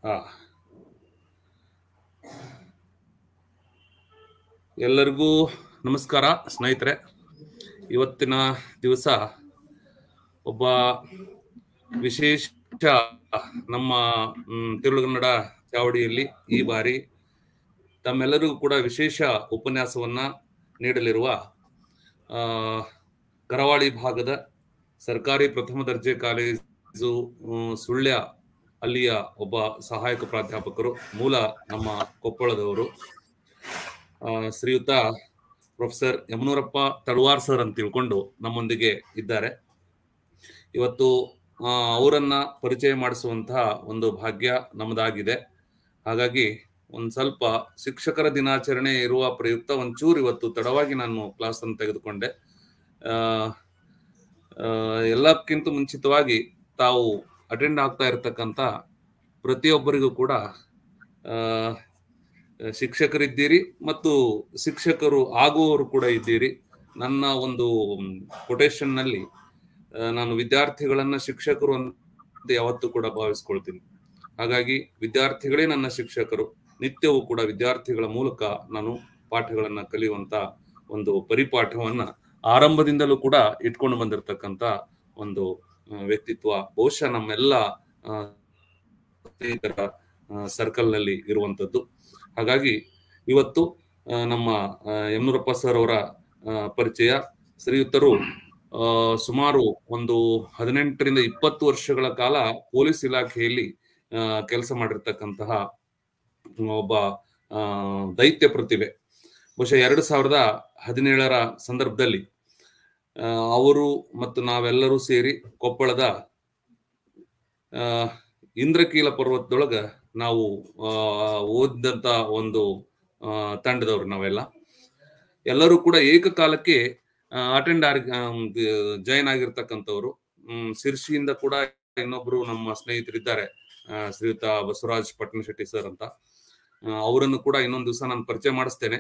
ಹಾ ಎಲ್ಲರಿಗೂ ನಮಸ್ಕಾರ ಸ್ನೇಹಿತರೆ ಇವತ್ತಿನ ದಿವಸ ಒಬ್ಬ ವಿಶೇಷ ನಮ್ಮ ಮ್, ತಿರುಳುಗನ್ನಡ ಚಾವಡಿಯಲ್ಲಿ ಈ ಬಾರಿ ತಮ್ಮೆಲ್ಲರಿಗೂ ಕೂಡ ವಿಶೇಷ ಉಪನ್ಯಾಸವನ್ನ ನೀಡಲಿರುವ ಆ, ಕರಾವಳಿ ಭಾಗದ ಸರ್ಕಾರಿ ಪ್ರಥಮ ದರ್ಜೆ ಕಾಲೇಜು ಮ್, ಸುಳ್ಯ ಅಲ್ಲಿಯ ಒಬ್ಬ ಸಹಾಯಕ ಪ್ರಾಧ್ಯಾಪಕರು ಮೂಲ ನಮ್ಮ ಕೊಪ್ಪಳದವರು ಆ, ಶ್ರೀಯುತ ಪ್ರೊಫೆಸರ್ ಯಮನೂರಪ್ಪ ತಳವಾರ್ ಸರ್ ಅಂತ ತಿಳ್ಕೊಂಡು ನಮ್ಮೊಂದಿಗೆ ಇದ್ದಾರೆ ಇವತ್ತು ಆ, ಅವರನ್ನ ಪರಿಚಯ ಮಾಡಿಸುವಂತಹ ಒಂದು ಭಾಗ್ಯ ನಮ್ಮದಾಗಿದೆ ಹಾಗಾಗಿ ಒಂದ್ ಸ್ವಲ್ಪ ಶಿಕ್ಷಕರ ದಿನಾಚರಣೆ ಇರುವ ಪ್ರಯುಕ್ತ ಒಂಚೂರು ಇವತ್ತು ತಡವಾಗಿ ನಾನು ಕ್ಲಾಸ್ ಅನ್ನು ತೆಗೆದುಕೊಂಡೆ ಆ, ಆ, ಎಲ್ಲಕ್ಕಿಂತ ಮುಂಚಿತವಾಗಿ ತಾವು ಅಟೆಂಡ್ ಆಗ್ತಾ ಇರತಕ್ಕಂತ ಪ್ರತಿಯೊಬ್ಬರಿಗೂ ಕೂಡ ಆ, ಶಿಕ್ಷಕರಿದ್ದೀರಿ ಮತ್ತು ಶಿಕ್ಷಕರು ಆಗುವವರು ಕೂಡ ಇದ್ದೀರಿ ನನ್ನ ಒಂದು ಕೊಟೇಶನ್ ನಲ್ಲಿ ಆ, ನಾನು ವಿದ್ಯಾರ್ಥಿಗಳನ್ನ ಶಿಕ್ಷಕರು ಅಂತ ಯಾವತ್ತೂ ಕೂಡ ಭಾವಿಸ್ಕೊಳ್ತೀನಿ ಹಾಗಾಗಿ ವಿದ್ಯಾರ್ಥಿಗಳೇ ನನ್ನ ಶಿಕ್ಷಕರು ನಿತ್ಯವೂ ಕೂಡ ವಿದ್ಯಾರ್ಥಿಗಳ ಮೂಲಕ ನಾನು ಪಾಠಗಳನ್ನ ಕಲಿಯುವಂತ ಒಂದು ಪರಿಪಾಠವನ್ನ ಆರಂಭದಿಂದಲೂ ಕೂಡ ಇಟ್ಕೊಂಡು ಬಂದಿರತಕ್ಕಂತ ಒಂದು ಆ, ವ್ಯಕ್ತಿತ್ವ ಬಹುಶಃ ನಮ್ಮೆಲ್ಲ ಆ, ಸ್ನೇಹಿತರ ಸರ್ಕಲ್ ನಲ್ಲಿ ಇರುವಂತದ್ದು ಹಾಗಾಗಿ ಇವತ್ತು ಆ, ನಮ್ಮ ಆ, ಯಮನೂರಪ್ಪ ಸರ್ ಅವರ ಆ, ಪರಿಚಯ ಶ್ರೀಯುತರು ಆ, ಸುಮಾರು ಒಂದು ಹದಿನೆಂಟರಿಂದ ಇಪ್ಪತ್ತು ವರ್ಷಗಳ ಕಾಲ ಪೊಲೀಸ್ ಇಲಾಖೆಯಲ್ಲಿ ಕೆಲಸ ಮಾಡಿರ್ತಕ್ಕಂತಹ ಒಬ್ಬ ಆ, ದೈತ್ಯ ಪ್ರತಿಭೆ ಬಹುಶಃ ಎರಡು ಸಾವಿರದ ಹದಿನೇಳರ ಸಂದರ್ಭದಲ್ಲಿ ಆ, ಅವರು ಮತ್ತು ನಾವೆಲ್ಲರೂ ಸೇರಿ ಕೊಪ್ಪಳದ ಆ, ಇಂದ್ರಕೀಲ ಪರ್ವತದೊಳಗ ನಾವು ಆ, ಓದಿದಂತ ಒಂದು ಆ, ತಂಡದವ್ರು ನಾವೆಲ್ಲ ಎಲ್ಲರೂ ಕೂಡ ಏಕಕಾಲಕ್ಕೆ ಅಟೆಂಡ್ ಆಗಿ ಜಾಯಿನ್ ಆಗಿರ್ತಕ್ಕಂಥವ್ರು ಹ್ಮ್, ಸಿರ್ಸಿಯಿಂದ ಕೂಡ ಇನ್ನೊಬ್ರು ನಮ್ಮ ಸ್ನೇಹಿತರಿದ್ದಾರೆ ಆ, ಶ್ರೀಯುತ ಬಸವರಾಜ್ ಪಟ್ನಶೆಟ್ಟಿ ಸರ್ ಅಂತ ಆ, ಅವರನ್ನು ಕೂಡ ಇನ್ನೊಂದು ದಿವಸ ನಾನು ಪರಿಚಯ ಮಾಡಿಸ್ತೇನೆ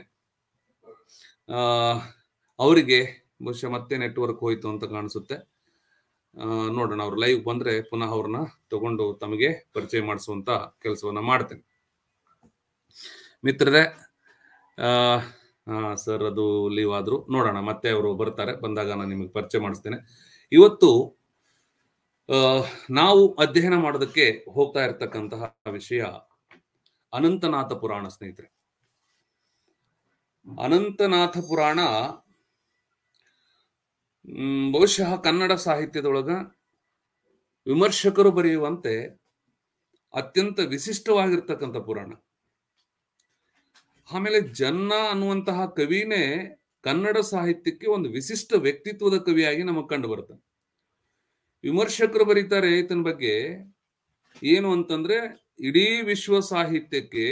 ಆ, ಅವರಿಗೆ ಬಹುಶಃ ಮತ್ತೆ ನೆಟ್ವರ್ಕ್ ಹೋಯ್ತು ಅಂತ ಕಾಣಿಸುತ್ತೆ ಆ, ನೋಡೋಣ ಅವ್ರು ಲೈವ್ ಬಂದ್ರೆ ಪುನಃ ಅವ್ರನ್ನ ತಗೊಂಡು ತಮಗೆ ಪರಿಚಯ ಮಾಡಿಸುವಂತ ಕೆಲಸವನ್ನ ಮಾಡ್ತೇನೆ ಮಿತ್ರರೇ ಆ ಸರ್ ಅದು ಲೀವ್ ಆದ್ರು ನೋಡೋಣ ಮತ್ತೆ ಅವರು ಬರ್ತಾರೆ ಬಂದಾಗ ನಾನು ನಿಮಗೆ ಪರಿಚಯ ಮಾಡಿಸ್ತೇನೆ ಇವತ್ತು ಆ, ನಾವು ಅಧ್ಯಯನ ಮಾಡೋದಕ್ಕೆ ಹೋಗ್ತಾ ಇರತಕ್ಕಂತಹ ವಿಷಯ ಅನಂತನಾಥ ಪುರಾಣ ಸ್ನೇಹಿತರೆ ಅನಂತನಾಥ ಪುರಾಣ ಮ್, ಬಹುಶಃ ಕನ್ನಡ ಸಾಹಿತ್ಯದೊಳಗ ವಿಮರ್ಶಕರು ಬರೆಯುವಂತೆ ಅತ್ಯಂತ ವಿಶಿಷ್ಟವಾಗಿರ್ತಕ್ಕಂಥ ಪುರಾಣ ಆಮೇಲೆ ಜನ್ನ ಅನ್ನುವಂತಹ ಕವಿನೇ ಕನ್ನಡ ಸಾಹಿತ್ಯಕ್ಕೆ ಒಂದು ವಿಶಿಷ್ಟ ವ್ಯಕ್ತಿತ್ವದ ಕವಿಯಾಗಿ ನಮಗೆ ಕಂಡು ಬರುತ್ತೆ ವಿಮರ್ಶಕರು ಬರೀತಾರೆ ಈತನ ಬಗ್ಗೆ ಏನು ಅಂತಂದ್ರೆ ಇಡೀ ವಿಶ್ವ ಸಾಹಿತ್ಯಕ್ಕೆ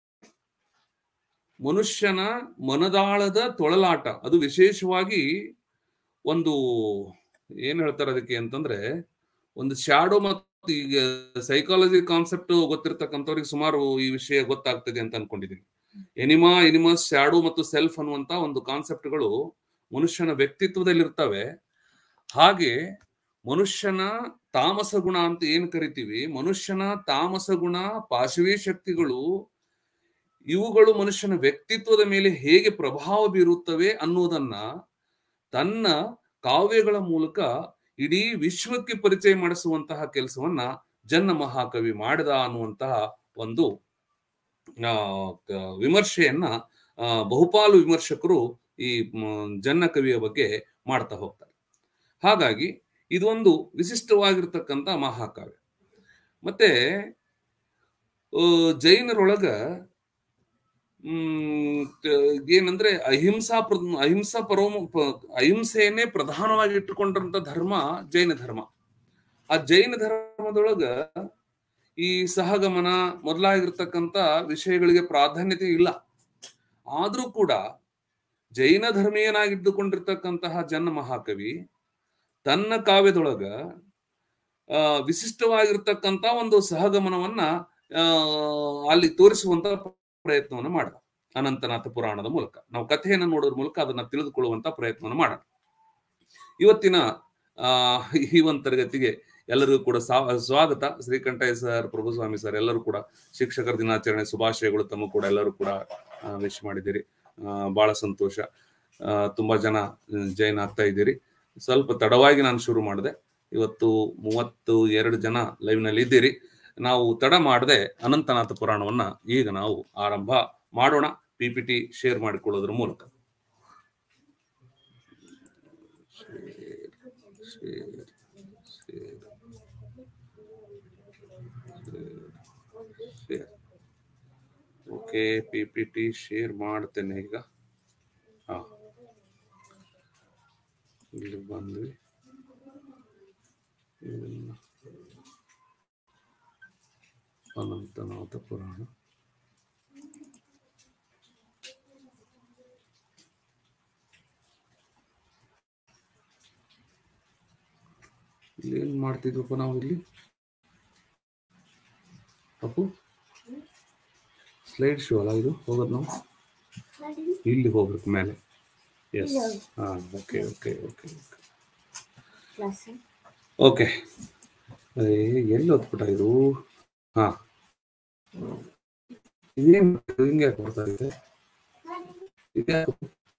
ಮನುಷ್ಯನ ಮನದಾಳದ ತೊಳಲಾಟ ಅದು ವಿಶೇಷವಾಗಿ ಒಂದು ಏನ್ ಹೇಳ್ತಾರೆ ಅದಕ್ಕೆ ಅಂತಂದ್ರೆ ಒಂದು ಶಾಡೋ ಮತ್ತು ಈಗ ಸೈಕಾಲಜಿ ಕಾನ್ಸೆಪ್ಟ್ ಗೊತ್ತಿರ್ತಕ್ಕಂಥವ್ರಿಗೆ ಸುಮಾರು ಈ ವಿಷಯ ಗೊತ್ತಾಗ್ತದೆ ಅಂತ ಅನ್ಕೊಂಡಿದ್ದೀನಿ ಎನಿಮಾ ಎನಿಮಸ್ ಶಾಡೋ ಮತ್ತು ಸೆಲ್ಫ್ ಅನ್ನುವಂತ ಒಂದು ಕಾನ್ಸೆಪ್ಟ್ಗಳು ಮನುಷ್ಯನ ವ್ಯಕ್ತಿತ್ವದಲ್ಲಿ ಇರ್ತವೆ ಹಾಗೆ ಮನುಷ್ಯನ ತಾಮಸ ಗುಣ ಅಂತ ಏನ್ ಕರಿತೀವಿ ಮನುಷ್ಯನ ತಾಮಸ ಗುಣ ಪಾಶವೀ ಶಕ್ತಿಗಳು ಇವುಗಳು ಮನುಷ್ಯನ ವ್ಯಕ್ತಿತ್ವದ ಮೇಲೆ ಹೇಗೆ ಪ್ರಭಾವ ಬೀರುತ್ತವೆ ಅನ್ನೋದನ್ನ ತನ್ನ ಕಾವ್ಯಗಳ ಮೂಲಕ ಇಡೀ ವಿಶ್ವಕ್ಕೆ ಪರಿಚಯ ಮಾಡಿಸುವಂತಹ ಕೆಲಸವನ್ನ ಜನ್ನ ಮಹಾಕವಿ ಮಾಡಿದ ಅನ್ನುವಂತಹ ಒಂದು ಆ, ಕ- ವಿಮರ್ಶೆಯನ್ನ ಆ, ಬಹುಪಾಲು ವಿಮರ್ಶಕರು ಈ ಮ್, ಜನ್ನ ಕವಿಯ ಬಗ್ಗೆ ಮಾಡ್ತಾ ಹೋಗ್ತಾರೆ ಹಾಗಾಗಿ ಇದೊಂದು ವಿಶಿಷ್ಟವಾಗಿರ್ತಕ್ಕಂಥ ಮಹಾಕಾವ್ಯ ಮತ್ತೆ ಆ, ಜೈನರೊಳಗ ಹ್ಮ್ ತ- ಏನಂದ್ರೆ ಅಹಿಂಸಾ ಪ್ರ- ಅಹಿಂಸಾ ಪರಮ ಪ- ಅಹಿಂಸೆಯನ್ನೇ ಪ್ರಧಾನವಾಗಿ ಇಟ್ಟುಕೊಂಡಂತ ಧರ್ಮ ಜೈನ ಧರ್ಮ ಆ ಜೈನ ಧರ್ಮದೊಳಗ ಈ ಸಹಗಮನ ಮೊದಲಾಗಿರ್ತಕ್ಕಂಥ ವಿಷಯಗಳಿಗೆ ಪ್ರಾಧಾನ್ಯತೆ ಇಲ್ಲ ಆದ್ರೂ ಕೂಡ ಜೈನ ಧರ್ಮೀಯನಾಗಿದ್ದುಕೊಂಡಿರ್ತಕ್ಕಂತಹ ಜನ್ನ ಮಹಾಕವಿ ತನ್ನ ಕಾವ್ಯದೊಳಗ ಆ ವಿಶಿಷ್ಟವಾಗಿರ್ತಕ್ಕಂಥ ಒಂದು ಸಹಗಮನವನ್ನ ಆ ಅಲ್ಲಿ ತೋರಿಸುವಂತ ಪ್ರಯತ್ನವನ್ನ ಮಾಡಿದ ಅನಂತನಾಥ ಪುರಾಣದ ಮೂಲಕ ನಾವು ಕಥೆಯನ್ನು ನೋಡೋದ್ರ ಮೂಲಕ ಅದನ್ನ ತಿಳಿದುಕೊಳ್ಳುವಂತ ಪ್ರಯತ್ನವನ್ನು ಮಾಡೋಣ ಇವತ್ತಿನ ಆ ಈ ಒಂದು ತರಗತಿಗೆ ಎಲ್ಲರಿಗೂ ಕೂಡ ಸಾ- ಸ್ವಾಗತ ಶ್ರೀಕಂಠಯ್ಯ ಸರ್ ಪ್ರಭುಸ್ವಾಮಿ ಸರ್ ಎಲ್ಲರೂ ಕೂಡ ಶಿಕ್ಷಕರ ದಿನಾಚರಣೆ ಶುಭಾಶಯಗಳು ತಮ್ಮ ಕೂಡ ಎಲ್ಲರೂ ಕೂಡ ವಿಶ್ ಮಾಡಿದ್ದೀರಿ ಆ, ಬಹಳ ಸಂತೋಷ ಆ, ತುಂಬಾ ಜನ ಜೈನ್ ಆಗ್ತಾ ಇದ್ದೀರಿ ಸ್ವಲ್ಪ ತಡವಾಗಿ ನಾನು ಶುರು ಮಾಡಿದೆ ಇವತ್ತು ಮೂವತ್ತು ಎರಡು ಜನ ಲೈವ್ ನಲ್ಲಿ ಇದ್ದೀರಿ ನಾವು ತಡ ಮಾಡದೆ ಅನಂತನಾಥ ಪುರಾಣವನ್ನ ಈಗ ನಾವು ಆರಂಭ ಮಾಡೋಣ ಪಿ ಪಿ ಟಿ ಶೇರ್ ಮಾಡಿಕೊಳ್ಳೋದ್ರ ಮೂಲಕ share, share, share, share. Okay P P T share ಮಾಡ್ತೇನೆ ಈಗ ಹಾ ಇಲ್ಲಿ ಬಂದ್ವಿ ಇದನ್ನ ಅನಂತನಾಥ ಪುರಾಣ ಇಲ್ಲಿ ಏನ್ ಮಾಡ್ತಿದ್ವಪ್ಪ ನಾವು ಇಲ್ಲಿ ಅಪ್ಪು ಸ್ಲೈಡ್ ಶೋ ಅಲ್ಲ ಇದು ಹೋಗೋದು ನಾವು ಇಲ್ಲಿ ಹೋಗ್ಬೇಕು ಮೇಲೆ ಎಸ್ ಹಾ ಓಕೆ ಓಕೆ ಓಕೆ ಓಕೆ ಎಲ್ಲಿ ಓದ್ಬಿಟ್ಟ ಇದು ಹಾ ಇದೇನ್ ಹಿಂಗೆ ಯಾಕೆ ಬರ್ತಾ ಇದೆ ಇದ್ಯಾಕೆ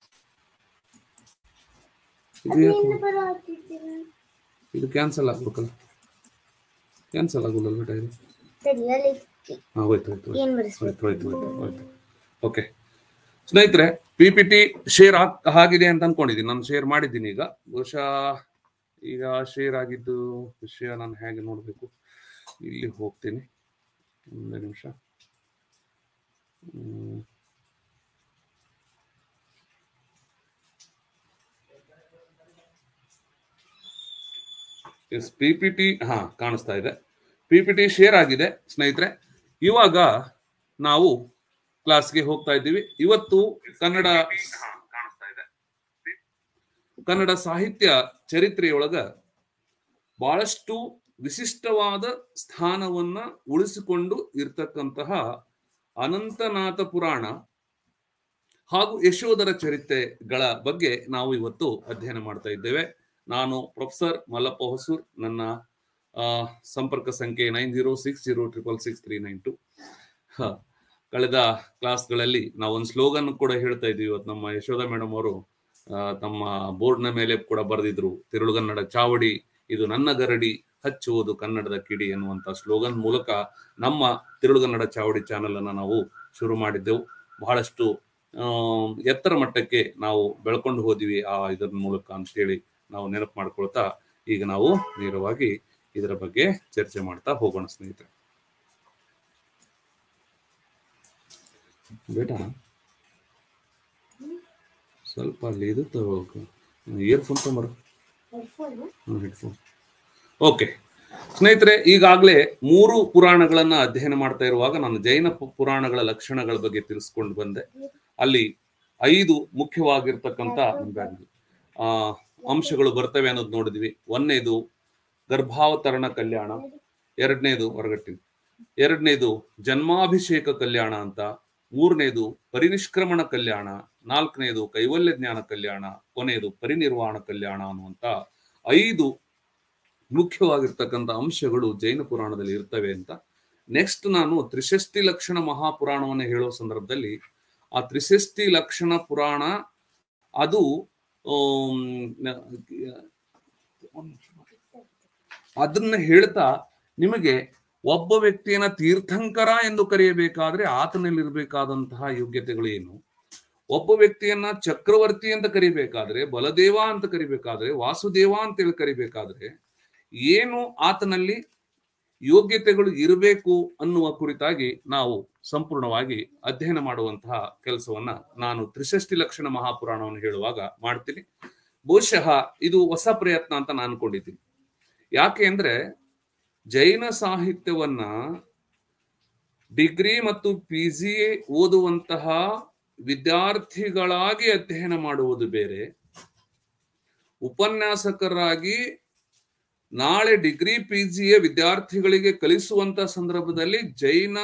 ಇದು ಯಾಕೆ ಇದು ಕ್ಯಾನ್ಸಲ್ ಆಗ್ಬೇಕಲ್ಲ ಕ್ಯಾನ್ಸಲ್ ಆಗೋಲ್ಲ ಬೇಟ ಇದು ಹಾ ಹೋಯ್ತು ಹೋಯ್ತು ಹೋಯ್ತು. ಏನ್ ಹೋಯ್ತು ಬರೆಸ್ಬೇಕು ಹೋಯ್ತು ಹೋಯ್ತು ಹೋಯ್ತು ಓಕೆ ಸ್ನೇಹಿತರೆ ಪಿ ಪಿ ಟಿ ಶೇರ್ ಆಗಿದೆ ಅಂತ ಅನ್ಕೊಂಡಿದ್ದೀನಿ ನಾನು ಶೇರ್ ಮಾಡಿದ್ದೀನಿ ಈಗ ಬಹುಶಃ ಈಗ ಶೇರ್ ಆಗಿದ್ದು ವಿಷಯ ನಾನು ಹೇಗೆ ನೋಡಬೇಕು ಇಲ್ಲಿ ಹೋಗ್ತೀನಿ ಒಂದು ನಿಮಿಷ ಹ್ಮ್. ಎಸ್ ಪಿ ಪಿ ಟಿ ಹಾ ಕಾಣಿಸ್ತಾ ಇದೆ ಪಿ ಪಿ ಟಿ ಶೇರ್ ಆಗಿದೆ ಸ್ನೇಹಿತರೆ ಇವಾಗ ನಾವು ಕ್ಲಾಸ್ಗೆ ಹೋಗ್ತಾ ಇದ್ದೀವಿ ಇವತ್ತು ಕನ್ನಡ ಕನ್ನಡ ಸಾಹಿತ್ಯ ಚರಿತ್ರೆಯೊಳಗ ಬಹಳಷ್ಟು ವಿಶಿಷ್ಟವಾದ ಸ್ಥಾನವನ್ನ ಉಳಿಸಿಕೊಂಡು ಇರ್ತಕ್ಕಂತಹ ಅನಂತನಾಥ ಪುರಾಣ ಹಾಗೂ ಯಶೋಧರ ಚರಿತ್ರೆಗಳ ಬಗ್ಗೆ ನಾವು ಇವತ್ತು ಅಧ್ಯಯನ ಮಾಡ್ತಾ ಇದ್ದೇವೆ ನಾನು ಪ್ರೊಫೆಸರ್ ಮಲ್ಲಪ್ಪ ಹೊಸೂರ್ ನನ್ನ ಆ, ಸಂಪರ್ಕ ಸಂಖ್ಯೆ nine zero six zero triple six three nine two ಕಳೆದ ಕ್ಲಾಸ್ಗಳಲ್ಲಿ ನಾವು ಒಂದು ಸ್ಲೋಗನ್ ಕೂಡ ಹೇಳ್ತಾ ಇದ್ವಿ ಇವತ್ತು ನಮ್ಮ ಯಶೋಧ ಮೇಡಮ್ ಅವರು ಆ, ತಮ್ಮ ಬೋರ್ಡ್ನ ಮೇಲೆ ಕೂಡ ಬರೆದಿದ್ರು ತಿರುಳುಗನ್ನಡ ಚಾವಡಿ ಇದು ನನ್ನ ಗರಡಿ ಹಚ್ಚುವುದು ಕನ್ನಡದ ಕಿಡಿ ಎನ್ನುವಂತ ಸ್ಲೋಗನ್ ಮೂಲಕ ನಮ್ಮ ತಿರುಳುಗನ್ನಡ ಚಾವಡಿ ಚಾನೆಲ್ ಅನ್ನ ನಾವು ಶುರು ಮಾಡಿದ್ದೆವು ಬಹಳಷ್ಟು ಆ, ಎತ್ತರ ಮಟ್ಟಕ್ಕೆ ನಾವು ಬೆಳ್ಕೊಂಡು ಹೋದಿವಿ ಆ ಇದರ ಮೂಲಕ ಅಂತೇಳಿ ನಾವು ನೆನಪು ಮಾಡ್ಕೊಳ್ತಾ ಈಗ ನಾವು ನೇರವಾಗಿ ಇದರ ಬಗ್ಗೆ ಚರ್ಚೆ ಮಾಡ್ತಾ ಹೋಗೋಣ ಸ್ನೇಹಿತರೆ ಬೇಟಾ ಸ್ವಲ್ಪ ಅಲ್ಲಿ ಇದು ಇಯರ್ಫೋನ್ ತೊಂಬರು ಹೆಡ್ಫೋನ್ ಓಕೆ ಸ್ನೇಹಿತರೆ ಈಗಾಗಲೇ ಮೂರು ಪುರಾಣಗಳನ್ನ ಅಧ್ಯಯನ ಮಾಡ್ತಾ ಇರುವಾಗ ನಾನು ಜೈನ ಪು- ಪುರಾಣಗಳ ಲಕ್ಷಣಗಳ ಬಗ್ಗೆ ತಿಳಿಸ್ಕೊಂಡು ಬಂದೆ ಅಲ್ಲಿ ಐದು ಮುಖ್ಯವಾಗಿರ್ತಕ್ಕಂಥ ಆ ಅಂಶಗಳು ಬರ್ತವೆ ಅನ್ನೋದು ನೋಡಿದ್ವಿ ಒಂದನೇದು ಗರ್ಭಾವತರಣ ಕಲ್ಯಾಣ ಎರಡನೇದು ಹೊರಗಟ್ಟಿನ ಎರಡನೇದು ಜನ್ಮಾಭಿಷೇಕ ಕಲ್ಯಾಣ ಅಂತ ಮೂರನೇದು ಪರಿನಿಷ್ಕ್ರಮಣ ಕಲ್ಯಾಣ ನಾಲ್ಕನೇದು ಕೈವಲ್ಯ ಜ್ಞಾನ ಕಲ್ಯಾಣ ಕೊನೆಯದು ಪರಿನಿರ್ವಾಣ ಕಲ್ಯಾಣ ಅನ್ನುವಂತ ಐದು ಮುಖ್ಯವಾಗಿರ್ತಕ್ಕಂಥ ಅಂಶಗಳು ಜೈನ ಪುರಾಣದಲ್ಲಿ ಇರ್ತವೆ ಅಂತ ನೆಕ್ಸ್ಟ್ ನಾನು ತ್ರಿಷಷ್ಟಿ ಲಕ್ಷಣ ಮಹಾಪುರಾಣವನ್ನು ಹೇಳೋ ಸಂದರ್ಭದಲ್ಲಿ ಆ ತ್ರಿಷಷ್ಟಿ ಲಕ್ಷಣ ಪುರಾಣ ಅದು ಆಮ್, ನ- ಅದನ್ನ ಹೇಳ್ತಾ ನಿಮಗೆ ಒಬ್ಬ ವ್ಯಕ್ತಿಯನ್ನ ತೀರ್ಥಂಕರ ಎಂದು ಕರೆಯಬೇಕಾದ್ರೆ ಆತನಲ್ಲಿರ್ಬೇಕಾದಂತಹ ಯೋಗ್ಯತೆಗಳು ಏನು ಒಬ್ಬ ವ್ಯಕ್ತಿಯನ್ನ ಚಕ್ರವರ್ತಿ ಅಂತ ಕರಿಬೇಕಾದ್ರೆ ಬಲದೇವ ಅಂತ ಕರಿಬೇಕಾದ್ರೆ ವಾಸುದೇವ ಅಂತೇಳಿ ಕರಿಬೇಕಾದ್ರೆ ಏನು ಆತನಲ್ಲಿ ಯೋಗ್ಯತೆಗಳು ಇರಬೇಕು ಅನ್ನುವ ಕುರಿತಾಗಿ ನಾವು ಸಂಪೂರ್ಣವಾಗಿ ಅಧ್ಯಯನ ಮಾಡುವಂತಹ ಕೆಲಸವನ್ನ ನಾನು ತ್ರಿಷಷ್ಟಿ ಲಕ್ಷಣ ಮಹಾಪುರಾಣವನ್ನು ಹೇಳುವಾಗ ಮಾಡ್ತೀನಿ ಬಹುಶಃ ಇದು ಹೊಸ ಪ್ರಯತ್ನ ಅಂತ ನಾನು ಅನ್ಕೊಂಡಿದ್ದೀನಿ ಯಾಕೆ ಅಂದ್ರೆ ಜೈನ ಸಾಹಿತ್ಯವನ್ನ ಡಿಗ್ರಿ ಮತ್ತು ಪಿ ಜಿ ಓದುವಂತಹ ವಿದ್ಯಾರ್ಥಿಗಳಾಗಿ ಅಧ್ಯಯನ ಮಾಡುವುದು ಬೇರೆ ಉಪನ್ಯಾಸಕರಾಗಿ ನಾಳೆ ಡಿಗ್ರಿ ಪಿ ಜಿಯ ವಿದ್ಯಾರ್ಥಿಗಳಿಗೆ ಕಲಿಸುವಂತ ಸಂದರ್ಭದಲ್ಲಿ ಜೈನ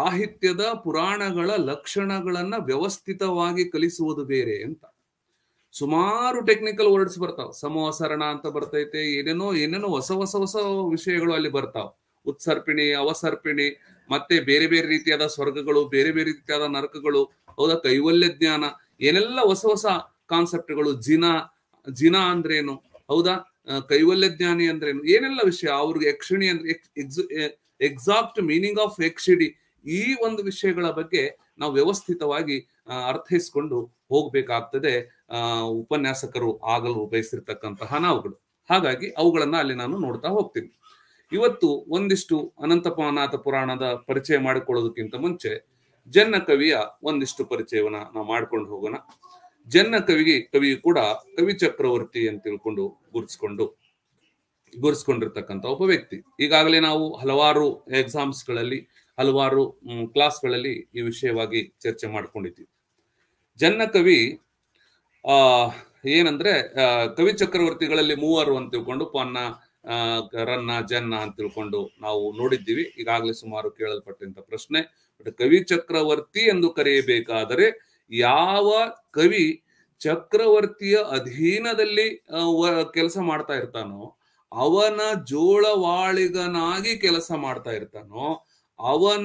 ಸಾಹಿತ್ಯದ ಪುರಾಣಗಳ ಲಕ್ಷಣಗಳನ್ನ ವ್ಯವಸ್ಥಿತವಾಗಿ ಕಲಿಸುವುದು ಬೇರೆ ಅಂತ ಸುಮಾರು ಟೆಕ್ನಿಕಲ್ ವರ್ಡ್ಸ್ ಬರ್ತಾವ ಸಮೋಸರಣ ಅಂತ ಬರ್ತೈತೆ ಏನೇನೋ ಏನೇನೋ ಹೊಸ ಹೊಸ ಹೊಸ ವಿಷಯಗಳು ಅಲ್ಲಿ ಬರ್ತಾವ ಉತ್ಸರ್ಪಿಣಿ ಅವಸರ್ಪಿಣಿ ಮತ್ತೆ ಬೇರೆ ಬೇರೆ ರೀತಿಯಾದ ಸ್ವರ್ಗಗಳು ಬೇರೆ ಬೇರೆ ರೀತಿಯಾದ ನರಕಗಳು ಹೌದಾ ಕೈವಲ್ಯ ಜ್ಞಾನ ಏನೆಲ್ಲ ಹೊಸ ಹೊಸ ಕಾನ್ಸೆಪ್ಟ್ಗಳು ಜಿನ ಜಿನ ಅಂದ್ರೇನು ಹೌದಾ ಆ, ಕೈವಲ್ಯ ಜ್ಞಾನಿ ಅಂದ್ರೇನು ಏನೆಲ್ಲ ವಿಷಯ ಅವ್ರಿಗೆ ಯಕ್ಷಿಣಿ ಅಂದ್ರೆ ಎಕ್ಸಾಕ್ಟ್ ಮೀನಿಂಗ್ ಆಫ್ ಯಕ್ಷಿಡಿ ಈ ಒಂದು ವಿಷಯಗಳ ಬಗ್ಗೆ ನಾವು ವ್ಯವಸ್ಥಿತವಾಗಿ ಆ, ಅರ್ಥೈಸ್ಕೊಂಡು ಹೋಗ್ಬೇಕಾಗ್ತದೆ ಆ ಉಪನ್ಯಾಸಕರು ಆಗಲು ಬಯಸಿರ್ತಕ್ಕಂತಹ ನಾವುಗಳು ಹಾಗಾಗಿ ಅವುಗಳನ್ನ ಅಲ್ಲಿ ನಾನು ನೋಡ್ತಾ ಹೋಗ್ತೀನಿ ಇವತ್ತು ಒಂದಿಷ್ಟು ಅನಂತಪನಾಥ ಪುರಾಣದ ಪರಿಚಯ ಮಾಡಿಕೊಳ್ಳೋದಕ್ಕಿಂತ ಮುಂಚೆ ಜನ್ನ ಕವಿಯ ಒಂದಿಷ್ಟು ಪರಿಚಯವನ್ನ ನಾವು ಮಾಡ್ಕೊಂಡು ಹೋಗೋಣ ಜನ್ನ ಕವಿಗೆ ಕವಿ ಕೂಡ ಕವಿ ಚಕ್ರವರ್ತಿ ಅಂತ ತಿಳ್ಕೊಂಡು ಗುರುತಿಸ್ಕೊಂಡು ಗುರುತಿಸ್ಕೊಂಡಿರ್ತಕ್ಕಂಥ ಒಬ್ಬ ವ್ಯಕ್ತಿ ಈಗಾಗಲೇ ನಾವು ಹಲವಾರು ಎಕ್ಸಾಮ್ಸ್ ಗಳಲ್ಲಿ ಹಲವಾರು ಕ್ಲಾಸ್ಗಳಲ್ಲಿ ಈ ವಿಷಯವಾಗಿ ಚರ್ಚೆ ಮಾಡ್ಕೊಂಡಿದ್ದೀವಿ ಜನ್ನ ಕವಿ ಆ ಏನಂದ್ರೆ ಆ, ಕವಿ ಚಕ್ರವರ್ತಿಗಳಲ್ಲಿ ಮೂವರು ಅಂತ ತಿಳ್ಕೊಂಡು ಪೊನ್ನ ಆ, ರನ್ನ ಜನ್ನ ಅಂತ ತಿಳ್ಕೊಂಡು ನಾವು ನೋಡಿದ್ದೀವಿ ಈಗಾಗಲೇ ಸುಮಾರು ಕೇಳಲ್ಪಟ್ಟಂತ ಪ್ರಶ್ನೆ ಬಟ್ ಕವಿ ಚಕ್ರವರ್ತಿ ಎಂದು ಕರೆಯಬೇಕಾದರೆ ಯಾವ ಕವಿ ಚಕ್ರವರ್ತಿಯ ಅಧೀನದಲ್ಲಿ ಕೆಲಸ ಮಾಡ್ತಾ ಇರ್ತಾನೋ ಅವನ ಜೋಳವಾಳಿಗನಾಗಿ ಕೆಲಸ ಮಾಡ್ತಾ ಇರ್ತಾನೋ ಅವನ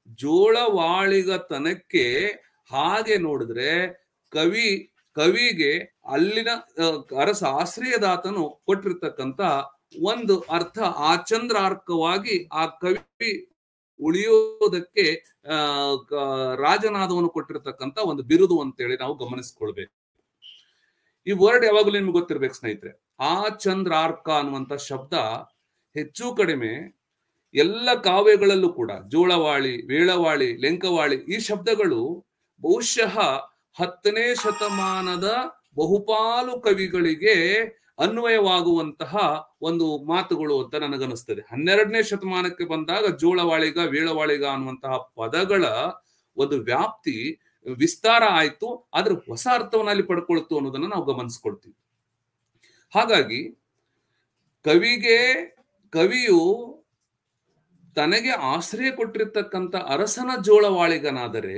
ಜೋಳವಾಳಿಗತನಕ್ಕೆ ಹಾಗೆ ನೋಡಿದ್ರೆ ಕವಿ ಕವಿಗೆ ಅಲ್ಲಿನ ಆ, ಅರಸ ಆಶ್ರಯದಾತನು ಕೊಟ್ಟಿರ್ತಕ್ಕಂತ ಒಂದು ಅರ್ಥ ಆಚಂದ್ರಾರ್ಕವಾಗಿ ಆ ಕವಿ ಉಳಿಯೋದಕ್ಕೆ ಆ ಕ- ರಾಜನಾದವನು ಕೊಟ್ಟಿರ್ತಕ್ಕಂತ ಒಂದು ಬಿರುದು ಅಂತೇಳಿ ನಾವು ಗಮನಿಸ್ಕೊಳ್ಬೇಕು ಈ ವರ್ಡ್ ಯಾವಾಗಲೂ ನಿಮ್ಗೆ ಗೊತ್ತಿರ್ಬೇಕು ಸ್ನೇಹಿತರೆ ಆ ಚಂದ್ರಾರ್ಕ ಅನ್ನುವಂತ ಶಬ್ದ ಹೆಚ್ಚು ಕಡಿಮೆ ಎಲ್ಲ ಕಾವ್ಯಗಳಲ್ಲೂ ಕೂಡ ಜೋಳವಾಳಿ ವೇಳವಾಳಿ ಲೆಂಕವಾಳಿ ಈ ಶಬ್ದಗಳು ಬಹುಶಃ ಹತ್ತನೇ ಶತಮಾನದ ಬಹುಪಾಲು ಕವಿಗಳಿಗೆ ಅನ್ವಯವಾಗುವಂತಹ ಒಂದು ಮಾತುಗಳು ಅಂತ ನನಗನ್ನಿಸ್ತದೆ ಹನ್ನೆರಡನೇ ಶತಮಾನಕ್ಕೆ ಬಂದಾಗ ಜೋಳವಾಳಿಗ ವೇಳವಾಳಿಗ ಅನ್ನುವಂತಹ ಪದಗಳ ಒಂದು ವ್ಯಾಪ್ತಿ ವಿಸ್ತಾರ ಆಯ್ತು ಆದ್ರೆ ಹೊಸ ಅರ್ಥವನ್ನ ಅಲ್ಲಿ ಪಡ್ಕೊಳ್ತು ಅನ್ನೋದನ್ನ ನಾವು ಗಮನಿಸ್ಕೊಳ್ತೀವಿ ಹಾಗಾಗಿ ಕವಿಗೆ ಕವಿಯು ತನಗೆ ಆಶ್ರಯ ಕೊಟ್ಟಿರ್ತಕ್ಕಂಥ ಅರಸನ ಜೋಳವಾಳಿಗನಾದರೆ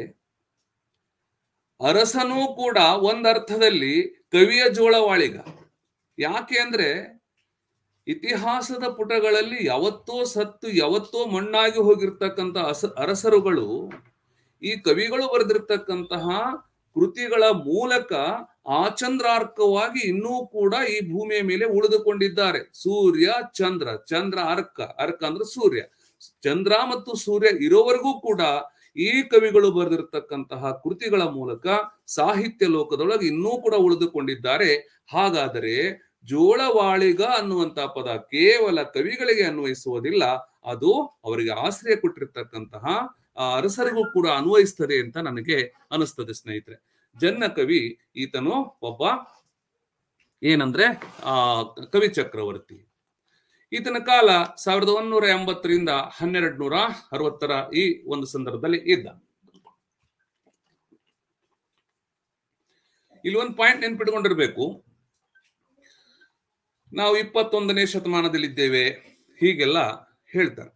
ಅರಸನೂ ಕೂಡ ಒಂದರ್ಥದಲ್ಲಿ ಕವಿಯ ಜೋಳವಾಳಿಗ ಯಾಕೆ ಅಂದ್ರೆ ಇತಿಹಾಸದ ಪುಟಗಳಲ್ಲಿ ಯಾವತ್ತೋ ಸತ್ತು ಯಾವತ್ತೋ ಮಣ್ಣಾಗಿ ಹೋಗಿರ್ತಕ್ಕಂಥ ಅಸ ಅರಸರುಗಳು ಈ ಕವಿಗಳು ಬರೆದಿರ್ತಕ್ಕಂತಹ ಕೃತಿಗಳ ಮೂಲಕ ಆಚಂದ್ರಾರ್ಕವಾಗಿ ಇನ್ನೂ ಕೂಡ ಈ ಭೂಮಿಯ ಮೇಲೆ ಉಳಿದುಕೊಂಡಿದ್ದಾರೆ ಸೂರ್ಯ ಚಂದ್ರ ಚಂದ್ರ ಅರ್ಕ ಅರ್ಕ ಅಂದ್ರೆ ಸೂರ್ಯ ಚಂದ್ರ ಮತ್ತು ಸೂರ್ಯ ಇರೋವರೆಗೂ ಕೂಡ ಈ ಕವಿಗಳು ಬರೆದಿರ್ತಕ್ಕಂತಹ ಕೃತಿಗಳ ಮೂಲಕ ಸಾಹಿತ್ಯ ಲೋಕದೊಳಗೆ ಇನ್ನೂ ಕೂಡ ಉಳಿದುಕೊಂಡಿದ್ದಾರೆ ಹಾಗಾದರೆ ಜೋಳವಾಳಿಗ ಅನ್ನುವಂತ ಪದ ಕೇವಲ ಕವಿಗಳಿಗೆ ಅನ್ವಯಿಸುವುದಿಲ್ಲ ಅದು ಅವರಿಗೆ ಆಶ್ರಯ ಕೊಟ್ಟಿರ್ತಕ್ಕಂತಹ ಆ ಅರಸರಿಗೂ ಕೂಡ ಅನ್ವಯಿಸ್ತದೆ ಅಂತ ನನಗೆ ಅನಿಸ್ತದೆ ಸ್ನೇಹಿತರೆ ಜನ್ನ ಕವಿ ಈತನು ಒಬ್ಬ ಏನಂದ್ರೆ ಆ ಕವಿ ಚಕ್ರವರ್ತಿ ಈತನ ಕಾಲ ಸಾವಿರದ ಒಂದೂರ ಎಂಬತ್ತರಿಂದ ಹನ್ನೆರಡು ನೂರ ಅರವತ್ತರ ಈ ಒಂದು ಸಂದರ್ಭದಲ್ಲಿ ಇದ್ದ ಇಲ್ಲಿ ಒಂದು ಪಾಯಿಂಟ್ ನೆನ್ಪಿಟ್ಕೊಂಡಿರ್ಬೇಕು ನಾವು ಇಪ್ಪತ್ತೊಂದನೇ ಶತಮಾನದಲ್ಲಿದ್ದೇವೆ ಹೀಗೆಲ್ಲ ಹೇಳ್ತಾರೆ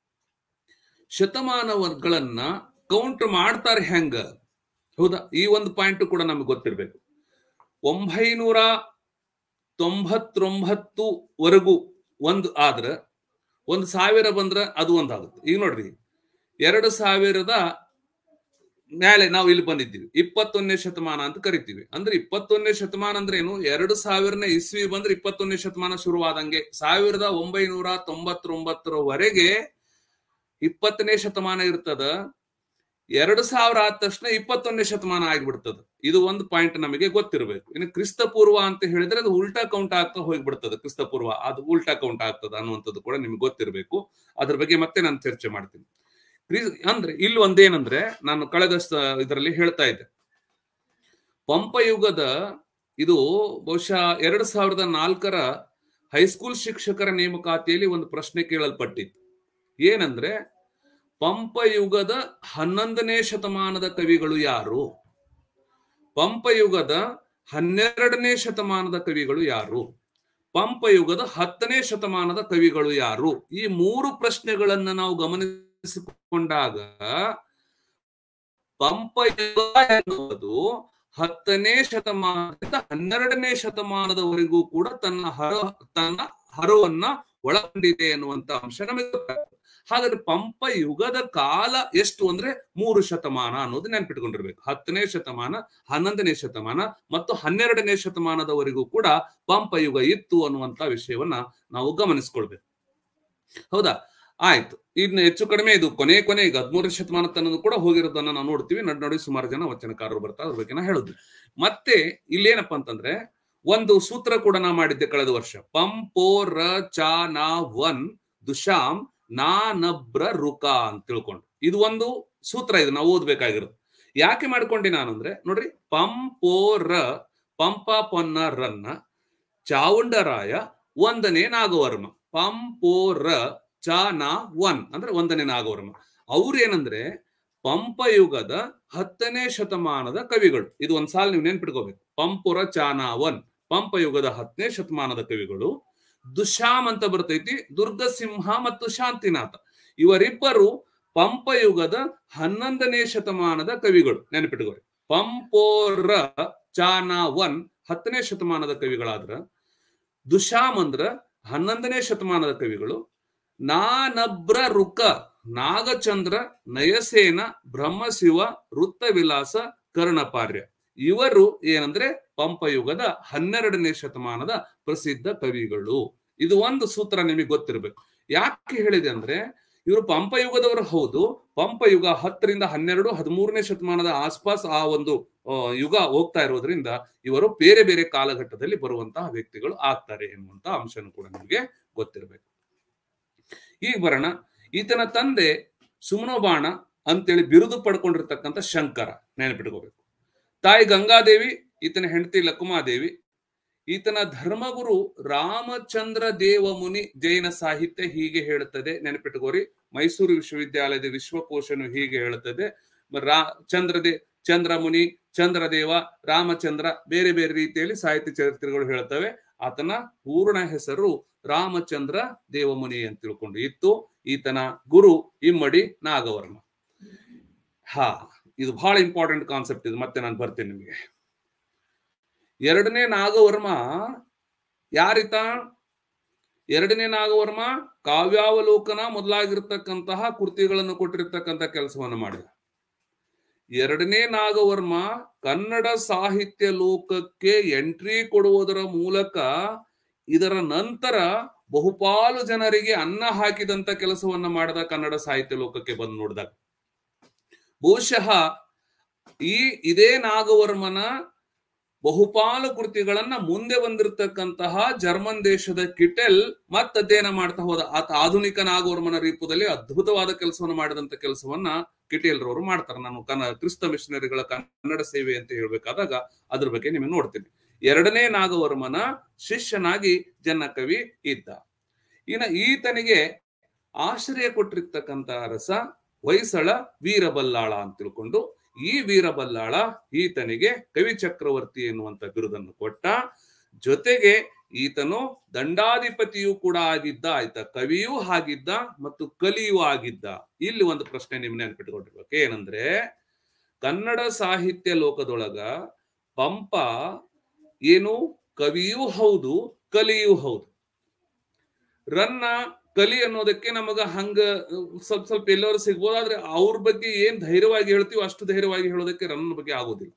ಶತಮಾನಗಳನ್ನ ಕೌಂಟ್ ಮಾಡ್ತಾರೆ ಹೆಂಗ ಹೌದಾ ಈ ಒಂದು ಪಾಯಿಂಟ್ ಕೂಡ ನಮಗೆ ಗೊತ್ತಿರ್ಬೇಕು ಒಂಬೈನೂರ ತೊಂಬತ್ತೊಂಬತ್ತು ವರೆಗೂ ಒಂದು ಆದ್ರ ಒಂದು ಸಾವಿರ ಬಂದ್ರೆ ಅದು ಒಂದಾಗುತ್ತೆ ಈಗ ನೋಡ್ರಿ ಎರಡು ಸಾವಿರದ ಮೇಲೆ ನಾವು ಇಲ್ಲಿ ಬಂದಿದ್ದೀವಿ ಇಪ್ಪತ್ತೊಂದನೇ ಶತಮಾನ ಅಂತ ಕರಿತೀವಿ ಅಂದ್ರೆ ಇಪ್ಪತ್ತೊಂದನೇ ಶತಮಾನ ಅಂದ್ರೆ ಏನು ಎರಡು ಸಾವಿರನೇ ಇಸ್ವಿ ಬಂದ್ರೆ ಇಪ್ಪತ್ತೊಂದನೇ ಶತಮಾನ ಶುರುವಾದಂಗೆ ಸಾವಿರದ ಒಂಬೈನೂರ ತೊಂಬತ್ತೊಂಬತ್ತರವರೆಗೆ ಇಪ್ಪತ್ತನೇ ಶತಮಾನ ಇರ್ತದ ಎರಡು ಸಾವಿರ ಆದ ತಕ್ಷಣ ಇಪ್ಪತ್ತೊಂದನೇ ಶತಮಾನ ಆಗಿಬಿಡ್ತದ ಇದು ಒಂದು ಪಾಯಿಂಟ್ ನಮಗೆ ಗೊತ್ತಿರಬೇಕು ಇನ್ನು ಕ್ರಿಸ್ತ ಪೂರ್ವ ಅಂತ ಹೇಳಿದ್ರೆ ಅದು ಉಲ್ಟಾ ಕೌಂಟ್ ಆಗ್ತಾ ಹೋಗ್ಬಿಡ್ತದೆ ಕ್ರಿಸ್ತ ಪೂರ್ವ ಅದು ಉಲ್ಟಾ ಕೌಂಟ್ ಆಗ್ತದ ಅನ್ನುವಂಥದ್ದು ಕೂಡ ನಿಮ್ಗೆ ಗೊತ್ತಿರಬೇಕು ಅದ್ರ ಬಗ್ಗೆ ಮತ್ತೆ ನಾನು ಚರ್ಚೆ ಮಾಡ್ತೀನಿ ಕ್ರಿಸ್- ಅಂದ್ರೆ ಇಲ್ಲಿ ಒಂದೇನಂದ್ರೆ ನಾನು ಕಳೆದ ಇದರಲ್ಲಿ ಹೇಳ್ತಾ ಇದ್ದೆ ಪಂಪಯುಗದ ಇದು ಬಹುಶಃ ಎರಡ್ ಸಾವಿರದ ನಾಲ್ಕರ ಹೈಸ್ಕೂಲ್ ಶಿಕ್ಷಕರ ನೇಮಕಾತಿಯಲ್ಲಿ ಒಂದು ಪ್ರಶ್ನೆ ಕೇಳಲ್ಪಟ್ಟಿತ್ತು ಏನಂದ್ರೆ ಪಂಪಯುಗದ ಹನ್ನೊಂದನೇ ಶತಮಾನದ ಕವಿಗಳು ಯಾರು ಪಂಪಯುಗದ ಹನ್ನೆರಡನೇ ಶತಮಾನದ ಕವಿಗಳು ಯಾರು ಪಂಪಯುಗದ ಹತ್ತನೇ ಶತಮಾನದ ಕವಿಗಳು ಯಾರು ಈ ಮೂರು ಪ್ರಶ್ನೆಗಳನ್ನ ನಾವು ಗಮನಿಸಿಕೊಂಡಾಗ ಪಂಪಯುಗ ಎನ್ನುವುದು ಹತ್ತನೇ ಶತಮಾನದಿಂದ ಹನ್ನೆರಡನೇ ಶತಮಾನದವರೆಗೂ ಕೂಡ ತನ್ನ ಹರ ತನ್ನ ಹರವನ್ನ ಒಳಗೊಂಡಿದೆ ಎನ್ನುವಂತ ಅಂಶ ನಮಗೆ ಗೊತ್ತಾಗ್ತದೆ ಹಾಗಾದ್ರೆ ಪಂಪ ಯುಗದ ಕಾಲ ಎಷ್ಟು ಅಂದ್ರೆ ಮೂರು ಶತಮಾನ ಅನ್ನೋದು ನೆನ್ಪಿಟ್ಕೊಂಡಿರ್ಬೇಕು ಹತ್ತನೇ ಶತಮಾನ ಹನ್ನೊಂದನೇ ಶತಮಾನ ಮತ್ತು ಹನ್ನೆರಡನೇ ಶತಮಾನದವರೆಗೂ ಕೂಡ ಪಂಪ ಯುಗ ಇತ್ತು ಅನ್ನುವಂತ ವಿಷಯವನ್ನ ನಾವು ಗಮನಿಸ್ಕೊಳ್ಬೇಕು ಹೌದಾ ಆಯ್ತು ಇನ್ನು ಹೆಚ್ಚು ಕಡಿಮೆ ಇದು ಕೊನೆ ಕೊನೆ ಈಗ ಹದಿಮೂರನೇ ಶತಮಾನ ತನಕ ಕೂಡ ಹೋಗಿರೋದನ್ನ ನಾವು ನೋಡ್ತೀವಿ ನಡ್ ನೋಡಿ ಸುಮಾರು ಜನ ವಚನಕಾರರು ಬರ್ತಾರೆ ಅದ್ರ ಬಗ್ಗೆ ನಾ ಹೇಳುದು ಮತ್ತೆ ಇಲ್ಲೇನಪ್ಪ ಅಂತಂದ್ರೆ ಒಂದು ಸೂತ್ರ ಕೂಡ ನಾ ಮಾಡಿದ್ದೆ ಕಳೆದ ವರ್ಷ ಪಂಪೋ ರ ಚ ನಾ ವನ್ ದುಶಾಮ್ ನಾ ನಬ್ರ ರುಕ ಅಂತ ತಿಳ್ಕೊಂಡು ಇದು ಒಂದು ಸೂತ್ರ ಇದು ನಾವು ಓದ್ಬೇಕಾಗಿರೋದು ಯಾಕೆ ಮಾಡ್ಕೊಂಡೆ ನಾನು ಅಂದ್ರೆ ನೋಡ್ರಿ ಪಂಪೋ ರ ಪಂಪ ಪೊನ್ನ ರನ್ನ ಚಾವುಂಡರಾಯ ಒಂದನೇ ನಾಗವರ್ಮ ಪಂಪೋ ರ ಚ ನಾ ಒನ್ ಅಂದ್ರೆ ಒಂದನೇ ನಾಗವರ್ಮ ಅವ್ರೇನಂದ್ರೆ ಪಂಪಯುಗದ ಹತ್ತನೇ ಶತಮಾನದ ಕವಿಗಳು ಇದು ಒಂದ್ ಸಾಲ ನೀವು ನೆನ್ಪಿಟ್ಕೋಬೇಕು ಪಂಪುರ ಚಾನಾ ಒನ್ ಪಂಪಯುಗದ ಹತ್ತನೇ ಶತಮಾನದ ಕವಿಗಳು ದುಶಾಮ್ ಅಂತ ಬರ್ತೈತಿ ದುರ್ಗಸಿಂಹ ಮತ್ತು ಶಾಂತಿನಾಥ ಇವರಿಬ್ಬರು ಪಂಪಯುಗದ ಹನ್ನೊಂದನೇ ಶತಮಾನದ ಕವಿಗಳು ನೆನಪಿಟ್ಕೋರಿ ಪಂಪೋರ ಚಾನಾ ಒನ್ ಹತ್ತನೇ ಶತಮಾನದ ಕವಿಗಳಾದ್ರ ದುಶಾಮ್ ಅಂದ್ರ ಹನ್ನೊಂದನೇ ಶತಮಾನದ ಕವಿಗಳು ನಾನಬ್ರ ರುಕ ನಾಗಚಂದ್ರ ನಯಸೇನ ಬ್ರಹ್ಮಶಿವ ವೃತ್ತವಿಲಾಸ ಕರ್ಣಪಾರ್ಯ ಇವರು ಏನಂದ್ರೆ ಪಂಪಯುಗದ ಹನ್ನೆರಡನೇ ಶತಮಾನದ ಪ್ರಸಿದ್ಧ ಕವಿಗಳು ಇದು ಒಂದು ಸೂತ್ರ ನಿಮಗೆ ಗೊತ್ತಿರಬೇಕು ಯಾಕೆ ಹೇಳಿದೆ ಅಂದ್ರೆ ಇವರು ಪಂಪಯುಗದವರು ಹೌದು ಪಂಪಯುಗ ಹತ್ತರಿಂದ ಹನ್ನೆರಡು ಹದಿಮೂರನೇ ಶತಮಾನದ ಆಸ್ಪಾಸ್ ಆ ಒಂದು ಯುಗ ಹೋಗ್ತಾ ಇರೋದ್ರಿಂದ ಇವರು ಬೇರೆ ಬೇರೆ ಕಾಲಘಟ್ಟದಲ್ಲಿ ಬರುವಂತಹ ವ್ಯಕ್ತಿಗಳು ಆಗ್ತಾರೆ ಎನ್ನುವಂತ ಅಂಶನೂ ಕೂಡ ನಿಮಗೆ ಗೊತ್ತಿರಬೇಕು ಈಗ ಬರೋಣ ಈತನ ತಂದೆ ಸುಮನೋಬಾಣ ಅಂತೇಳಿ ಬಿರುದು ಪಡ್ಕೊಂಡಿರ್ತಕ್ಕಂಥ ಶಂಕರ ನೆನಪಿಟ್ಕೋಬೇಕು ತಾಯಿ ಗಂಗಾದೇವಿ ಈತನ ಹೆಂಡತಿ ಲಕುಮಾದೇವಿ ಈತನ ಧರ್ಮಗುರು ರಾಮಚಂದ್ರ ದೇವ ಮುನಿ ಜೈನ ಸಾಹಿತ್ಯ ಹೀಗೆ ಹೇಳುತ್ತದೆ ನೆನಪಿಟ್ಕೋರಿ ಮೈಸೂರು ವಿಶ್ವವಿದ್ಯಾಲಯದ ವಿಶ್ವಕೋಶನು ಹೀಗೆ ಹೇಳುತ್ತದೆ ರಾ ಚಂದ್ರದೇ ಚಂದ್ರ ಮುನಿ ಚಂದ್ರದೇವ ರಾಮಚಂದ್ರ ಬೇರೆ ಬೇರೆ ರೀತಿಯಲ್ಲಿ ಸಾಹಿತ್ಯ ಚರಿತ್ರೆಗಳು ಹೇಳ್ತವೆ ಆತನ ಪೂರ್ಣ ಹೆಸರು ರಾಮಚಂದ್ರ ದೇವಮುನಿ ಅಂತ ತಿಳ್ಕೊಂಡು ಇತ್ತು ಈತನ ಗುರು ಇಮ್ಮಡಿ ನಾಗವರ್ಮ ಹಾ ಇದು ಬಹಳ ಇಂಪಾರ್ಟೆಂಟ್ ಕಾನ್ಸೆಪ್ಟ್ ಇದು ಮತ್ತೆ ನಾನು ಬರ್ತೀನಿ ನಿಮಗೆ ಎರಡನೇ ನಾಗವರ್ಮ ಯಾರಿತ ಎರಡನೇ ನಾಗವರ್ಮ ಕಾವ್ಯಾವಲೋಕನ ಮೊದಲಾಗಿರ್ತಕ್ಕಂತಹ ಕೃತಿಗಳನ್ನು ಕೊಟ್ಟಿರ್ತಕ್ಕಂಥ ಕೆಲಸವನ್ನು ಮಾಡಿದ ಎರಡನೇ ನಾಗವರ್ಮ ಕನ್ನಡ ಸಾಹಿತ್ಯ ಲೋಕಕ್ಕೆ ಎಂಟ್ರಿ ಕೊಡುವುದರ ಮೂಲಕ ಇದರ ನಂತರ ಬಹುಪಾಲು ಜನರಿಗೆ ಅನ್ನ ಹಾಕಿದಂತ ಕೆಲಸವನ್ನ ಮಾಡಿದ ಕನ್ನಡ ಸಾಹಿತ್ಯ ಲೋಕಕ್ಕೆ ಬಂದು ನೋಡಿದಾಗ ಬಹುಶಃ ಈ ಇದೇ ನಾಗವರ್ಮನ ಬಹುಪಾಲು ಕೃತಿಗಳನ್ನ ಮುಂದೆ ಬಂದಿರತಕ್ಕಂತಹ ಜರ್ಮನ್ ದೇಶದ ಕಿಟೆಲ್ ಮತ್ತ ಅಧ್ಯಯನ ಮಾಡ್ತಾ ಹೋದ ಆತ ಆಧುನಿಕ ನಾಗವರ್ಮನ ರೂಪದಲ್ಲಿ ಅದ್ಭುತವಾದ ಕೆಲಸವನ್ನು ಮಾಡಿದಂತ ಕೆಲಸವನ್ನ ಕಿಟೇಲ್ರವರು ಮಾಡ್ತಾರೆ ನಾನು ಕನ್ನ ಕ್ರಿಸ್ತ ಮಿಷನರಿಗಳ ಕನ್ನಡ ಸೇವೆ ಅಂತ ಹೇಳ್ಬೇಕಾದಾಗ ಅದ್ರ ಬಗ್ಗೆ ನಿಮಗೆ ನೋಡ್ತೀನಿ ಎರಡನೇ ನಾಗವರ್ಮನ ಶಿಷ್ಯನಾಗಿ ಜನಕವಿ ಇದ್ದ ಇನ್ನ ಈತನಿಗೆ ಆಶ್ರಯ ಕೊಟ್ಟಿರ್ತಕ್ಕಂತ ರಸ ಹೊಯ್ಸಳ ವೀರಬಲ್ಲಾಳ ಅಂತ ತಿಳ್ಕೊಂಡು ಈ ವೀರಬಲ್ಲಾಳ ಈತನಿಗೆ ಕವಿ ಚಕ್ರವರ್ತಿ ಎನ್ನುವಂತ ಬಿರುದನ್ನು ಕೊಟ್ಟ ಜೊತೆಗೆ ಈತನು ದಂಡಾಧಿಪತಿಯೂ ಕೂಡ ಆಗಿದ್ದ ಆಯ್ತ ಕವಿಯೂ ಆಗಿದ್ದ ಮತ್ತು ಕಲಿಯೂ ಆಗಿದ್ದ ಇಲ್ಲಿ ಒಂದು ಪ್ರಶ್ನೆ ನಿಮ್ ನೆನ್ಪಿಟ್ಕೊಂಡಿರ್ಬೇಕು ಏನಂದ್ರೆ ಕನ್ನಡ ಸಾಹಿತ್ಯ ಲೋಕದೊಳಗ ಪಂಪ ಏನು ಕವಿಯೂ ಹೌದು ಕಲಿಯೂ ಹೌದು ರನ್ನ ಕಲಿ ಅನ್ನೋದಕ್ಕೆ ನಮಗ ಹಂಗ ಸ್ವಲ್ಪ ಸ್ವಲ್ಪ ಎಲ್ಲರೂ ಸಿಗ್ಬೋದು ಆದ್ರೆ ಅವ್ರ ಬಗ್ಗೆ ಏನ್ ಧೈರ್ಯವಾಗಿ ಹೇಳ್ತೀವೋ ಅಷ್ಟು ಧೈರ್ಯವಾಗಿ ಹೇಳೋದಕ್ಕೆ ರನ್ನ ಬಗ್ಗೆ ಆಗೋದಿಲ್ಲ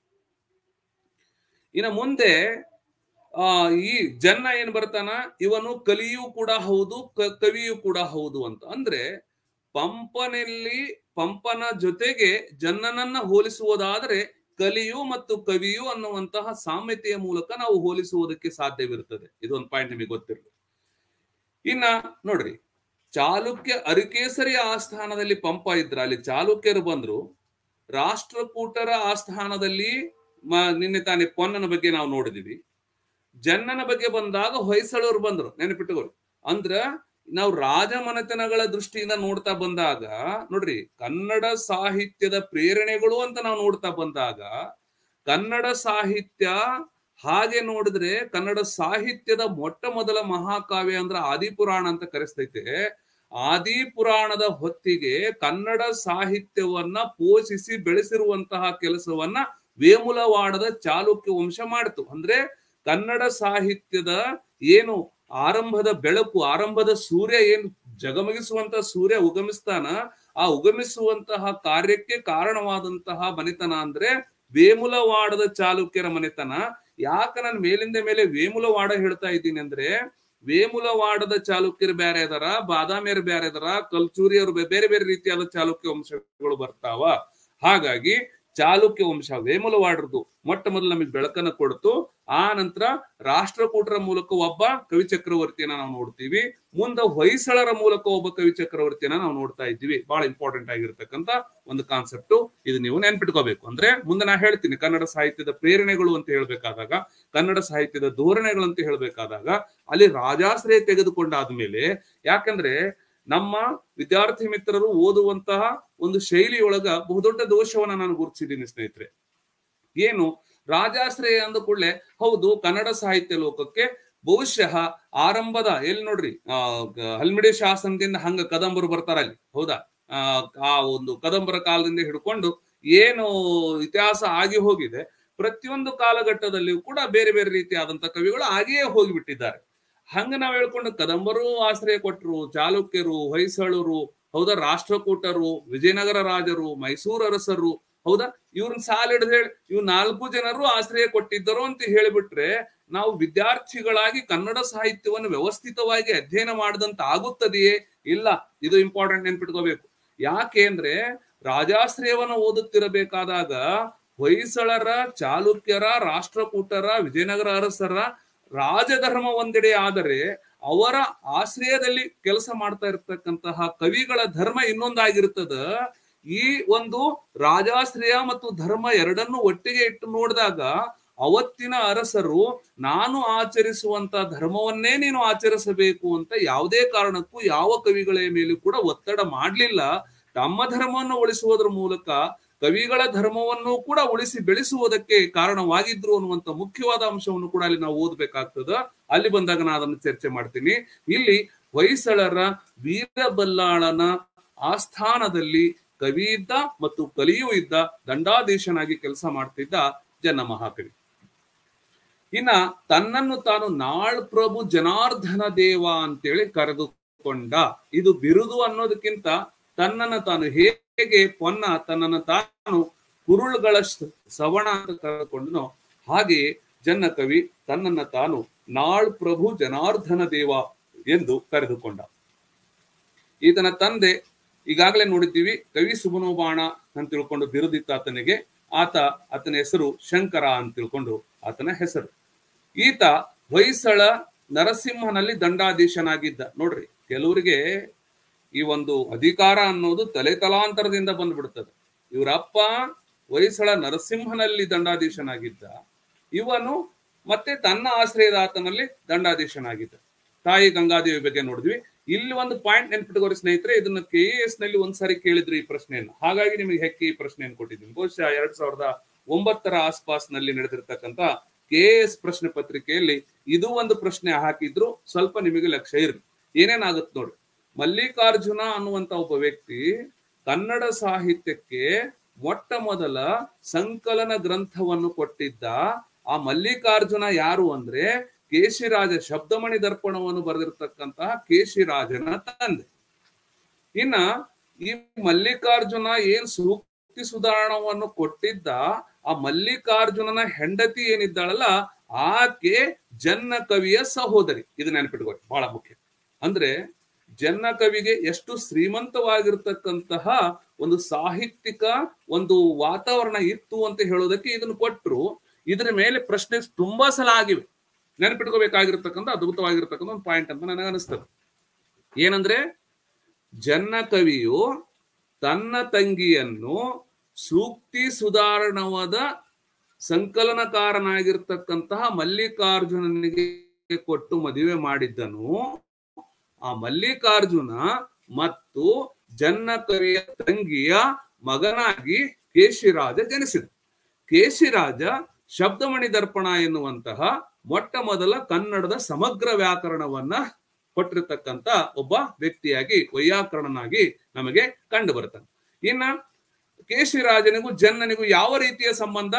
ಇನ್ನ ಮುಂದೆ ಆ ಈ ಜನ್ನ ಏನ್ ಬರ್ತಾನ ಇವನು ಕಲಿಯೂ ಕೂಡ ಹೌದು ಕವಿಯೂ ಕೂಡ ಹೌದು ಅಂತ ಅಂದ್ರೆ ಪಂಪನಲ್ಲಿ ಪಂಪನ ಜೊತೆಗೆ ಜನ್ನನನ್ನ ಹೋಲಿಸುವುದಾದ್ರೆ ಕಲಿಯು ಮತ್ತು ಕವಿಯು ಅನ್ನುವಂತಹ ಸಾಮ್ಯತೆಯ ಮೂಲಕ ನಾವು ಹೋಲಿಸುವುದಕ್ಕೆ ಸಾಧ್ಯವಿರುತ್ತದೆ ಇದೊಂದು ಪಾಯಿಂಟ್ ನಿಮಗೆ ಗೊತ್ತಿರಲಿ ಇನ್ನ ನೋಡ್ರಿ ಚಾಲುಕ್ಯ ಅರಿಕೇಸರಿ ಆಸ್ಥಾನದಲ್ಲಿ ಪಂಪ ಇದ್ರ ಅಲ್ಲಿ ಚಾಲುಕ್ಯರು ಬಂದ್ರು ರಾಷ್ಟ್ರಕೂಟರ ಆಸ್ಥಾನದಲ್ಲಿ ನಿನ್ನೆ ತಾನೇ ಪೊನ್ನನ ಬಗ್ಗೆ ನಾವು ನೋಡಿದಿವಿ ಜನ್ನನ ಬಗ್ಗೆ ಬಂದಾಗ ಹೊಯ್ಸಳರು ಬಂದ್ರು ನೆನಪಿಟ್ಟುಕೊಳ್ಳಿ ಅಂದ್ರ ನಾವು ರಾಜಮನೆತನಗಳ ದೃಷ್ಟಿಯಿಂದ ನೋಡ್ತಾ ಬಂದಾಗ ನೋಡ್ರಿ ಕನ್ನಡ ಸಾಹಿತ್ಯದ ಪ್ರೇರಣೆಗಳು ಅಂತ ನಾವು ನೋಡ್ತಾ ಬಂದಾಗ ಕನ್ನಡ ಸಾಹಿತ್ಯ ಹಾಗೆ ನೋಡಿದ್ರೆ ಕನ್ನಡ ಸಾಹಿತ್ಯದ ಮೊಟ್ಟ ಮೊದಲ ಮಹಾಕಾವ್ಯ ಅಂದ್ರೆ ಆದಿಪುರಾಣ ಅಂತ ಕರೆಸ್ತೈತೆ ಆದಿಪುರಾಣದ ಹೊತ್ತಿಗೆ ಕನ್ನಡ ಸಾಹಿತ್ಯವನ್ನ ಪೋಷಿಸಿ ಬೆಳೆಸಿರುವಂತಹ ಕೆಲಸವನ್ನ ವೇಮುಲವಾಡದ ಚಾಲುಕ್ಯ ವಂಶ ಮಾಡಿತು ಅಂದ್ರೆ ಕನ್ನಡ ಸಾಹಿತ್ಯದ ಏನು ಆರಂಭದ ಬೆಳಕು ಆರಂಭದ ಸೂರ್ಯ ಏನು ಜಗಮಗಿಸುವಂತ ಸೂರ್ಯ ಉಗಮಿಸ್ತಾನ ಆ ಉಗಮಿಸುವಂತಹ ಕಾರ್ಯಕ್ಕೆ ಕಾರಣವಾದಂತಹ ಮನೆತನ ಅಂದ್ರೆ ವೇಮುಲವಾಡದ ಚಾಲುಕ್ಯರ ಮನೆತನ ಯಾಕ ನಾನು ಮೇಲಿಂದ ಮೇಲೆ ವೇಮುಲವಾಡ ಹೇಳ್ತಾ ಇದ್ದೀನಿ ಅಂದ್ರೆ ವೇಮುಲವಾಡದ ಚಾಲುಕ್ಯರು ಬೇರೆ ಇದಾರ ಬಾದಾಮಿಯರು ಬೇರೆ ಇದಾರ ಕಲ್ಚೂರಿಯವರು ಬೇರೆ ಬೇರೆ ರೀತಿಯಾದ ಚಾಲುಕ್ಯ ವಂಶಗಳು ಬರ್ತಾವ ಹಾಗಾಗಿ ಚಾಲುಕ್ಯ ವಂಶ ವೇಮುಲವಾಡ್ರದು ಮೊಟ್ಟ ಮೊದಲು ನಮಗೆ ಬೆಳಕನ್ನ ಕೊಡ್ತು ಆ ನಂತರ ರಾಷ್ಟ್ರಕೂಟರ ಮೂಲಕ ಒಬ್ಬ ಕವಿ ಚಕ್ರವರ್ತಿಯನ್ನ ನಾವು ನೋಡ್ತೀವಿ ಮುಂದೆ ಹೊಯ್ಸಳರ ಮೂಲಕ ಒಬ್ಬ ಕವಿ ಚಕ್ರವರ್ತಿಯನ್ನ ನಾವು ನೋಡ್ತಾ ಇದ್ದೀವಿ ಬಹಳ ಇಂಪಾರ್ಟೆಂಟ್ ಆಗಿರ್ತಕ್ಕಂತ ಒಂದು ಕಾನ್ಸೆಪ್ಟ್ ಇದು ನೀವು ನೆನ್ಪಿಟ್ಕೋಬೇಕು ಅಂದ್ರೆ ಮುಂದೆ ನಾ ಹೇಳ್ತೀನಿ ಕನ್ನಡ ಸಾಹಿತ್ಯದ ಪ್ರೇರಣೆಗಳು ಅಂತ ಹೇಳ್ಬೇಕಾದಾಗ ಕನ್ನಡ ಸಾಹಿತ್ಯದ ಧೋರಣೆಗಳು ಅಂತ ಹೇಳ್ಬೇಕಾದಾಗ ಅಲ್ಲಿ ರಾಜಾಶ್ರಯ ತೆಗೆದುಕೊಂಡಾದ್ಮೇಲೆ ಯಾಕಂದ್ರೆ ನಮ್ಮ ವಿದ್ಯಾರ್ಥಿ ಮಿತ್ರರು ಓದುವಂತಹ ಒಂದು ಶೈಲಿಯೊಳಗ ಬಹುದೊಡ್ಡ ದೋಷವನ್ನ ನಾನು ಗುರುತಿಸಿದ್ದೀನಿ ಸ್ನೇಹಿತರೆ ಏನು ರಾಜಾಶ್ರಯ ಅಂದ ಕೂಡಲೇ ಹೌದು ಕನ್ನಡ ಸಾಹಿತ್ಯ ಲೋಕಕ್ಕೆ ಬಹುಶಃ ಆರಂಭದ ಎಲ್ಲಿ ನೋಡ್ರಿ ಆ ಹಲ್ಮಿಡಿ ಶಾಸನದಿಂದ ಹಂಗ ಕದಂಬರು ಬರ್ತಾರ ಅಲ್ಲಿ ಹೌದಾ ಆ ಆ ಒಂದು ಕದಂಬರ ಕಾಲದಿಂದ ಹಿಡ್ಕೊಂಡು ಏನು ಇತಿಹಾಸ ಆಗಿ ಹೋಗಿದೆ ಪ್ರತಿಯೊಂದು ಕಾಲಘಟ್ಟದಲ್ಲಿಯೂ ಕೂಡ ಬೇರೆ ಬೇರೆ ರೀತಿಯಾದಂತ ಕವಿಗಳು ಹಾಗೆಯೇ ಹೋಗಿಬಿಟ್ಟಿದ್ದಾರೆ ಹಂಗ ನಾವ್ ಹೇಳ್ಕೊಂಡು ಕದಂಬರು ಆಶ್ರಯ ಕೊಟ್ಟರು ಚಾಲುಕ್ಯರು ಹೊಯ್ಸಳರು ಹೌದಾ ರಾಷ್ಟ್ರಕೂಟರು ವಿಜಯನಗರ ರಾಜರು ಮೈಸೂರು ಅರಸರು ಹೌದಾ ಇವ್ರನ್ನ ಸಾಲ ಹಿಡಿದು ಹೇಳಿ ಇವ್ ನಾಲ್ಕು ಜನರು ಆಶ್ರಯ ಕೊಟ್ಟಿದ್ದರು ಅಂತ ಹೇಳಿಬಿಟ್ರೆ ನಾವು ವಿದ್ಯಾರ್ಥಿಗಳಾಗಿ ಕನ್ನಡ ಸಾಹಿತ್ಯವನ್ನು ವ್ಯವಸ್ಥಿತವಾಗಿ ಅಧ್ಯಯನ ಮಾಡಿದಂತ ಆಗುತ್ತದೆಯೇ ಇಲ್ಲ ಇದು ಇಂಪಾರ್ಟೆಂಟ್ ನೆನ್ಪಿಟ್ಕೋಬೇಕು ಯಾಕೆ ಅಂದ್ರೆ ರಾಜಾಶ್ರಯವನ್ನು ಓದುತ್ತಿರಬೇಕಾದಾಗ ಹೊಯ್ಸಳರ ಚಾಲುಕ್ಯರ ರಾಷ್ಟ್ರಕೂಟರ ವಿಜಯನಗರ ಅರಸರ ರಾಜಧರ್ಮ ಒಂದೆಡೆ ಆದರೆ ಅವರ ಆಶ್ರಯದಲ್ಲಿ ಕೆಲಸ ಮಾಡ್ತಾ ಇರ್ತಕ್ಕಂತಹ ಕವಿಗಳ ಧರ್ಮ ಇನ್ನೊಂದಾಗಿರ್ತದ ಈ ಒಂದು ರಾಜಾಶ್ರಯ ಮತ್ತು ಧರ್ಮ ಎರಡನ್ನು ಒಟ್ಟಿಗೆ ಇಟ್ಟು ನೋಡಿದಾಗ ಅವತ್ತಿನ ಅರಸರು ನಾನು ಆಚರಿಸುವಂತ ಧರ್ಮವನ್ನೇ ನೀನು ಆಚರಿಸಬೇಕು ಅಂತ ಯಾವುದೇ ಕಾರಣಕ್ಕೂ ಯಾವ ಕವಿಗಳ ಮೇಲೂ ಕೂಡ ಒತ್ತಡ ಮಾಡ್ಲಿಲ್ಲ ತಮ್ಮ ಧರ್ಮವನ್ನು ಉಳಿಸುವುದರ ಮೂಲಕ ಕವಿಗಳ ಧರ್ಮವನ್ನು ಕೂಡ ಉಳಿಸಿ ಬೆಳೆಸುವುದಕ್ಕೆ ಕಾರಣವಾಗಿದ್ರು ಅನ್ನುವಂತ ಮುಖ್ಯವಾದ ಅಂಶವನ್ನು ಕೂಡ ಅಲ್ಲಿ ನಾವು ಓದ್ಬೇಕಾಗ್ತದ ಅಲ್ಲಿ ಬಂದಾಗ ನಾನು ಅದನ್ನು ಚರ್ಚೆ ಮಾಡ್ತೀನಿ ಇಲ್ಲಿ ಹೊಯ್ಸಳರ ವೀರಬಲ್ಲಾಳನ ಆಸ್ಥಾನದಲ್ಲಿ ಕವಿ ಇದ್ದ ಮತ್ತು ಕಲಿಯೂ ಇದ್ದ ದಂಡಾಧೀಶನಾಗಿ ಕೆಲಸ ಮಾಡ್ತಿದ್ದ ಜನ ಮಹಾಕವಿ ಇನ್ನ ತನ್ನನ್ನು ತಾನು ನಾಳ್ ಪ್ರಭು ಜನಾರ್ದನ ದೇವ ಅಂತೇಳಿ ಕರೆದುಕೊಂಡ ಇದು ಬಿರುದು ಅನ್ನೋದಕ್ಕಿಂತ ತನ್ನನ್ನು ತಾನು ಹೇಗೆ ಪೊನ್ನ ತನ್ನನ್ನು ತಾನು ಕುರುಳುಗಳ ಸವಣ ಅಂತ ಕರೆದುಕೊಂಡನೋ ಹಾಗೆಯೇ ಜನ್ನ ಕವಿ ತನ್ನನ್ನ ತಾನು ನಾಳ್ ಪ್ರಭು ಜನಾರ್ದನ ದೇವ ಎಂದು ಕರೆದುಕೊಂಡ ಈತನ ತಂದೆ ಈಗಾಗಲೇ ನೋಡಿದ್ದೀವಿ ಕವಿ ಸುಮನೋಬಾಣ ಅಂತ ತಿಳ್ಕೊಂಡು ಬಿರುದಿತ್ತ ಆತನಿಗೆ ಆತ ಆತನ ಹೆಸರು ಶಂಕರ ಅಂತ ತಿಳ್ಕೊಂಡು ಆತನ ಹೆಸರು ಈತ ಹೊಯ್ಸಳ ನರಸಿಂಹನಲ್ಲಿ ದಂಡಾಧೀಶನಾಗಿದ್ದ ನೋಡ್ರಿ ಕೆಲವರಿಗೆ ಈ ಒಂದು ಅಧಿಕಾರ ಅನ್ನೋದು ತಲೆ ತಲಾಂತರದಿಂದ ಬಂದ್ಬಿಡ್ತದೆ ಇವರ ಅಪ್ಪ ಹೊಯ್ಸಳ ನರಸಿಂಹನಲ್ಲಿ ದಂಡಾಧೀಶನಾಗಿದ್ದ ಇವನು ಮತ್ತೆ ತನ್ನ ಆಶ್ರಯದಾತನಲ್ಲಿ ದಂಡಾಧೀಶನಾಗಿದ್ದ ತಾಯಿ ಗಂಗಾದೇವಿ ಬಗ್ಗೆ ನೋಡಿದ್ವಿ ಇಲ್ಲಿ ಒಂದು ಪಾಯಿಂಟ್ ನೆನ್ಪಿಟ್ಕೋರಿ ಸ್ನೇಹಿತರೆ ಇದನ್ನ ಕೆ ಎಸ್ ನಲ್ಲಿ ಒಂದ್ಸಾರಿ ಕೇಳಿದ್ರು ಈ ಪ್ರಶ್ನೆಯನ್ನು ಹಾಗಾಗಿ ನಿಮಗೆ ಹೆಕ್ಕಿ ಈ ಪ್ರಶ್ನೆಯನ್ನು ಕೊಟ್ಟಿದ್ದೀನಿ ಬಹುಶಃ ಎರಡ್ ಸಾವಿರದ ಒಂಬತ್ತರ ಆಸ್ಪಾಸ್ನಲ್ಲಿ ನಡೆದಿರ್ತಕ್ಕಂತ ಕೆ ಎಸ್ ಪ್ರಶ್ನೆ ಪತ್ರಿಕೆಯಲ್ಲಿ ಇದು ಒಂದು ಪ್ರಶ್ನೆ ಹಾಕಿದ್ರು ಸ್ವಲ್ಪ ನಿಮಗೆ ಲಕ್ಷ್ಯ ಇರ್ಲಿ ಏನೇನಾಗುತ್ತೆ ನೋಡಿ ಮಲ್ಲಿಕಾರ್ಜುನ ಅನ್ನುವಂತ ಒಬ್ಬ ವ್ಯಕ್ತಿ ಕನ್ನಡ ಸಾಹಿತ್ಯಕ್ಕೆ ಮೊಟ್ಟ ಮೊದಲ ಸಂಕಲನ ಗ್ರಂಥವನ್ನು ಕೊಟ್ಟಿದ್ದ ಆ ಮಲ್ಲಿಕಾರ್ಜುನ ಯಾರು ಅಂದ್ರೆ ಕೇಶಿರಾಜ ಶಬ್ದಮಣಿ ದರ್ಪಣವನ್ನು ಬರೆದಿರ್ತಕ್ಕಂತಹ ಕೇಶಿರಾಜನ ತಂದೆ ಇನ್ನ ಈ ಮಲ್ಲಿಕಾರ್ಜುನ ಏನ್ ಸೂಕ್ತಿ ಸುಧಾರಣವನ್ನು ಕೊಟ್ಟಿದ್ದ ಆ ಮಲ್ಲಿಕಾರ್ಜುನನ ಹೆಂಡತಿ ಏನಿದ್ದಾಳಲ್ಲ ಆಕೆ ಜನ್ನ ಕವಿಯ ಸಹೋದರಿ ಇದು ನೆನಪಿಟ್ಕೊಳ್ಳಿ ಬಹಳ ಮುಖ್ಯ ಅಂದ್ರೆ ಜನ್ನ ಕವಿಗೆ ಎಷ್ಟು ಶ್ರೀಮಂತವಾಗಿರ್ತಕ್ಕಂತಹ ಒಂದು ಸಾಹಿತ್ಯಿಕ ಒಂದು ವಾತಾವರಣ ಇತ್ತು ಅಂತ ಹೇಳೋದಕ್ಕೆ ಇದನ್ನು ಕೊಟ್ಟರು ಇದರ ಮೇಲೆ ಪ್ರಶ್ನೆ ತುಂಬಾ ಸಲ ಆಗಿವೆ ನೆನಪಿಟ್ಕೋಬೇಕಾಗಿರ್ತಕ್ಕಂಥ ಅದ್ಭುತವಾಗಿರ್ತಕ್ಕಂಥ ಒಂದು ಪಾಯಿಂಟ್ ಅಂತ ನನಗೆ ಅನಿಸ್ತದೆ ಏನಂದ್ರೆ ಜನ್ನ ಕವಿಯು ತನ್ನ ತಂಗಿಯನ್ನು ಸೂಕ್ತಿ ಸುಧಾರಣವಾದ ಸಂಕಲನಕಾರನಾಗಿರ್ತಕ್ಕಂತಹ ಮಲ್ಲಿಕಾರ್ಜುನನಿಗೆ ಕೊಟ್ಟು ಮದುವೆ ಮಾಡಿದ್ದನು ಆ ಮಲ್ಲಿಕಾರ್ಜುನ ಮತ್ತು ಜನ್ನ ಕವಿಯ ತಂಗಿಯ ಮಗನಾಗಿ ಕೇಶಿರಾಜ ಜನಿಸಿದ ಕೇಶಿರಾಜ ಶಬ್ದಮಣಿ ದರ್ಪಣ ಎನ್ನುವಂತಹ ಮೊಟ್ಟ ಮೊದಲ ಕನ್ನಡದ ಸಮಗ್ರ ವ್ಯಾಕರಣವನ್ನ ಕೊಟ್ಟಿರ್ತಕ್ಕಂತ ಒಬ್ಬ ವ್ಯಕ್ತಿಯಾಗಿ ವೈಯಾಕರಣನಾಗಿ ನಮಗೆ ಕಂಡು ಬರ್ತಾನೆ ಇನ್ನ ಕೇಶಿರಾಜನಿಗೂ ಜನ್ನನಿಗೂ ಯಾವ ರೀತಿಯ ಸಂಬಂಧ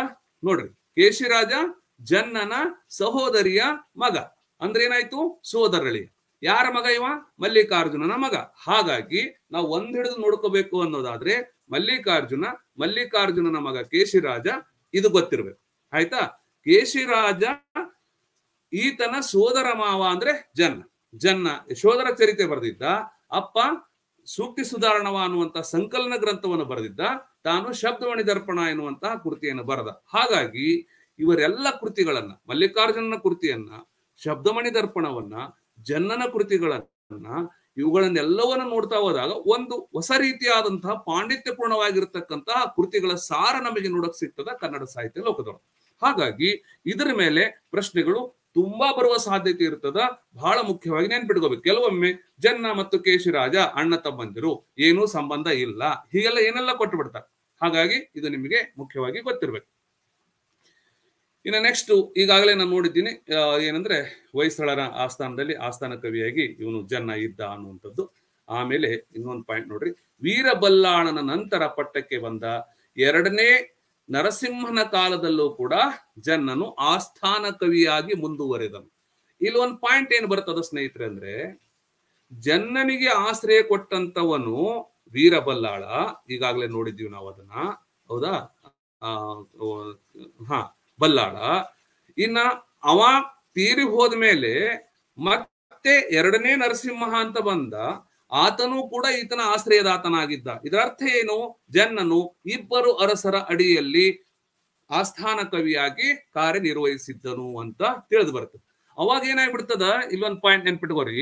ನೋಡ್ರಿ ಕೇಶಿರಾಜ ಜನ್ನನ ಸಹೋದರಿಯ ಮಗ ಅಂದ್ರೆ ಏನಾಯ್ತು ಸೋದರಳಿ ಯಾರ ಮಗ ಇವ ಮಲ್ಲಿಕಾರ್ಜುನನ ಮಗ ಹಾಗಾಗಿ ನಾವು ಒಂದ್ ಹಿಡಿದು ನೋಡ್ಕೋಬೇಕು ಅನ್ನೋದಾದ್ರೆ ಮಲ್ಲಿಕಾರ್ಜುನ ಮಲ್ಲಿಕಾರ್ಜುನನ ಮಗ ಕೇಶಿರಾಜ ಇದು ಗೊತ್ತಿರ್ಬೇಕು ಆಯ್ತಾ ಕೇಶಿರಾಜ ಈತನ ಸೋದರ ಮಾವ ಅಂದ್ರೆ ಜನ್ನ ಜನ್ನ ಯಶೋಧರ ಚರಿತೆ ಬರೆದಿದ್ದ ಅಪ್ಪ ಸೂಕ್ತಿ ಸುಧಾರಣವ ಅನ್ನುವಂತ ಸಂಕಲನ ಗ್ರಂಥವನ್ನು ಬರೆದಿದ್ದ ತಾನು ಶಬ್ದವಣಿ ದರ್ಪಣ ಎನ್ನುವಂತಹ ಕೃತಿಯನ್ನು ಬರೆದ ಹಾಗಾಗಿ ಇವರೆಲ್ಲ ಕೃತಿಗಳನ್ನ ಮಲ್ಲಿಕಾರ್ಜುನನ ಕೃತಿಯನ್ನ ಶಬ್ದಮಣಿ ದರ್ಪಣವನ್ನ ಜನ್ನನ ಕೃತಿಗಳನ್ನ ಇವುಗಳನ್ನೆಲ್ಲವನ್ನ ನೋಡ್ತಾ ಹೋದಾಗ ಒಂದು ಹೊಸ ರೀತಿಯಾದಂತಹ ಪಾಂಡಿತ್ಯಪೂರ್ಣವಾಗಿರ್ತಕ್ಕಂತಹ ಕೃತಿಗಳ ಸಾರ ನಮಗೆ ನೋಡಕ್ ಸಿಗ್ತದ ಕನ್ನಡ ಸಾಹಿತ್ಯ ಲೋಕದೊಳಗೆ ಹಾಗಾಗಿ ಇದರ ಮೇಲೆ ಪ್ರಶ್ನೆಗಳು ತುಂಬಾ ಬರುವ ಸಾಧ್ಯತೆ ಇರ್ತದ ಬಹಳ ಮುಖ್ಯವಾಗಿ ನೆನ್ಪಿಟ್ಕೋಬೇಕು ಕೆಲವೊಮ್ಮೆ ಜನ್ನ ಮತ್ತು ಕೇಶಿರಾಜ ಅಣ್ಣ ತಮ್ಮಂದಿರು ಏನೂ ಸಂಬಂಧ ಇಲ್ಲ ಹೀಗೆಲ್ಲ ಏನೆಲ್ಲ ಕೊಟ್ಟು ಬಿಡ್ತಾರೆ ಹಾಗಾಗಿ ಇದು ನಿಮಗೆ ಮುಖ್ಯವಾಗಿ ಗೊತ್ತಿರ್ಬೇಕು ಇನ್ನು ನೆಕ್ಸ್ಟ್ ಈಗಾಗಲೇ ನಾನು ನೋಡಿದ್ದೀನಿ ಆ, ಏನಂದ್ರೆ ಹೊಯ್ಸಳರ ಆಸ್ಥಾನದಲ್ಲಿ ಆಸ್ಥಾನ ಕವಿಯಾಗಿ ಇವನು ಜನ್ನ ಇದ್ದ ಅನ್ನುವಂಥದ್ದು ಆಮೇಲೆ ಇನ್ನೊಂದು ಪಾಯಿಂಟ್ ನೋಡ್ರಿ ವೀರಬಲ್ಲಾಳನ ನಂತರ ಪಟ್ಟಕ್ಕೆ ಬಂದ ಎರಡನೇ ನರಸಿಂಹನ ಕಾಲದಲ್ಲೂ ಕೂಡ ಜನ್ನನು ಆಸ್ಥಾನ ಕವಿಯಾಗಿ ಮುಂದುವರೆದನು ಇಲ್ಲಿ ಒಂದು ಪಾಯಿಂಟ್ ಏನ್ ಬರ್ತದ ಸ್ನೇಹಿತರೆ ಅಂದ್ರೆ ಜನ್ನನಿಗೆ ಆಶ್ರಯ ಕೊಟ್ಟಂತವನು ವೀರಬಲ್ಲಾಳ ಈಗಾಗಲೇ ನೋಡಿದ್ದೀವಿ ನಾವು ಅದನ್ನ ಹೌದಾ ಆ, ಓ, ಹಾ ಬಲ್ಲಾಳ ಇನ್ನ ಅವ ತೀರಿ ಹೋದ್ಮೇಲೆ ಮತ್ತೆ ಎರಡನೇ ನರಸಿಂಹ ಅಂತ ಬಂದ ಆತನು ಕೂಡ ಈತನ ಆಶ್ರಯದಾತನಾಗಿದ್ದ ಇದರ ಅರ್ಥ ಏನು ಜನ್ನನು ಇಬ್ಬರು ಅರಸರ ಅಡಿಯಲ್ಲಿ ಆಸ್ಥಾನ ಕವಿಯಾಗಿ ಕಾರ್ಯನಿರ್ವಹಿಸಿದ್ದನು ಅಂತ ತಿಳಿದು ಬರ್ತದೆ ಅವಾಗ ಏನಾಗ್ಬಿಡ್ತದ ಇಲ್ಲೊಂದು ಪಾಯಿಂಟ್ ನೆನ್ಪಿಟ್ಕೋರಿ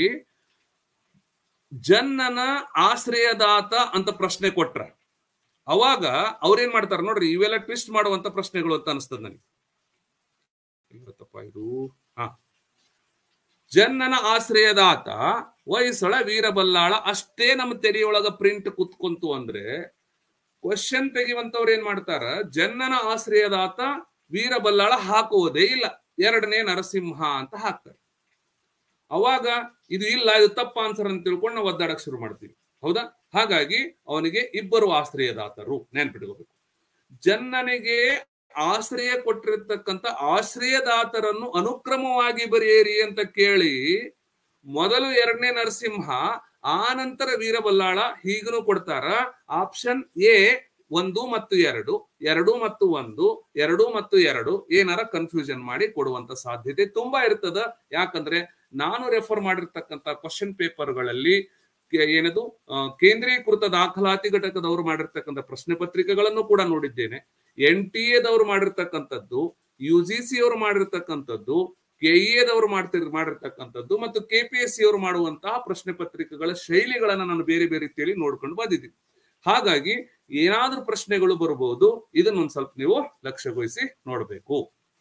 ಜನ್ನನ ಆಶ್ರಯದಾತ ಅಂತ ಪ್ರಶ್ನೆ ಕೊಟ್ರ ಅವಾಗ ಅವ್ರೇನ್ ಮಾಡ್ತಾರ ನೋಡ್ರಿ ಇವೆಲ್ಲ ಟ್ವಿಸ್ಟ್ ಮಾಡುವಂತ ಪ್ರಶ್ನೆಗಳು ಅಂತ ಅನಿಸ್ತದ ನನಗೆ ಇವತ್ತಪ್ಪ ಇದು ಹಾ ಜನ್ನನ ಆಶ್ರಯದಾತ ಹೊಯ್ಸಳ ವೀರಬಲ್ಲಾಳ ಅಷ್ಟೇ ನಮ್ಮ ತೆರೆಯೊಳಗ ಪ್ರಿಂಟ್ ಕುತ್ಕೊಂತು ಅಂದ್ರೆ ಕ್ವಶನ್ ತೆಗೆಯುವಂತವ್ರು ಏನ್ ಮಾಡ್ತಾರ ಜನ್ನನ ಆಶ್ರಯದಾತ ವೀರಬಲ್ಲಾಳ ಹಾಕುವುದೇ ಇಲ್ಲ ಎರಡನೇ ನರಸಿಂಹ ಅಂತ ಹಾಕ್ತಾರೆ ಅವಾಗ ಇದು ಇಲ್ಲ ಇದು ತಪ್ಪ ಆನ್ಸರ್ ಅಂತ ತಿಳ್ಕೊಂಡು ನಾವು ಒದ್ದಾಡಕ್ ಶುರು ಮಾಡ್ತೀವಿ ಹೌದಾ ಹಾಗಾಗಿ ಅವನಿಗೆ ಇಬ್ಬರು ಆಶ್ರಯದಾತರು ನೆನ್ಪಿಟ್ಕೋಬೇಕು ಜನ್ನನಿಗೆ ಆಶ್ರಯ ಕೊಟ್ಟಿರ್ತಕ್ಕಂಥ ಆಶ್ರಯದಾತರನ್ನು ಅನುಕ್ರಮವಾಗಿ ಬರೆಯಿರಿ ಅಂತ ಕೇಳಿ ಮೊದಲು ಎರಡನೇ ನರಸಿಂಹ ಆ ನಂತರ ವೀರಬಲ್ಲಾಳ ಹೀಗನು ಕೊಡ್ತಾರ ಆಪ್ಷನ್ ಎ ಒಂದು ಮತ್ತು ಎರಡು ಎರಡು ಮತ್ತು ಒಂದು ಎರಡು ಮತ್ತು ಎರಡು ಏನಾರ ಕನ್ಫ್ಯೂಷನ್ ಮಾಡಿ ಕೊಡುವಂತ ಸಾಧ್ಯತೆ ತುಂಬಾ ಇರ್ತದ ಯಾಕಂದ್ರೆ ನಾನು ರೆಫರ್ ಮಾಡಿರ್ತಕ್ಕಂಥ ಕ್ವಶನ್ ಪೇಪರ್ಗಳಲ್ಲಿ ಕೆ- ಏನದು ಆ, ಕೇಂದ್ರೀಕೃತ ದಾಖಲಾತಿ ಘಟಕದವರು ಮಾಡಿರ್ತಕ್ಕಂಥ ಪ್ರಶ್ನೆ ಪತ್ರಿಕೆಗಳನ್ನು ಕೂಡ ನೋಡಿದ್ದೇನೆ ಎನ್ ಟಿ ಎದವರು ಮಾಡಿರ್ತಕ್ಕಂಥದ್ದು ಯು ಜಿ ಸಿ ಅವರು ಮಾಡಿರ್ತಕ್ಕಂಥದ್ದು ಕೆಇಎದವರು ಮಾಡ್ತಿರ್ ಮಾಡಿರ್ತಕ್ಕಂಥದ್ದು ಮತ್ತು ಕೆ ಪಿ ಎಸ್ ಸಿ ಅವರು ಮಾಡುವಂತಹ ಪ್ರಶ್ನೆ ಪತ್ರಿಕೆಗಳ ಶೈಲಿಗಳನ್ನ ನಾನು ಬೇರೆ ಬೇರೆ ರೀತಿಯಲ್ಲಿ ನೋಡ್ಕೊಂಡು ಬಂದಿದ್ದೀನಿ ಹಾಗಾಗಿ ಏನಾದ್ರೂ ಪ್ರಶ್ನೆಗಳು ಬರಬಹುದು ಇದನ್ನೊಂದ್ ಸ್ವಲ್ಪ ನೀವು ಲಕ್ಷ್ಯಗೊಳಿಸಿ ನೋಡ್ಬೇಕು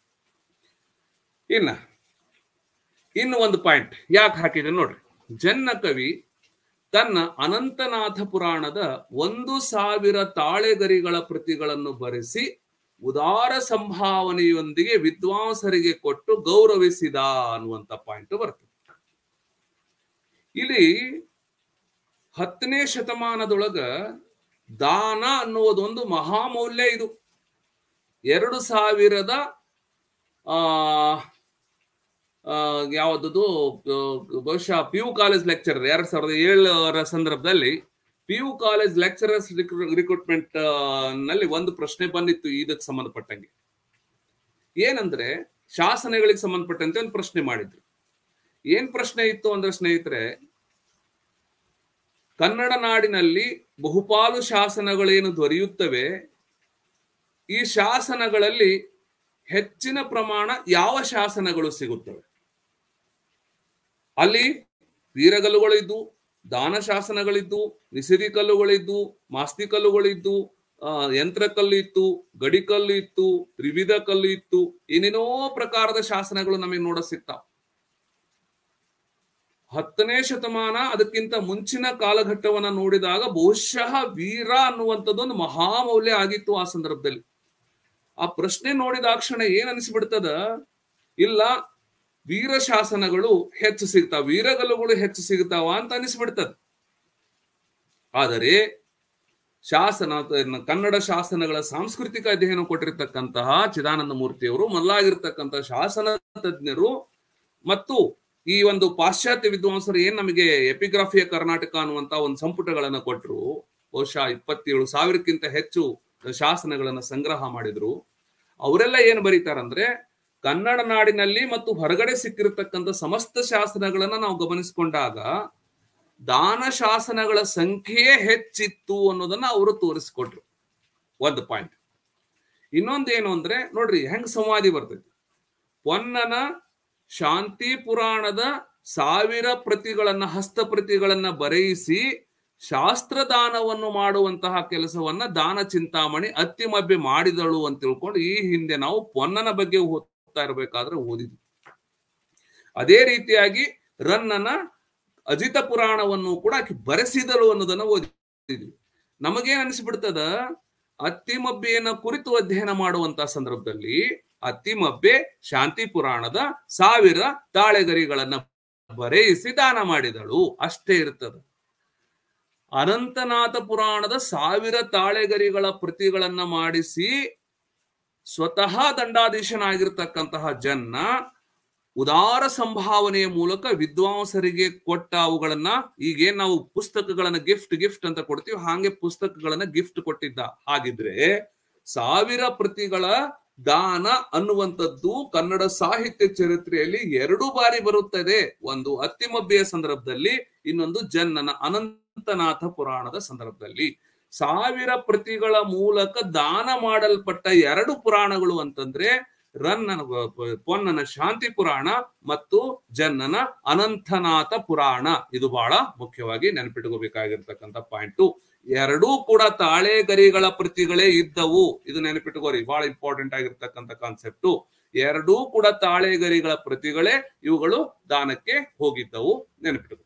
ಇನ್ನ ಇನ್ನು ಒಂದು ಪಾಯಿಂಟ್ ಯಾಕೆ ಹಾಕಿದೆ ನೋಡ್ರಿ ಜನ್ನ ಕವಿ ತನ್ನ ಅನಂತನಾಥ ಪುರಾಣದ ಒಂದು ಸಾವಿರ ತಾಳೆಗರಿಗಳ ಪ್ರತಿಗಳನ್ನು ಬರೆಸಿ ಉದಾರ ಸಂಭಾವನೆಯೊಂದಿಗೆ ವಿದ್ವಾಂಸರಿಗೆ ಕೊಟ್ಟು ಗೌರವಿಸಿದ ಅನ್ನುವಂತ ಪಾಯಿಂಟ್ ಬರ್ತದೆ ಇಲ್ಲಿ ಹತ್ತನೇ ಶತಮಾನದೊಳಗ ದಾನ ಅನ್ನುವುದೊಂದು ಮಹಾಮೌಲ್ಯ ಇದು ಎರಡು ಸಾವಿರದ ಆ ಆ, ಯಾವ್ದದು ಆ, ಬಹುಶಃ ಪಿ ಯು ಕಾಲೇಜ್ ಲೆಕ್ಚರರ್ ಎರಡ್ ಸಾವಿರದ ಏಳರ ಸಂದರ್ಭದಲ್ಲಿ P U college lecturers recruitment ನಲ್ಲಿ ಒಂದು ಪ್ರಶ್ನೆ ಬಂದಿತ್ತು ಇದಕ್ಕೆ ಸಂಬಂಧಪಟ್ಟಂಗೆ ಏನಂದ್ರೆ ಶಾಸನಗಳಿಗೆ ಸಂಬಂಧಪಟ್ಟಂತೆ ಒಂದು ಪ್ರಶ್ನೆ ಮಾಡಿದ್ರು ಏನ್ ಪ್ರಶ್ನೆ ಇತ್ತು ಅಂದ್ರೆ ಸ್ನೇಹಿತರೆ ಕನ್ನಡ ನಾಡಿನಲ್ಲಿ ಬಹುಪಾಲು ಶಾಸನಗಳೇನು ದೊರೆಯುತ್ತವೆ ಈ ಶಾಸನಗಳಲ್ಲಿ ಹೆಚ್ಚಿನ ಪ್ರಮಾಣ ಯಾವ ಶಾಸನಗಳು ಸಿಗುತ್ತವೆ ಅಲ್ಲಿ ವೀರಗಲ್ಲುಗಳಿದ್ದು ದಾನ ಶಾಸನಗಳಿದ್ದು ನಿಸಿರಿ ಕಲ್ಲುಗಳಿದ್ದು ಮಾಸ್ತಿ ಕಲ್ಲುಗಳಿದ್ದು ಆ ಯಂತ್ರಕಲ್ಲು ಇತ್ತು ಗಡಿಕಲ್ಲು ಇತ್ತು ತ್ರಿವಿಧ ಕಲ್ಲು ಇತ್ತು ಏನೇನೋ ಪ್ರಕಾರದ ಶಾಸನಗಳು ನಮಗೆ ನೋಡ ಸಿಗ್ತಾವ ಹತ್ತನೇ ಶತಮಾನ ಅದಕ್ಕಿಂತ ಮುಂಚಿನ ಕಾಲಘಟ್ಟವನ್ನ ನೋಡಿದಾಗ ಬಹುಶಃ ವೀರ ಅನ್ನುವಂಥದ್ದೊಂದು ಮಹಾಮೌಲ್ಯ ಆಗಿತ್ತು ಆ ಸಂದರ್ಭದಲ್ಲಿ ಆ ಪ್ರಶ್ನೆ ನೋಡಿದಾಕ್ಷಣ ಏನ್ ಅನಿಸ್ಬಿಡ್ತದ ಇಲ್ಲ ವೀರ ಶಾಸನಗಳು ಹೆಚ್ಚು ಸಿಗ್ತಾವ ವೀರಗಲ್ಲುಗಳು ಹೆಚ್ಚು ಸಿಗ್ತಾವ ಅಂತ ಅನಿಸ್ಬಿಡ್ತದ ಆದರೆ ಶಾಸನ ಕನ್ನಡ ಶಾಸನಗಳ ಸಾಂಸ್ಕೃತಿಕ ಅಧ್ಯಯನ ಕೊಟ್ಟಿರ್ತಕ್ಕಂತಹ ಚಿದಾನಂದ ಮೂರ್ತಿಯವರು ಮೊದಲಾಗಿರ್ತಕ್ಕಂತಹ ಶಾಸನ ತಜ್ಞರು ಮತ್ತು ಈ ಒಂದು ಪಾಶ್ಚಾತ್ಯ ವಿದ್ವಾಂಸರು ಏನ್ ನಮಗೆ ಎಪಿಗ್ರಾಫಿಯ ಕರ್ನಾಟಕ ಅನ್ನುವಂತ ಒಂದು ಸಂಪುಟಗಳನ್ನ ಕೊಟ್ಟರು ಬಹುಶಃ ಇಪ್ಪತ್ತೇಳು ಸಾವಿರಕ್ಕಿಂತ ಹೆಚ್ಚು ಶಾಸನಗಳನ್ನ ಸಂಗ್ರಹ ಮಾಡಿದ್ರು ಅವರೆಲ್ಲ ಏನ್ ಬರೀತಾರಂದ್ರೆ ಕನ್ನಡ ನಾಡಿನಲ್ಲಿ ಮತ್ತು ಹೊರಗಡೆ ಸಿಕ್ಕಿರತಕ್ಕಂಥ ಸಮಸ್ತ ಶಾಸನಗಳನ್ನ ನಾವು ಗಮನಿಸಿಕೊಂಡಾಗ ದಾನ ಶಾಸನಗಳ ಸಂಖ್ಯೆಯೇ ಹೆಚ್ಚಿತ್ತು ಅನ್ನೋದನ್ನ ಅವರು ತೋರಿಸ್ಕೊಟ್ರು ಒಂದು ಪಾಯಿಂಟ್ ಇನ್ನೊಂದೇನು ಅಂದ್ರೆ ನೋಡ್ರಿ ಹೆಂಗ್ ಸಂವಾದಿ ಬರ್ತೈತಿ ಪೊನ್ನನ ಶಾಂತಿ ಪುರಾಣದ ಸಾವಿರ ಪ್ರತಿಗಳನ್ನ ಹಸ್ತಪ್ರತಿಗಳನ್ನ ಬರೆಯಿಸಿ ಶಾಸ್ತ್ರದಾನವನ್ನು ಮಾಡುವಂತಹ ಕೆಲಸವನ್ನ ದಾನ ಚಿಂತಾಮಣಿ ಅತ್ತಿಮಬ್ಬೆ ಮಾಡಿದಳು ಅಂತ ತಿಳ್ಕೊಂಡು ಈ ಹಿಂದೆ ನಾವು ಪೊನ್ನನ ಬಗ್ಗೆ ಓದ್ತಾ ಇರಬೇಕಾದ್ರೆ ಓದಿದ್ವಿ ಅದೇ ರೀತಿಯಾಗಿ ರನ್ನನ ಅಜಿತ ಪುರಾಣವನ್ನು ಕೂಡ ಆಕಿ ಬರೆಸಿದಳು ಅನ್ನೋದನ್ನ ಓದಿದ್ವಿ ನಮಗೇನ್ ಅನಿಸ್ಬಿಡ್ತದ ಅತ್ತಿಮಬ್ಬೆಯನ್ನ ಕುರಿತು ಅಧ್ಯಯನ ಮಾಡುವಂತ ಸಂದರ್ಭದಲ್ಲಿ ಅತ್ತಿಮಬ್ಬೆ ಶಾಂತಿ ಪುರಾಣದ ಸಾವಿರ ತಾಳೆಗರಿಗಳನ್ನ ಬರೆಯಿಸಿ ದಾನ ಮಾಡಿದಳು ಅಷ್ಟೇ ಇರ್ತದ ಅನಂತನಾಥ ಪುರಾಣದ ಸಾವಿರ ತಾಳೆಗರಿಗಳ ಪ್ರತಿಗಳನ್ನ ಮಾಡಿಸಿ ಸ್ವತಃ ದಂಡಾಧೀಶನಾಗಿರ್ತಕ್ಕಂತಹ ಜನ್ನ ಉದಾರ ಸಂಭಾವನೆಯ ಮೂಲಕ ವಿದ್ವಾಂಸರಿಗೆ ಕೊಟ್ಟ ಅವುಗಳನ್ನ ಈಗೇನ್ ನಾವು ಪುಸ್ತಕಗಳನ್ನ ಗಿಫ್ಟ್ ಗಿಫ್ಟ್ ಅಂತ ಕೊಡ್ತೀವಿ ಹಾಗೆ ಪುಸ್ತಕಗಳನ್ನ ಗಿಫ್ಟ್ ಕೊಟ್ಟಿದ್ದ ಹಾಗಿದ್ರೆ ಸಾವಿರ ಪ್ರತಿಗಳ ದಾನ ಅನ್ನುವಂಥದ್ದು ಕನ್ನಡ ಸಾಹಿತ್ಯ ಚರಿತ್ರೆಯಲ್ಲಿ ಎರಡು ಬಾರಿ ಬರುತ್ತದೆ ಒಂದು ಅತ್ತಿಮಬ್ಬೆಯ ಸಂದರ್ಭದಲ್ಲಿ ಇನ್ನೊಂದು ಜನ್ನನ ಅನಂತನಾಥ ಪುರಾಣದ ಸಂದರ್ಭದಲ್ಲಿ ಸಾವಿರ ಪ್ರತಿಗಳ ಮೂಲಕ ದಾನ ಮಾಡಲ್ಪಟ್ಟ ಎರಡು ಪುರಾಣಗಳು ಅಂತಂದ್ರೆ ರನ್ನನ ಪೊನ್ನನ ಶಾಂತಿ ಪುರಾಣ ಮತ್ತು ಜನ್ನನ ಅನಂತನಾಥ ಪುರಾಣ ಇದು ಬಹಳ ಮುಖ್ಯವಾಗಿ ನೆನಪಿಟ್ಕೋಬೇಕಾಗಿರ್ತಕ್ಕಂಥ ಪಾಯಿಂಟ್ ಎರಡೂ ಕೂಡ ತಾಳೆಗರಿಗಳ ಪ್ರತಿಗಳೇ ಇದ್ದವು ಇದು ನೆನಪಿಟ್ಕೋರಿ ಬಹಳ ಇಂಪಾರ್ಟೆಂಟ್ ಆಗಿರ್ತಕ್ಕಂಥ ಕಾನ್ಸೆಪ್ಟು ಎರಡೂ ಕೂಡ ತಾಳೆಗರಿಗಳ ಪ್ರತಿಗಳೇ ಇವುಗಳು ದಾನಕ್ಕೆ ಹೋಗಿದ್ದವು ನೆನಪಿಟ್ಕೋ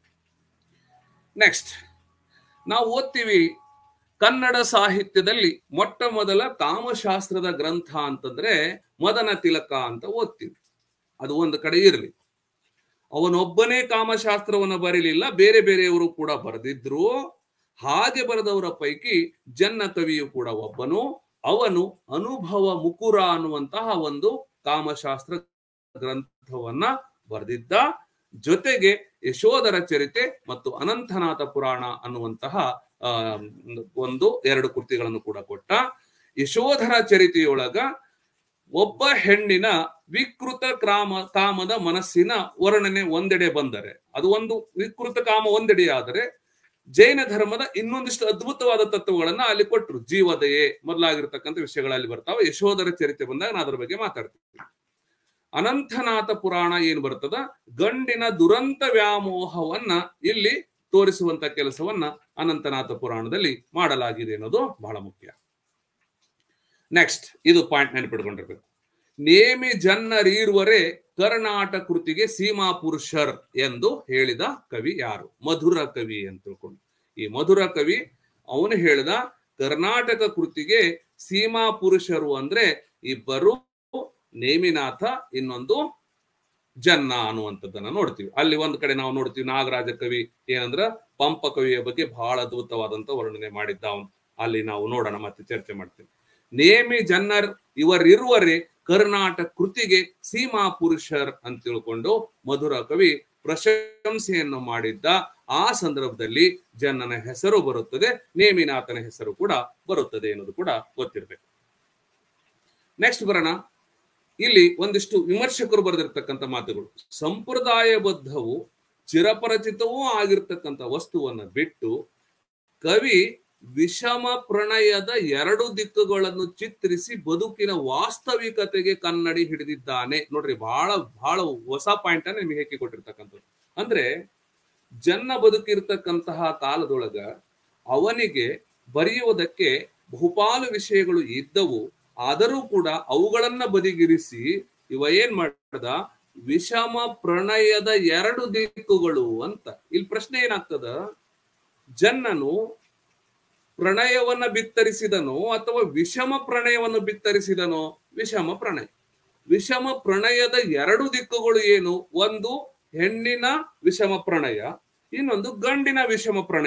ನೆಕ್ಸ್ಟ್ ನಾವು ಓದ್ತೀವಿ ಕನ್ನಡ ಸಾಹಿತ್ಯದಲ್ಲಿ ಮೊಟ್ಟ ಮೊದಲ ಕಾಮಶಾಸ್ತ್ರದ ಗ್ರಂಥ ಅಂತಂದ್ರೆ ಮದನ ತಿಲಕ ಅಂತ ಓದ್ತೀವಿ ಅದು ಒಂದು ಕಡೆ ಇರಲಿ ಅವನೊಬ್ಬನೇ ಕಾಮಶಾಸ್ತ್ರವನ್ನು ಬರೀಲಿಲ್ಲ ಬೇರೆ ಬೇರೆಯವರು ಕೂಡ ಬರೆದಿದ್ರು ಹಾಗೆ ಬರೆದವರ ಪೈಕಿ ಜನ್ನ ಕವಿಯು ಕೂಡ ಒಬ್ಬನು ಅವನು ಅನುಭವ ಮುಕುರ ಅನ್ನುವಂತಹ ಒಂದು ಕಾಮಶಾಸ್ತ್ರ ಗ್ರಂಥವನ್ನ ಬರೆದಿದ್ದ ಜೊತೆಗೆ ಯಶೋಧರ ಚರಿತೆ ಮತ್ತು ಅನಂತನಾಥ ಪುರಾಣ ಅನ್ನುವಂತಹ ಆ ಒಂದು ಎರಡು ಕೃತಿಗಳನ್ನು ಕೂಡ ಕೊಟ್ಟ ಯಶೋಧರ ಚರಿತೆಯೊಳಗ ಒಬ್ಬ ಹೆಣ್ಣಿನ ವಿಕೃತ ಕಾಮ ಕಾಮದ ಮನಸ್ಸಿನ ವರ್ಣನೆ ಒಂದೆಡೆ ಬಂದರೆ ಅದು ಒಂದು ವಿಕೃತ ಕಾಮ ಒಂದೆಡೆ ಆದರೆ ಜೈನ ಧರ್ಮದ ಇನ್ನೊಂದಿಷ್ಟು ಅದ್ಭುತವಾದ ತತ್ವಗಳನ್ನ ಅಲ್ಲಿ ಕೊಟ್ಟರು ಜೀವದಯೆ ಮೊದಲಾಗಿರ್ತಕ್ಕಂಥ ವಿಷಯಗಳಲ್ಲಿ ಬರ್ತಾವ ಯಶೋಧರ ಚರಿತೆ ಬಂದಾಗ ನಾನು ಅದ್ರ ಬಗ್ಗೆ ಮಾತಾಡ್ತೀನಿ ಅನಂತನಾಥ ಪುರಾಣ ಏನ್ ಬರ್ತದ ಗಂಡಿನ ದುರಂತ ವ್ಯಾಮೋಹವನ್ನ ಇಲ್ಲಿ ತೋರಿಸುವಂತ ಕೆಲಸವನ್ನ ಅನಂತನಾಥ ಪುರಾಣದಲ್ಲಿ ಮಾಡಲಾಗಿದೆ ಅನ್ನೋದು ಬಹಳ ಮುಖ್ಯ ನೆಕ್ಸ್ಟ್ ಇದು ಪಾಯಿಂಟ್ ನೆನಪಿಟ್ಕೊಂಡಿರ್ಬೇಕು ನೇಮಿ ಜನ್ನರೀರ್ವರೆ ಕರ್ನಾಟ ಕೃತಿಗೆ ಸೀಮಾ ಪುರುಷರ್ ಎಂದು ಹೇಳಿದ ಕವಿ ಯಾರು ಮಧುರ ಕವಿ ಅಂತ ತಿಳ್ಕೊಂಡು ಈ ಮಧುರ ಕವಿ ಅವನು ಹೇಳಿದ ಕರ್ನಾಟಕ ಕೃತಿಗೆ ಸೀಮಾ ಪುರುಷರು ಅಂದ್ರೆ ಇಬ್ಬರು ನೇಮಿನಾಥ ಇನ್ನೊಂದು ಜನ್ನ ಅನ್ನುವಂಥದ್ದನ್ನ ನೋಡ್ತೀವಿ ಅಲ್ಲಿ ಒಂದ್ ಕಡೆ ನಾವು ನೋಡ್ತೀವಿ ನಾಗರಾಜ ಕವಿ ಏನಂದ್ರ ಪಂಪ ಕವಿಯ ಬಗ್ಗೆ ಬಹಳ ಅದ್ಭುತವಾದಂತ ವರ್ಣನೆ ಮಾಡಿದ್ದ ಅವನು ಅಲ್ಲಿ ನಾವು ನೋಡೋಣ ಮತ್ತೆ ಚರ್ಚೆ ಮಾಡ್ತೀವಿ ನೇಮಿ ಜನ್ನರ್ ಇವರಿರುವರೆ ಕರ್ನಾಟಕ ಕೃತಿಗೆ ಸೀಮಾ ಪುರುಷರ್ ಅಂತ ತಿಳ್ಕೊಂಡು ಮಧುರ ಕವಿ ಪ್ರಶಂಸೆಯನ್ನು ಮಾಡಿದ್ದ ಆ ಸಂದರ್ಭದಲ್ಲಿ ಜನ್ನನ ಹೆಸರು ಬರುತ್ತದೆ ನೇಮಿನಾಥನ ಹೆಸರು ಕೂಡ ಬರುತ್ತದೆ ಅನ್ನೋದು ಕೂಡ ಗೊತ್ತಿರ್ಬೇಕು ನೆಕ್ಸ್ಟ್ ಬರೋಣ ಇಲ್ಲಿ ಒಂದಿಷ್ಟು ವಿಮರ್ಶಕರು ಬರೆದಿರ್ತಕ್ಕಂಥ ಮಾತುಗಳು ಸಂಪ್ರದಾಯಬದ್ಧವು ಚಿರಪರಿಚಿತವೂ ಆಗಿರ್ತಕ್ಕಂಥ ವಸ್ತುವನ್ನ ಬಿಟ್ಟು ಕವಿ ವಿಷಮ ಪ್ರಣಯದ ಎರಡು ದಿಕ್ಕುಗಳನ್ನು ಚಿತ್ರಿಸಿ ಬದುಕಿನ ವಾಸ್ತವಿಕತೆಗೆ ಕನ್ನಡಿ ಹಿಡಿದಿದ್ದಾನೆ ನೋಡ್ರಿ ಬಹಳ ಬಹಳ ಹೊಸ ಪಾಯಿಂಟ್ ಅನ್ನ ನಿಮಗೆ ಹೇಗೆ ಕೊಟ್ಟಿರ್ತಕ್ಕಂಥದ್ದು ಅಂದ್ರೆ ಜನ್ನ ಬದುಕಿರ್ತಕ್ಕಂತಹ ಕಾಲದೊಳಗ ಅವನಿಗೆ ಬರೆಯುವುದಕ್ಕೆ ಬಹುಪಾಲು ವಿಷಯಗಳು ಇದ್ದವು ಆದರೂ ಕೂಡ ಅವುಗಳನ್ನ ಬದಿಗಿರಿಸಿ ಇವ ಏನ್ ಮಾಡ್ದ ವಿಷಮ ಪ್ರಣಯದ ಎರಡು ದಿಕ್ಕುಗಳು ಅಂತ ಇಲ್ಲಿ ಪ್ರಶ್ನೆ ಏನಾಗ್ತದ ಜನ್ನನು ಪ್ರಣಯವನ್ನ ಬಿತ್ತರಿಸಿದನೋ ಅಥವಾ ವಿಷಮ ಪ್ರಣಯವನ್ನು ಬಿತ್ತರಿಸಿದನೋ ವಿಷಮ ಪ್ರಣಯ ವಿಷಮ ಪ್ರಣಯದ ಎರಡು ದಿಕ್ಕುಗಳು ಏನು ಒಂದು ಹೆಣ್ಣಿನ ವಿಷಮ ಪ್ರಣಯ ಇನ್ನೊಂದು ಗಂಡಿನ ವಿಷಮ ಪ್ರಣಯ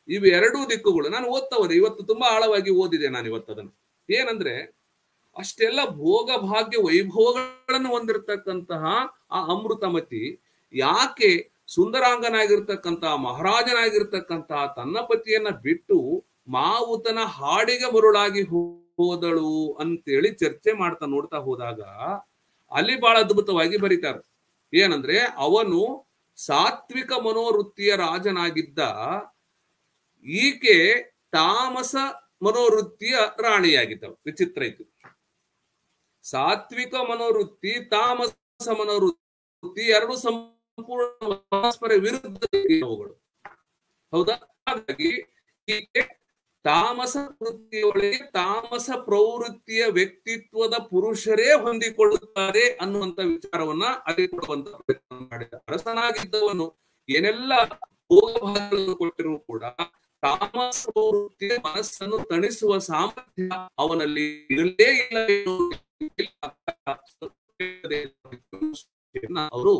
ಇವು ಎರಡೂ ದಿಕ್ಕುಗಳು ನಾನು ಓದ್ತವರೆ ಇವತ್ತು ತುಂಬಾ ಆಳವಾಗಿ ಓದಿದೆ ನಾನು ಇವತ್ತು ಅದನ್ನು ಏನಂದ್ರೆ ಅಷ್ಟೆಲ್ಲ ಭೋಗ ಭಾಗ್ಯ ವೈಭವಗಳನ್ನು ಹೊಂದಿರತಕ್ಕಂತಹ ಆ ಅಮೃತಮತಿ ಯಾಕೆ ಸುಂದರಾಂಗನಾಗಿರ್ತಕ್ಕಂತಹ ಮಹಾರಾಜನಾಗಿರ್ತಕ್ಕಂತಹ ತನ್ನ ಪತಿಯನ್ನ ಬಿಟ್ಟು ಮಾವುತನ ಹಾಡಿಗೆ ಮರುಳಾಗಿ ಹೋದಳು ಅಂತೇಳಿ ಚರ್ಚೆ ಮಾಡ್ತಾ ನೋಡ್ತಾ ಹೋದಾಗ ಅಲ್ಲಿ ಬಹಳ ಅದ್ಭುತವಾಗಿ ಬರೀತಾರೆ ಏನಂದ್ರೆ ಅವನು ಸಾತ್ವಿಕ ಮನೋವೃತ್ತಿಯ ರಾಜನಾಗಿದ್ದ ಈಕೆ ತಾಮಸ ಮನೋವೃತ್ತಿಯ ರಾಣಿಯಾಗಿದ್ದವು ವಿಚಿತ್ರ ಇತ್ತು ಸಾತ್ವಿಕ ಮನೋವೃತ್ತಿ ತಾಮಸ ಮನೋವೃತ್ತಿ ಎರಡು ಸಂಪೂರ್ಣ ಪರಸ್ಪರ ವಿರುದ್ಧ ಅವುಗಳು ಹೌದಾ ಹಾಗಾಗಿ ಈಕೆ ತಾಮಸ ವೃತ್ತಿಯೊಳಗೆ ತಾಮಸ ಪ್ರವೃತ್ತಿಯ ವ್ಯಕ್ತಿತ್ವದ ಪುರುಷರೇ ಹೊಂದಿಕೊಳ್ಳುತ್ತಾರೆ ಅನ್ನುವಂತ ವಿಚಾರವನ್ನ ಅಲ್ಲಿ ಕೊಡುವಂತ ಪ್ರಯತ್ನ ಮಾಡಿದ ಅರಸನಾಗಿದ್ದವನು ಏನೆಲ್ಲ ಭೋಗಭಾಗಗಳನ್ನು ಕೊಟ್ಟಿರೂ ಕೂಡ ತಾಮಸ ಪ್ರವೃತ್ತಿಯ ಮನಸ್ಸನ್ನು ತಣಿಸುವ ಸಾಮರ್ಥ್ಯ ಅವನಲ್ಲಿ ಇರಲೇ ಇಲ್ಲ ಅವರು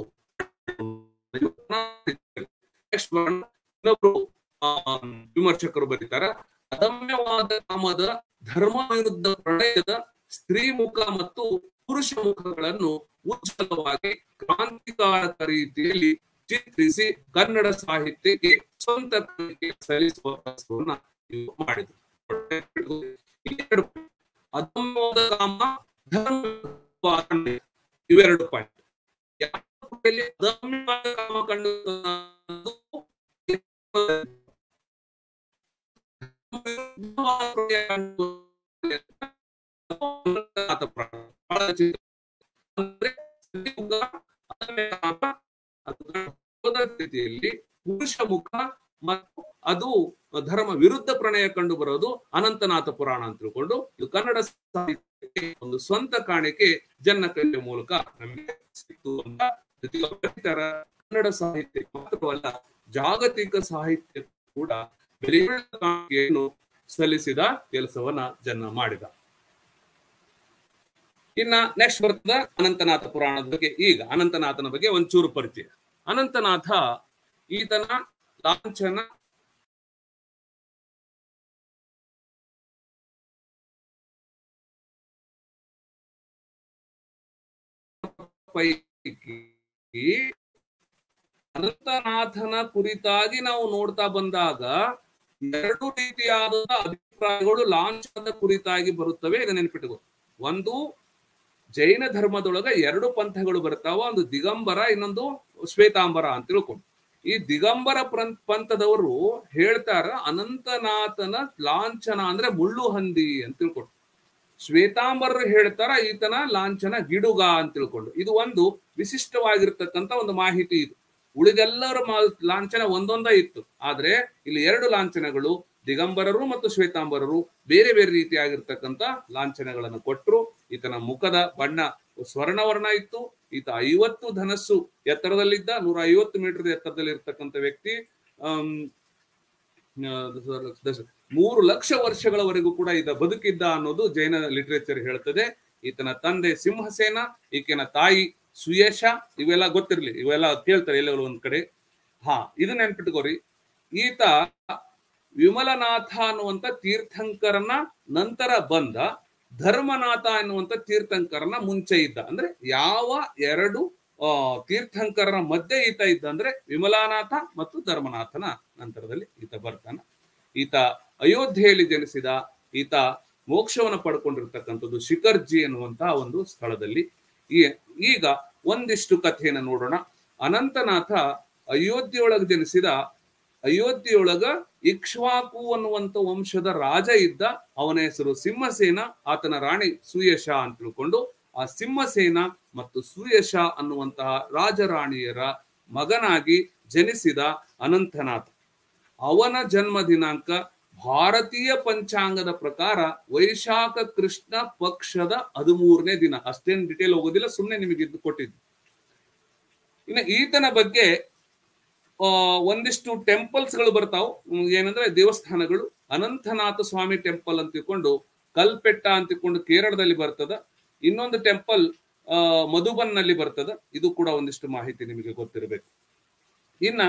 ಇನ್ನೊಬ್ರು ವಿಮರ್ಶಕರು ಬರೀತಾರ ಅದಮ್ಯವಾದ ಕಾಮದ ಧರ್ಮ ವಿರುದ್ಧ ಪ್ರಣಯದ ಸ್ತ್ರೀ ಮುಖ ಮತ್ತು ಪುರುಷ ಮುಖಗಳನ್ನು ಉಜ್ವಲವಾಗಿ ಕ್ರಾಂತಿಕಾರಕ ರೀತಿಯಲ್ಲಿ ಚಿತ್ರಿಸಿ ಕನ್ನಡ ಸಾಹಿತ್ಯಕ್ಕೆ ಸ್ವಂತ ಸಲ್ಲಿಸುವ ಕೆಲಸವನ್ನ ಇವರು ಮಾಡಿದರು ಎರಡು ಅದಮ್ಯವಾದ ಕಾಮ ಧರ್ಮ ಇವೆರಡು ಪಾಯಿಂಟ್ ಅದಮ್ಯವಾದ ಕಾಮ ಕಂಡು ಸ್ಥಿತಿಯಲ್ಲಿ ಪುರುಷ ಮುಖ ಮತ್ತು ಅದು ಧರ್ಮ ವಿರುದ್ಧ ಪ್ರಣಯ ಕಂಡು ಬರೋದು ಅನಂತನಾಥ ಪುರಾಣ ಅಂತ ತಿಳ್ಕೊಂಡು ಇದು ಕನ್ನಡ ಸಾಹಿತ್ಯಕ್ಕೆ ಒಂದು ಸ್ವಂತ ಕಾಣಿಕೆ ಜನ್ನ ಕಲಿಯ ಮೂಲಕ ನಮಗೆ ಸಿಕ್ತು ಅಂತ ಕನ್ನಡ ಸಾಹಿತ್ಯ ಮಾತ್ರವಲ್ಲ ಜಾಗತಿಕ ಸಾಹಿತ್ಯ ಕೂಡ ಬೆಲೆಯುಳ್ಳ ಕಾಣಿಕೆಯನ್ನು ಸಲ್ಲಿಸಿದ ಕೆಲಸವನ್ನ ಜನ್ನ ಮಾಡಿದ ಇನ್ನ ನೆಕ್ಸ್ಟ್ ಬರ್ತದ ಅನಂತನಾಥ ಪುರಾಣದ ಬಗ್ಗೆ ಈಗ ಅನಂತನಾಥನ ಬಗ್ಗೆ ಒಂಚೂರು ಪರಿಚಯ ಅನಂತನಾಥ ಈತನ ಲಾಂಛನ ಪೈಕಿ ಅನಂತನಾಥನ ಕುರಿತಾಗಿ ನಾವು ನೋಡ್ತಾ ಬಂದಾಗ ಎರಡು ರೀತಿಯಾದ ಅಭಿಪ್ರಾಯಗಳು ಲಾಂಛನದ ಕುರಿತಾಗಿ ಬರುತ್ತವೆ ಇದನ್ನ ನೆನಪಿಟ್ಟುಕೋ ಒಂದು ಜೈನ ಧರ್ಮದೊಳಗ ಎರಡು ಪಂಥಗಳು ಬರ್ತಾವ ಒಂದು ದಿಗಂಬರ ಇನ್ನೊಂದು ಶ್ವೇತಾಂಬರ ಅಂತ ತಿಳ್ಕೊಂಡು ಈ ದಿಗಂಬರ ಪಂಥದವರು ಹೇಳ್ತಾರ ಅನಂತನಾಥನ ಲಾಂಛನ ಅಂದ್ರೆ ಮುಳ್ಳು ಹಂದಿ ಅಂತ ತಿಳ್ಕೊಂಡು ಶ್ವೇತಾಂಬರರು ಹೇಳ್ತಾರ ಈತನ ಲಾಂಛನ ಗಿಡುಗ ಅಂತ ತಿಳ್ಕೊಂಡು ಇದು ಒಂದು ವಿಶಿಷ್ಟವಾಗಿರ್ತಕ್ಕಂಥ ಒಂದು ಮಾಹಿತಿ ಇದು ಉಳಿದೆಲ್ಲರ ಲಾಂಛನ ಒಂದೊಂದ ಇತ್ತು ಆದ್ರೆ ಇಲ್ಲಿ ಎರಡು ಲಾಂಛನಗಳು ದಿಗಂಬರರು ಮತ್ತು ಶ್ವೇತಾಂಬರರು ಬೇರೆ ಬೇರೆ ರೀತಿಯಾಗಿರ್ತಕ್ಕಂಥ ಲಾಂಛನಗಳನ್ನು ಕೊಟ್ಟರು ಈತನ ಮುಖದ ಬಣ್ಣ ಸ್ವರ್ಣವರ್ಣ ಇತ್ತು ಈತ ಐವತ್ತು ಧನಸ್ಸು ಎತ್ತರದಲ್ಲಿದ್ದ ನೂರ ಐವತ್ತು ಮೀಟರ್ ಎತ್ತರದಲ್ಲಿ ಇರ್ತಕ್ಕಂಥ ವ್ಯಕ್ತಿ ಮೂರು ಲಕ್ಷ ವರ್ಷಗಳವರೆಗೂ ಕೂಡ ಈತ ಬದುಕಿದ್ದ ಅನ್ನೋದು ಜೈನ ಲಿಟರೇಚರ್ ಹೇಳ್ತದೆ ಈತನ ತಂದೆ ಸಿಂಹಸೇನ ಈಕೆನ ತಾಯಿ ಸುಯಶ ಇವೆಲ್ಲ ಗೊತ್ತಿರ್ಲಿ ಇವೆಲ್ಲ ಕೇಳ್ತಾರೆ ಎಲ್ಲ ಒಂದ್ ಕಡೆ ಹಾ ಇದು ನೆನ್ಪಿಟ್ಕೋರಿ ಈತ ವಿಮಲನಾಥ ಅನ್ನುವಂತ ತೀರ್ಥಂಕರನ ನಂತರ ಬಂದ ಧರ್ಮನಾಥ ಎನ್ನುವಂತ ತೀರ್ಥಂಕರನ ಮುಂಚೆ ಇದ್ದ ಅಂದ್ರೆ ಯಾವ ಎರಡು ಆ ತೀರ್ಥಂಕರನ ಮಧ್ಯೆ ಈತ ಇದ್ದ ಅಂದ್ರೆ ವಿಮಲಾನಾಥ ಮತ್ತು ಧರ್ಮನಾಥನ ನಂತರದಲ್ಲಿ ಈತ ಬರ್ತಾನ ಈತ ಅಯೋಧ್ಯೆಯಲ್ಲಿ ಜನಿಸಿದ ಈತ ಮೋಕ್ಷವನ್ನು ಪಡ್ಕೊಂಡಿರ್ತಕ್ಕಂಥದ್ದು ಶಿಖರ್ಜಿ ಎನ್ನುವಂತಹ ಒಂದು ಸ್ಥಳದಲ್ಲಿ ಈ ಈಗ ಒಂದಿಷ್ಟು ಕಥೆಯನ್ನು ನೋಡೋಣ ಅನಂತನಾಥ ಅಯೋಧ್ಯೆಯೊಳಗೆ ಜನಿಸಿದ ಅಯೋಧ್ಯೆಯೊಳಗ ಇಕ್ಷ್ವಾಕು ಅನ್ನುವಂತ ವಂಶದ ರಾಜ ಇದ್ದ ಅವನ ಹೆಸರು ಸಿಂಹಸೇನ ಆತನ ರಾಣಿ ಸುಯಶ ಅಂತ ತಿಳ್ಕೊಂಡು ಆ ಸಿಂಹಸೇನ ಮತ್ತು ಸುಯಶ ಅನ್ನುವಂತಹ ರಾಜರಾಣಿಯರ ಮಗನಾಗಿ ಜನಿಸಿದ ಅನಂತನಾಥ ಅವನ ಜನ್ಮ ದಿನಾಂಕ ಭಾರತೀಯ ಪಂಚಾಂಗದ ಪ್ರಕಾರ ವೈಶಾಖ ಕೃಷ್ಣ ಪಕ್ಷದ ಹದಿಮೂರನೇ ದಿನ ಅಷ್ಟೇನ್ ಡಿಟೇಲ್ ಹೋಗೋದಿಲ್ಲ ಸುಮ್ಮನೆ ನಿಮಗೆ ಇದು ಕೊಟ್ಟಿದ್ದು ಇನ್ನು ಈತನ ಬಗ್ಗೆ ಒಂದಿಷ್ಟು ಟೆಂಪಲ್ಸ್ ಗಳು ಬರ್ತಾವ್ ಏನಂದ್ರೆ ದೇವಸ್ಥಾನಗಳು ಅನಂತನಾಥ ಸ್ವಾಮಿ ಟೆಂಪಲ್ ಅಂತ ತಿಳ್ಕೊಂಡು ಕಲ್ಪೆಟ್ಟ ಅಂತ ತಿಳ್ಕೊಂಡು ಕೇರಳದಲ್ಲಿ ಬರ್ತದ ಇನ್ನೊಂದು ಟೆಂಪಲ್ ಮಧುಬನ್ ನಲ್ಲಿ ಬರ್ತದ ಇದು ಕೂಡ ಒಂದಿಷ್ಟು ಮಾಹಿತಿ ನಿಮಗೆ ಗೊತ್ತಿರಬೇಕು ಇನ್ನ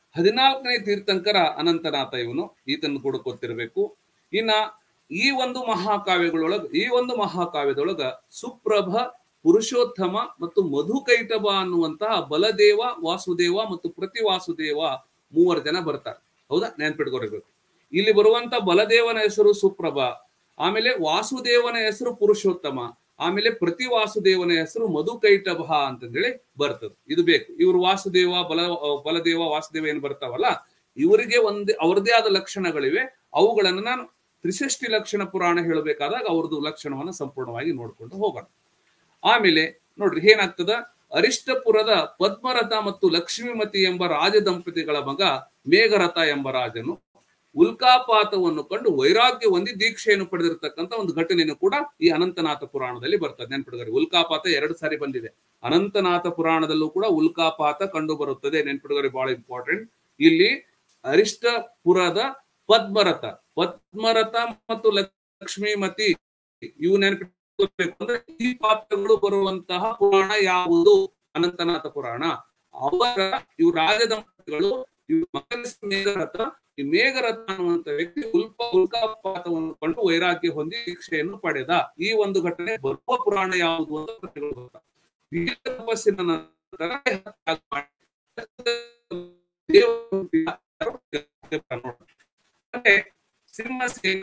ಹದಿನಾಲ್ಕನೇ ತೀರ್ಥಂಕರ ಅನಂತನಾಥ ಇವನು ಈತನ ಕೂಡ ಗೊತ್ತಿರಬೇಕು ಇನ್ನ ಈ ಒಂದು ಮಹಾಕಾವ್ಯಗಳೊಳಗ ಈ ಒಂದು ಮಹಾಕಾವ್ಯದೊಳಗ ಸುಪ್ರಭ ಪುರುಷೋತ್ತಮ ಮತ್ತು ಮಧುಕೈಟಭ ಅನ್ನುವಂತಹ ಬಲದೇವ ವಾಸುದೇವ ಮತ್ತು ಪ್ರತಿ ವಾಸುದೇವ ಮೂವರು ಜನ ಬರ್ತಾರೆ ಹೌದಾ ನೆನ್ಪಿಟ್ಕೊಳ್ಬೇಕು ಇಲ್ಲಿ ಬರುವಂತ ಬಲದೇವನ ಹೆಸರು ಸುಪ್ರಭ ಆಮೇಲೆ ವಾಸುದೇವನ ಹೆಸರು ಪುರುಷೋತ್ತಮ ಆಮೇಲೆ ಪ್ರತಿ ವಾಸುದೇವನ ಹೆಸರು ಮಧುಕೈಟಭ ಅಂತಂದೇಳಿ ಬರ್ತದೆ ಇದು ಬೇಕು ಇವರು ವಾಸುದೇವ ಬಲ ಬಲದೇವ ವಾಸುದೇವ ಏನ್ ಬರ್ತಾವಲ್ಲ ಇವರಿಗೆ ಒಂದೇ ಅವರದೇ ಆದ ಲಕ್ಷಣಗಳಿವೆ ಅವುಗಳನ್ನ ನಾನು ತ್ರಿಷಷ್ಟಿ ಲಕ್ಷಣ ಪುರಾಣ ಹೇಳಬೇಕಾದಾಗ ಅವ್ರದ್ದು ಲಕ್ಷಣವನ್ನ ಸಂಪೂರ್ಣವಾಗಿ ನೋಡ್ಕೊಂಡು ಹೋಗೋಣ ಆಮೇಲೆ ನೋಡ್ರಿ ಏನಾಗ್ತದ ಅರಿಷ್ಟಪುರದ ಪದ್ಮರಥ ಮತ್ತು ಲಕ್ಷ್ಮೀಮತಿ ಎಂಬ ರಾಜ ದಂಪತಿಗಳ ಮಗ ಮೇಘರಥ ಎಂಬ ರಾಜನು ಉಲ್ಕಾಪಾತವನ್ನು ಕಂಡು ವೈರಾಗ್ಯ ಹೊಂದಿ ದೀಕ್ಷೆಯನ್ನು ಪಡೆದಿರತಕ್ಕಂತ ಒಂದು ಘಟನೆಯನ್ನು ಕೂಡ ಈ ಅನಂತನಾಥ ಪುರಾಣದಲ್ಲಿ ಬರ್ತದೆ ನೆನ್ಪಿಡ್ತಾರೆ ಉಲ್ಕಾಪಾತ ಎರಡು ಸಾರಿ ಬಂದಿದೆ ಅನಂತನಾಥ ಪುರಾಣದಲ್ಲೂ ಕೂಡ ಉಲ್ಕಾಪಾತ ಕಂಡು ಬರುತ್ತದೆ ನೆನ್ಪಿಡ್ತಾರೆ ಬಹಳ ಇಂಪಾರ್ಟೆಂಟ್ ಇಲ್ಲಿ ಅರಿಷ್ಟಪುರದ ಪದ್ಮರಥ ಪದ್ಮರಥ ಮತ್ತು ಲಕ್ಷ್ಮೀಮತಿ ಇವು ನೆನಪಿಟ್ಕೋಬೇಕು ಅಂದ್ರೆ ಈ ಪಾತ್ರಗಳು ಬರುವಂತಹ ಪುರಾಣ ಯಾವುದು ಅನಂತನಾಥ ಪುರಾಣ ಅವರ ಇವು ರಾಜದಂಪತಿಗಳು ಇವು ಮಗನ ಮೇಘರಥ ಈ ಮೇಘರಥ ಅನ್ನುವಂತ ವ್ಯಕ್ತಿ ಉಲ್ಪ ಉಲ್ಕಾಪಾತವನ್ನು ಕಂಡು ವೈರಾಗ್ಯ ಹೊಂದಿ ಶಿಕ್ಷೆಯನ್ನು ಪಡೆದ ಈ ಒಂದು ಘಟನೆ ಬರುವ ಪುರಾಣ ಯಾವುದು ಅಂತ ಪ್ರಶ್ನೆಗಳು ಬರ್ತಾವೆ. ದೀರ್ಘ ತಪಸ್ಸಿನ ನಂತರ ಮತ್ತೆ ಸಿಂಹಸೇನ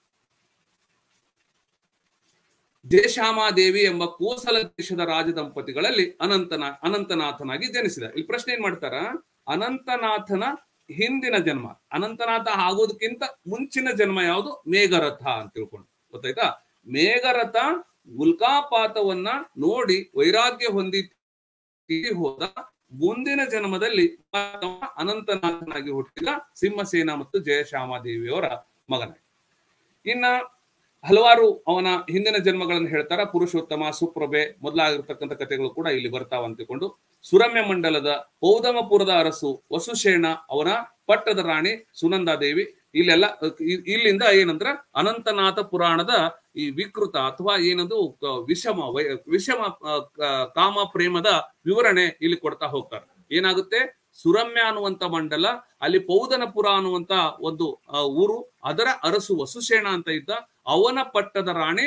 ದೇಶಾಮಾದೇವಿ ಎಂಬ ಕೋಸಲ ದೇಶದ ರಾಜ ದಂಪತಿಗಳಲ್ಲಿ ಅನಂತನಾ ಅನಂತನಾಥನಾಗಿ ಜನಿಸಿದ ಇಲ್ಲಿ ಪ್ರಶ್ನೆ ಏನ್ ಮಾಡ್ತಾರ ಅನಂತನಾಥನ ಹಿಂದಿನ ಜನ್ಮ ಅನಂತನಾಥ ಆಗೋದಕ್ಕಿಂತ ಮುಂಚಿನ ಜನ್ಮ ಯಾವುದು ಮೇಘರಥ ಅಂತ ತಿಳ್ಕೊಂಡು ಗೊತ್ತಾಯ್ತಾ ಮೇಘರಥ ಉಲ್ಕಾಪಾತವನ್ನ ನೋಡಿ ವೈರಾಗ್ಯ ಹೊಂದಿ ತೀರಿ ಹೋದ ಮುಂದಿನ ಜನ್ಮದಲ್ಲಿ ಅನಂತನಾಥನಾಗಿ ಹುಟ್ಟಿದ ಸಿಂಹಸೇನ ಮತ್ತು ಜಯಶ್ಯಾಮಾದೇವಿಯವರ ಮಗನಾಗಿ ಇನ್ನ ಹಲವಾರು ಅವನ ಹಿಂದಿನ ಜನ್ಮಗಳನ್ನು ಹೇಳ್ತಾರ ಪುರುಷೋತ್ತಮ ಸುಪ್ರಭೆ ಮೊದಲಾಗಿರ್ತಕ್ಕಂಥ ಕಥೆಗಳು ಕೂಡ ಇಲ್ಲಿ ಬರ್ತಾವ ಅಂತಿಕೊಂಡು ಸುರಮ್ಯ ಮಂಡಲದ ಪೌದಮಪುರದ ಅರಸು ವಸುಶೇಣ ಅವನ ಪಟ್ಟದ ರಾಣಿ ಸುನಂದಾದೇವಿ ಇಲ್ಲೆಲ್ಲ ಇ- ಇಲ್ಲಿಂದ ಏನಂದ್ರ ಅನಂತನಾಥ ಪುರಾಣದ ಈ ವಿಕೃತ ಅಥವಾ ಏನದು ಕ- ವಿಷಮ ವೈ- ವಿಷಮ ಆ, ಕ- ಕಾಮ ಪ್ರೇಮದ ವಿವರಣೆ ಇಲ್ಲಿ ಕೊಡ್ತಾ ಹೋಗ್ತಾರೆ ಏನಾಗುತ್ತೆ ಸುರಮ್ಯ ಅನ್ನುವಂತ ಮಂಡಲ ಅಲ್ಲಿ ಪೌದನಪುರ ಅನ್ನುವಂತ ಒಂದು ಆ, ಊರು ಅದರ ಅರಸು ವಸುಶೇಣ ಅಂತ ಇದ್ದ ಅವನ ಪಟ್ಟದ ರಾಣಿ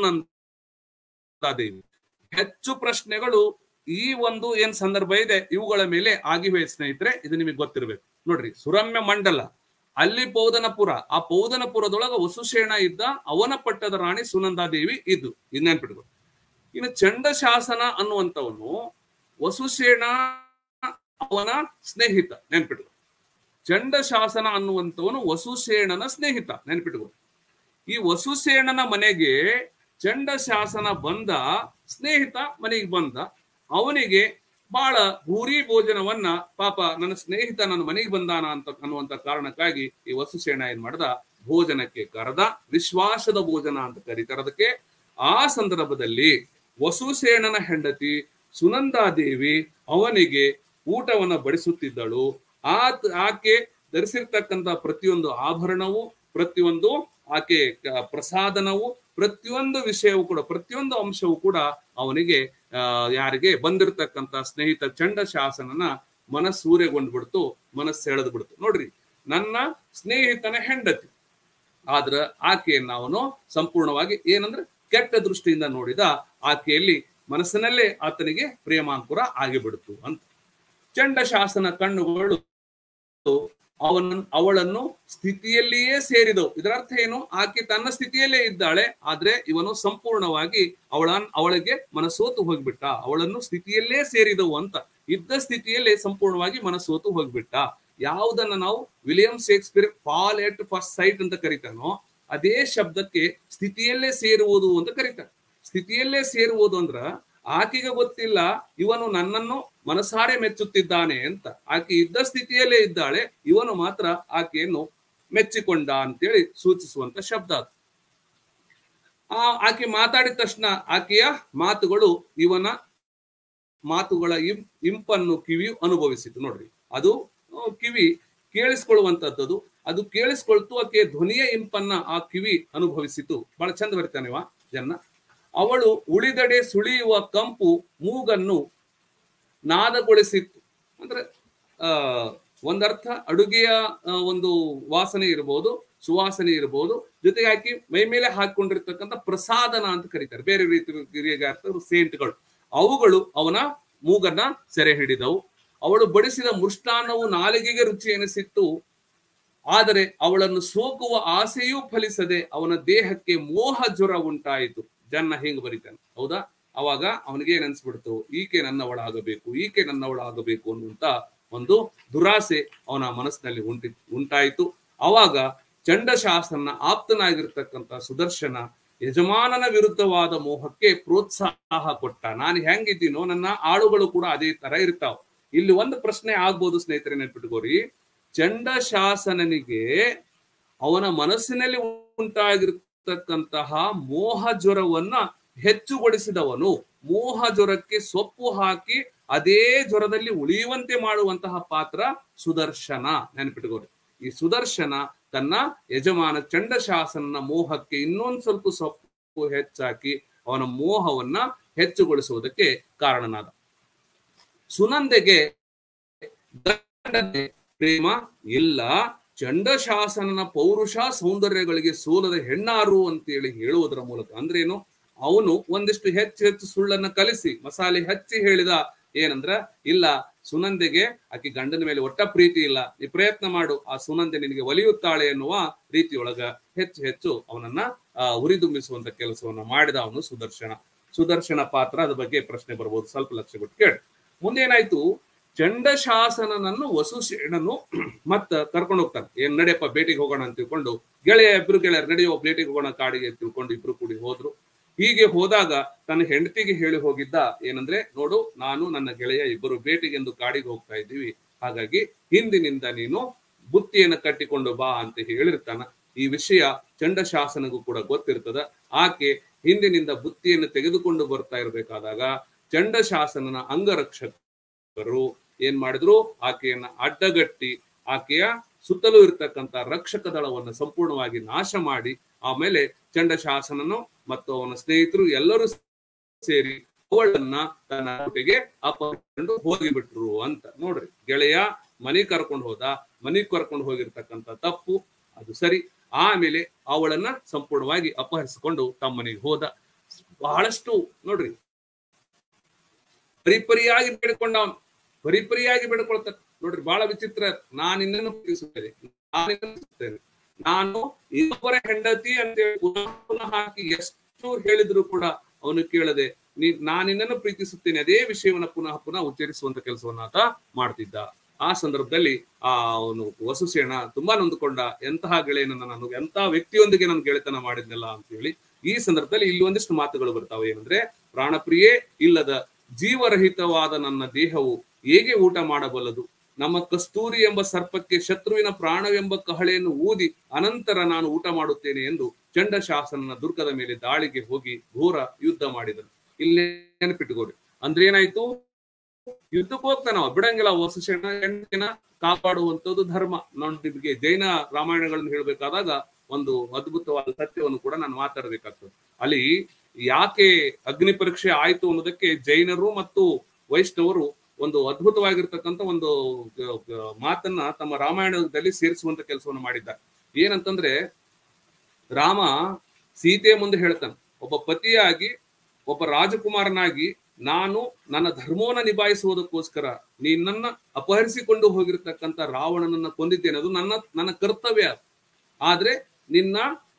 ಸುನಂದಾದೇವಿ ಹೆಚ್ಚು ಪ್ರಶ್ನೆಗಳು ಈ ಒಂದು ಏನ್ ಸಂದರ್ಭ ಇದೆ ಇವುಗಳ ಮೇಲೆ ಆಗಿವೆ ಸ್ನೇಹಿತರೆ ಇದು ನಿಮಗೆ ಗೊತ್ತಿರಬೇಕು ನೋಡ್ರಿ ಸುರಮ್ಯ ಮಂಡಲ ಅಲ್ಲಿ ಪೌದನಪುರ ಆ ಪೌದನಪುರದೊಳಗ ವಸುಶೇಣ ಇದ್ದ ಅವನ ಪಟ್ಟದ ರಾಣಿ ಸುನಂದಾದೇವಿ ಇದ್ದು ಇದು ನೆನ್ಪಿಟ್ಕೊ ಇನ್ನು ಚಂಡಶಾಸನ ಅನ್ನುವಂಥವನು ವಸುಶೇಣ ಅವನ ಸ್ನೇಹಿತ ನೆನ್ಪಿಟ್ಕೊ ಚಂಡಶಾಸನ ಅನ್ನುವಂಥವನು ವಸುಸೇಣನ ಸ್ನೇಹಿತ ನೆನ್ಪಿಟ್ಕೊ ಈ ವಸುಸೇಣನ ಮನೆಗೆ ಚಂಡಶಾಸನ ಬಂದ ಸ್ನೇಹಿತ ಮನೆಗೆ ಬಂದ ಅವನಿಗೆ ಬಹಳ ಭೂರಿ ಭೋಜನವನ್ನ ಪಾಪ ನನ್ನ ಸ್ನೇಹಿತ ನನ್ನ ಮನೆಗೆ ಬಂದಾನ ಅಂತ ಅನ್ನುವಂತ ಕಾರಣಕ್ಕಾಗಿ ಈ ವಸುಸೇಣ ಏನ್ ಮಾಡ್ದ ಭೋಜನಕ್ಕೆ ಕರೆದ ವಿಶ್ವಾಸದ ಭೋಜನ ಅಂತ ಕರೀತಾರೆ ಅದಕ್ಕೆ ಆ ಸಂದರ್ಭದಲ್ಲಿ ವಸುಸೇಣನ ಹೆಂಡತಿ ಸುನಂದಾದೇವಿ ಅವನಿಗೆ ಊಟವನ್ನ ಬಡಿಸುತ್ತಿದ್ದಳು ಆ ಆಕೆ ಧರಿಸಿರ್ತಕ್ಕಂಥ ಪ್ರತಿಯೊಂದು ಆಭರಣವು ಪ್ರತಿಯೊಂದು ಆಕೆ ಕ- ಪ್ರಸಾದನವು ಪ್ರತಿಯೊಂದು ವಿಷಯವೂ ಕೂಡ ಪ್ರತಿಯೊಂದು ಅಂಶವೂ ಕೂಡ ಅವನಿಗೆ ಆ, ಯಾರಿಗೆ ಬಂದಿರತಕ್ಕಂತ ಸ್ನೇಹಿತ ಚಂಡ ಶಾಸನನ ಮನಸ್ಸೂರೆಗೊಂಡ್ಬಿಡ್ತು ಮನಸ್ಸು ಸೆಳೆದು ಬಿಡ್ತು ನೋಡ್ರಿ ನನ್ನ ಸ್ನೇಹಿತನ ಹೆಂಡತಿ ಆದ್ರ ಆಕೆಯನ್ನ ಅವನು ಸಂಪೂರ್ಣವಾಗಿ ಏನಂದ್ರೆ ಕೆಟ್ಟ ದೃಷ್ಟಿಯಿಂದ ನೋಡಿದ ಆಕೆಯಲ್ಲಿ ಮನಸ್ಸಿನಲ್ಲೇ ಆತನಿಗೆ ಪ್ರೇಮಾಂಕುರ ಆಗಿಬಿಡ್ತು ಅಂತ ಚಂಡ ಶಾಸನ ಕಣ್ಣುಗಳು ಅವನ ಅವಳನ್ನು ಸ್ಥಿತಿಯಲ್ಲಿಯೇ ಸೇರಿದವು ಇದರ ಅರ್ಥ ಏನು ಆಕೆ ತನ್ನ ಸ್ಥಿತಿಯಲ್ಲೇ ಇದ್ದಾಳೆ ಆದ್ರೆ ಇವನು ಸಂಪೂರ್ಣವಾಗಿ ಅವಳ ಅವಳಿಗೆ ಮನಸ್ಸೋತು ಹೋಗ್ಬಿಟ್ಟ ಅವಳನ್ನು ಸ್ಥಿತಿಯಲ್ಲೇ ಸೇರಿದವು ಅಂತ ಇದ್ದ ಸ್ಥಿತಿಯಲ್ಲೇ ಸಂಪೂರ್ಣವಾಗಿ ಮನಸ್ಸೋತು ಹೋಗ್ಬಿಟ್ಟ ಯಾವುದನ್ನ ನಾವು William Shakespeare fall at first sight ಅಂತ ಕರಿತಾನೋ ಅದೇ ಶಬ್ದಕ್ಕೆ ಸ್ಥಿತಿಯಲ್ಲೇ ಸೇರುವುದು ಅಂತ ಕರೀತಾರೆ ಸ್ಥಿತಿಯಲ್ಲೇ ಸೇರುವುದು ಅಂದ್ರ ಆಕೆಗೆ ಗೊತ್ತಿಲ್ಲ ಇವನು ನನ್ನನ್ನು ಮನಸಾರೆ ಮೆಚ್ಚುತ್ತಿದ್ದಾನೆ ಅಂತ ಆಕೆ ಇದ್ದ ಸ್ಥಿತಿಯಲ್ಲೇ ಇದ್ದಾಳೆ ಇವನು ಮಾತ್ರ ಆಕೆಯನ್ನು ಮೆಚ್ಚಿಕೊಂಡ ಅಂತೇಳಿ ಸೂಚಿಸುವಂತ ಶಬ್ದ ಅದು ಆ ಆಕೆ ಮಾತಾಡಿದ ತಕ್ಷಣ ಆಕೆಯ ಮಾತುಗಳು ಇವನ ಮಾತುಗಳ ಇಂ ಇಂಪನ್ನು ಕಿವಿ ಅನುಭವಿಸಿತು ನೋಡ್ರಿ ಅದು ಆ, ಕಿವಿ ಕೇಳಿಸ್ಕೊಳ್ಳುವಂತದ್ದು ಅದು ಕೇಳಿಸ್ಕೊಳ್ತು ಆಕೆ ಧ್ವನಿಯ ಇಂಪನ್ನ ಆ ಕಿವಿ ಅನುಭವಿಸಿತು ಬಹಳ ಚಂದ ಬರ್ತಾನೆವ ಜನ ಅವಳು ಉಳಿದಡೆ ಸುಳಿಯುವ ಕಂಪು ಮೂಗನ್ನು ನಾದಗೊಳಿಸಿತ್ತು ಅಂದ್ರೆ ಆ ಒಂದರ್ಥ ಅಡುಗೆಯ ಆ, ಒಂದು ವಾಸನೆ ಇರಬಹುದು ಸುವಾಸನೆ ಇರಬಹುದು ಜೊತೆಗೆ ಹಾಕಿ ಮೈ ಮೇಲೆ ಹಾಕೊಂಡಿರ್ತಕ್ಕಂಥ ಪ್ರಸಾದನ ಅಂತ ಕರೀತಾರೆ ಬೇರೆ ರೀತಿ ರೀತಿಯ ಅರ್ಥ ಸೇಂಟ್ಗಳು ಅವುಗಳು ಅವನ ಮೂಗನ್ನ ಸೆರೆ ಹಿಡಿದವು ಅವಳು ಬಡಿಸಿದ ಮೃಷ್ಟಾನ್ನವು ನಾಲಿಗೆಗೆ ರುಚಿ ಎನಿಸಿತ್ತು ಆದರೆ ಅವಳನ್ನು ಸೋಕುವ ಆಸೆಯೂ ಫಲಿಸದೆ ಅವನ ದೇಹಕ್ಕೆ ಮೋಹ ಜ್ವರ ಉಂಟಾಯಿತು ಜನ್ನ ಹಿಂಗ್ ಬರೀತಾನೆ ಹೌದಾ ಅವಾಗ ಅವನಿಗೆ ಏನ್ ಅನ್ಸ್ಬಿಡ್ತು ಈಕೆ ನನ್ನವಳಾಗಬೇಕು ಈಕೆ ನನ್ನವಳಾಗಬೇಕು ಅನ್ನುವಂತ ಒಂದು ದುರಾಸೆ ಅವನ ಮನಸ್ಸಿನಲ್ಲಿ ಉಂಟಿ ಉಂಟಾಯಿತು ಅವಾಗ ಚಂಡಶಾಸನ ಆಪ್ತನಾಗಿರ್ತಕ್ಕಂಥ ಸುದರ್ಶನ ಯಜಮಾನನ ವಿರುದ್ಧವಾದ ಮೋಹಕ್ಕೆ ಪ್ರೋತ್ಸಾಹ ಕೊಟ್ಟ ನಾನು ಹೆಂಗಿದ್ದೀನೋ ನನ್ನ ಆಳುಗಳು ಕೂಡ ಅದೇ ತರ ಇರ್ತಾವ ಇಲ್ಲಿ ಒಂದು ಪ್ರಶ್ನೆ ಆಗ್ಬೋದು ಸ್ನೇಹಿತರೆ ನೆನ್ಪಿಟ್ಕೋರಿ ಚಂಡಶಾಸನನಿಗೆ ಅವನ ಮನಸ್ಸಿನಲ್ಲಿ ಉಂಟಾಗಿರ್ತಕ್ಕಂತಹ ಮೋಹ ಜ್ವರವನ್ನ ಹೆಚ್ಚುಗೊಳಿಸಿದವನು ಮೋಹ ಜ್ವರಕ್ಕೆ ಸೊಪ್ಪು ಹಾಕಿ ಅದೇ ಜ್ವರದಲ್ಲಿ ಉಳಿಯುವಂತೆ ಮಾಡುವಂತಹ ಪಾತ್ರ ಸುದರ್ಶನ ನೆನಪಿಟ್ಕೋರಿ ಈ ಸುದರ್ಶನ ತನ್ನ ಯಜಮಾನ ಚಂಡಶಾಸನ ಮೋಹಕ್ಕೆ ಇನ್ನೊಂದ್ ಸ್ವಲ್ಪ ಸೊಪ್ಪು ಹೆಚ್ಚಾಕಿ ಅವನ ಮೋಹವನ್ನ ಹೆಚ್ಚುಗೊಳಿಸುವುದಕ್ಕೆ ಕಾರಣನಾದ ಸುನಂದೆಗೆ ಗಂಡನೇ ಪ್ರೇಮ ಇಲ್ಲ ಚಂಡಶಾಸನನ ಪೌರುಷ ಸೌಂದರ್ಯಗಳಿಗೆ ಸೋಲದ ಹೆಣ್ಣಾರು ಅಂತೇಳಿ ಹೇಳುವುದರ ಮೂಲಕ ಅಂದ್ರೇನು ಅವನು ಒಂದಿಷ್ಟು ಹೆಚ್ಚು ಹೆಚ್ಚು ಸುಳ್ಳನ್ನ ಕಲಿಸಿ ಮಸಾಲೆ ಹಚ್ಚಿ ಹೇಳಿದ ಏನಂದ್ರ ಇಲ್ಲ ಸುನಂದೆಗೆ ಆಕಿ ಗಂಡನ ಮೇಲೆ ಒಟ್ಟ ಪ್ರೀತಿ ಇಲ್ಲ ನೀ ಪ್ರಯತ್ನ ಮಾಡು ಆ ಸುನಂದೆ ನಿನಗೆ ಒಲಿಯುತ್ತಾಳೆ ಎನ್ನುವ ರೀತಿಯೊಳಗ ಹೆಚ್ಚು ಹೆಚ್ಚು ಅವನನ್ನ ಆ ಉರಿದುಂಬಿಸುವಂತ ಕೆಲಸವನ್ನ ಮಾಡಿದ ಅವನು ಸುದರ್ಶನ ಸುದರ್ಶನ ಪಾತ್ರ ಅದ್ರ ಬಗ್ಗೆ ಪ್ರಶ್ನೆ ಬರ್ಬೋದು ಸ್ವಲ್ಪ ಲಕ್ಷ್ಯ ಕೊಟ್ಟು ಕೇಳಿ ಮುಂದೇನಾಯ್ತು ಚಂಡಶಾಸನನನ್ನು ವಸುಸೇನನು ಮತ್ತ ಕರ್ಕೊಂಡು ಹೋಗ್ತಾನೆ ಏನ್ ನಡೆಯಪ್ಪ ಭೇಟಿಗೆ ಹೋಗೋಣ ಅಂತ ತಿಳ್ಕೊಂಡು ಗೆಳೆಯ ಇಬ್ರು ಗೆಳೆಯರು ನಡೆಯೋ ಭೇಟಿಗೆ ಹೋಗೋಣ ಕಾಡಿಗೆ ಅಂತ ತಿಳ್ಕೊಂಡು ಇಬ್ರು ಕೂಡಿ ಹೋದ್ರು ಹೀಗೆ ಹೋದಾಗ ತನ್ನ ಹೆಂಡತಿಗೆ ಹೇಳಿ ಹೋಗಿದ್ದ ಏನಂದ್ರೆ ನೋಡು ನಾನು ನನ್ನ ಗೆಳೆಯ ಇಬ್ಬರು ಭೇಟಿಗೆಂದು ಕಾಡಿಗೆ ಹೋಗ್ತಾ ಇದ್ದೀವಿ ಹಾಗಾಗಿ ಹಿಂದಿನಿಂದ ನೀನು ಬುತ್ತಿಯನ್ನು ಕಟ್ಟಿಕೊಂಡು ಬಾ ಅಂತ ಹೇಳಿರ್ತಾನ ಈ ವಿಷಯ ಚಂಡಶಾಸನಗೂ ಕೂಡ ಗೊತ್ತಿರ್ತದ ಆಕೆ ಹಿಂದಿನಿಂದ ಬುತ್ತಿಯನ್ನು ತೆಗೆದುಕೊಂಡು ಬರ್ತಾ ಇರಬೇಕಾದಾಗ ಚಂಡಶಾಸನನ ಅಂಗರಕ್ಷಕರು ಏನ್ ಮಾಡಿದ್ರು ಆಕೆಯನ್ನ ಅಡ್ಡಗಟ್ಟಿ ಆಕೆಯ ಸುತ್ತಲೂ ಇರ್ತಕ್ಕಂಥ ರಕ್ಷಕ ದಳವನ್ನು ಸಂಪೂರ್ಣವಾಗಿ ನಾಶ ಮಾಡಿ ಆಮೇಲೆ ಚಂಡಶಾಸನನು ಮತ್ತು ಅವನ ಸ್ನೇಹಿತರು ಎಲ್ಲರೂ ಸೇರಿ ಅವಳನ್ನ ತನ್ನ ಕೋಟೆಗೆ ಅಪಹರಿಸಿಕೊಂಡು ಹೋಗಿಬಿಟ್ರು ಅಂತ ನೋಡ್ರಿ ಗೆಳೆಯ ಮನೆಗ್ ಕರ್ಕೊಂಡು ಹೋದ ಮನೆಗ್ ಕರ್ಕೊಂಡು ಹೋಗಿರ್ತಕ್ಕಂಥ ತಪ್ಪು ಅದು ಸರಿ ಆಮೇಲೆ ಅವಳನ್ನ ಸಂಪೂರ್ಣವಾಗಿ ಅಪಹರಿಸಿಕೊಂಡು ತಮ್ಮ ಮನೆಗೆ ಹೋದ ಬಹಳಷ್ಟು ನೋಡ್ರಿ ಪರಿಪರಿಯಾಗಿ ಬೇಡಿಕೊಂಡ ಅವನು ಪರಿಪರಿಯಾಗಿ ಬೇಡ್ಕೊಳ್ತಾನೆ ನೋಡ್ರಿ ಬಹಳ ವಿಚಿತ್ರ ನಾನು ನಿನ್ನನ್ನು ಪ್ರೀತಿಸುತ್ತೇನೆ ನಾನು ನಿನ್ನನ್ನು ಪ್ರೀತಿಸುತ್ತೇನೆ. ನಾನು ಇನ್ನೊಬ್ಬರ ಹೆಂಡತಿ ಅಂತೇಳಿ ಪುನಃ ಪುನಃ ಹಾಕಿ ಎಷ್ಟು ಹೇಳಿದ್ರು ಕೂಡ ಅವನು ಕೇಳದೆ ನೀ ನಾನು ನಿನ್ನನ್ನು ಪ್ರೀತಿಸುತ್ತೇನೆ ಅದೇ ವಿಷಯವನ್ನ ಪುನಃ ಪುನಃ ಉಚ್ಚರಿಸುವಂತ ಕೆಲಸವನ್ನ ಆತ ಮಾಡ್ತಿದ್ದ ಆ ಸಂದರ್ಭದಲ್ಲಿ ಆ ಅವನು ವಸುಸೇನ ತುಂಬಾ ನೊಂದುಕೊಂಡ ಎಂತಹ ಗೆಳೆಯನನ್ನ ನಾನು ಎಂತಹ ವ್ಯಕ್ತಿಯೊಂದಿಗೆ ನಾನು ಗೆಳೆತನ ಮಾಡಿದ್ನಲ್ಲ ಅಂತ ಹೇಳಿ ಈ ಸಂದರ್ಭದಲ್ಲಿ ಇಲ್ಲಿ ಒಂದಿಷ್ಟು ಮಾತುಗಳು ಬರ್ತಾವೆ ಏನಂದ್ರೆ ಪ್ರಾಣಪ್ರಿಯೇ ಇಲ್ಲದ ಜೀವರಹಿತವಾದ ನನ್ನ ದೇಹವು ಹೇಗೆ ಊಟ ಮಾಡಬಲ್ಲದು ನಮ್ಮ ಕಸ್ತೂರಿ ಎಂಬ ಸರ್ಪಕ್ಕೆ ಶತ್ರುವಿನ ಪ್ರಾಣವೆಂಬ ಕಹಳೆಯನ್ನು ಊದಿ ಅನಂತರ ನಾನು ಊಟ ಮಾಡುತ್ತೇನೆ ಎಂದು ಚಂಡಶಾಸನನ ದುರ್ಗದ ಮೇಲೆ ದಾಳಿಗೆ ಹೋಗಿ ಘೋರ ಯುದ್ಧ ಮಾಡಿದನು ಇಲ್ಲಿ ನೆನಪಿಟ್ಟುಕೋರಿ ಅಂದ್ರೆ ಏನಾಯ್ತು ಯುದ್ಧಕ್ಕೆ ಹೋಗ್ತಾನ ಅವ ಬಿಡಂಗಿಲ್ಲ ವಸುಸೇನ ಹೆಂಡತಿನ ಕಾಪಾಡುವಂತದ್ದು ಧರ್ಮ ನಾನು ನಿಮಗೆ ಜೈನ ರಾಮಾಯಣಗಳನ್ನು ಹೇಳ್ಬೇಕಾದಾಗ ಒಂದು ಅದ್ಭುತವಾದ ಸತ್ಯವನ್ನು ಕೂಡ ನಾನು ಮಾತಾಡಬೇಕಾಗ್ತದೆ ಅಲ್ಲಿ ಯಾಕೆ ಅಗ್ನಿ ಪರೀಕ್ಷೆ ಆಯ್ತು ಅನ್ನೋದಕ್ಕೆ ಜೈನರು ಮತ್ತು ವೈಷ್ಣವರು ಒಂದು ಅದ್ಭುತವಾಗಿರ್ತಕ್ಕಂಥ ಒಂದು ಗ- ಗ- ಮಾತನ್ನ ತಮ್ಮ ರಾಮಾಯಣದಲ್ಲಿ ಸೇರಿಸುವಂತ ಕೆಲಸವನ್ನು ಮಾಡಿದ್ದಾರೆ ಏನಂತಂದ್ರೆ ರಾಮ ಸೀತೆಯ ಮುಂದೆ ಹೇಳ್ತಾನೆ ಒಬ್ಬ ಪತಿಯಾಗಿ ಒಬ್ಬ ರಾಜಕುಮಾರನಾಗಿ ನಾನು ನನ್ನ ಧರ್ಮವನ್ನ ನಿಭಾಯಿಸುವುದಕ್ಕೋಸ್ಕರ ನಿನ್ನನ್ನ ಅಪಹರಿಸಿಕೊಂಡು ಹೋಗಿರ್ತಕ್ಕಂಥ ರಾವಣನನ್ನ ಕೊಂದಿದ್ದೇನೆ ಅದು ನನ್ನ ನನ್ನ ಕರ್ತವ್ಯ ಆದ್ರೆ ನಿನ್ನ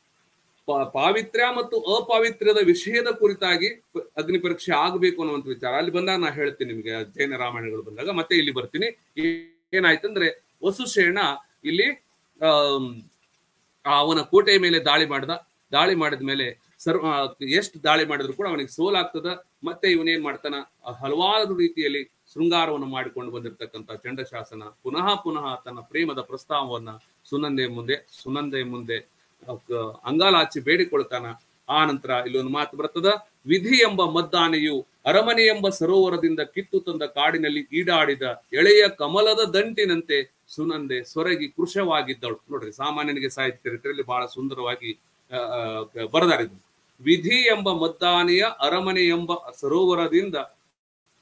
ಪ- ಪಾವಿತ್ರ್ಯ ಮತ್ತು ಅಪಾವಿತ್ರ್ಯದ ವಿಷಯದ ಕುರಿತಾಗಿ ಪ- ಅಗ್ನಿ ಪರೀಕ್ಷೆ ಆಗಬೇಕು ಅನ್ನುವಂತ ವಿಚಾರ ಅಲ್ಲಿ ಬಂದಾಗ ನಾ ಹೇಳ್ತೀನಿ ನಿಮಗೆ ಜೈನ ರಾಮಾಯಣಗಳು ಬಂದಾಗ ಮತ್ತೆ ಇಲ್ಲಿ ಬರ್ತೀನಿ ಈ- ಏನಾಯ್ತಂದ್ರೆ ವಸುಶೇಣ ಇಲ್ಲಿ ಆಮ್, ಆ ಅವನ ಕೋಟೆಯ ಮೇಲೆ ದಾಳಿ ಮಾಡ್ದ ದಾಳಿ ಮಾಡಿದ ಮೇಲೆ ಸರ್ವ ಎಷ್ಟು ದಾಳಿ ಮಾಡಿದ್ರು ಕೂಡ ಅವನಿಗೆ ಸೋಲಾಗ್ತದ ಮತ್ತೆ ಇವನೇನ್ ಮಾಡ್ತಾನ ಆ ಹಲವಾರು ರೀತಿಯಲ್ಲಿ ಶೃಂಗಾರವನ್ನು ಮಾಡಿಕೊಂಡು ಬಂದಿರತಕ್ಕಂತ ಚಂಡಶಾಸನ ಪುನಃ ಪುನಃ ತನ್ನ ಪ್ರೇಮದ ಪ್ರಸ್ತಾವವನ್ನ ಸುನಂದೆ ಮುಂದೆ ಸುನಂದೆ ಮುಂದೆ ಅಹ್, ಅಂಗಾಲಾಚಿ ಬೇಡಿಕೊಳ್ತಾನ ಆ ನಂತರ ಇಲ್ಲೊಂದು ಮಾತು ಬರ್ತದ ವಿಧಿ ಎಂಬ ಮದ್ದಾನೆಯು ಅರಮನೆ ಎಂಬ ಸರೋವರದಿಂದ ಕಿತ್ತು ತಂದ ಕಾಡಿನಲ್ಲಿ ಈಡಾಡಿದ ಎಳೆಯ ಕಮಲದ ದಂಟಿನಂತೆ ಸುನಂದೆ ಸೊರಗಿ ಕೃಶವಾಗಿದ್ದಳು ನೋಡ್ರಿ ಸಾಮಾನ್ಯನಿಗೆ ಸಾಹಿತ್ಯ ಚರಿತ್ರೆಯಲ್ಲಿ ಬಹಳ ಸುಂದರವಾಗಿ ಆ, ಆ, ಬರೆದಾರಿದ್ರು ವಿಧಿ ಎಂಬ ಮದ್ದಾನೆಯ ಅರಮನೆ ಎಂಬ ಸರೋವರದಿಂದ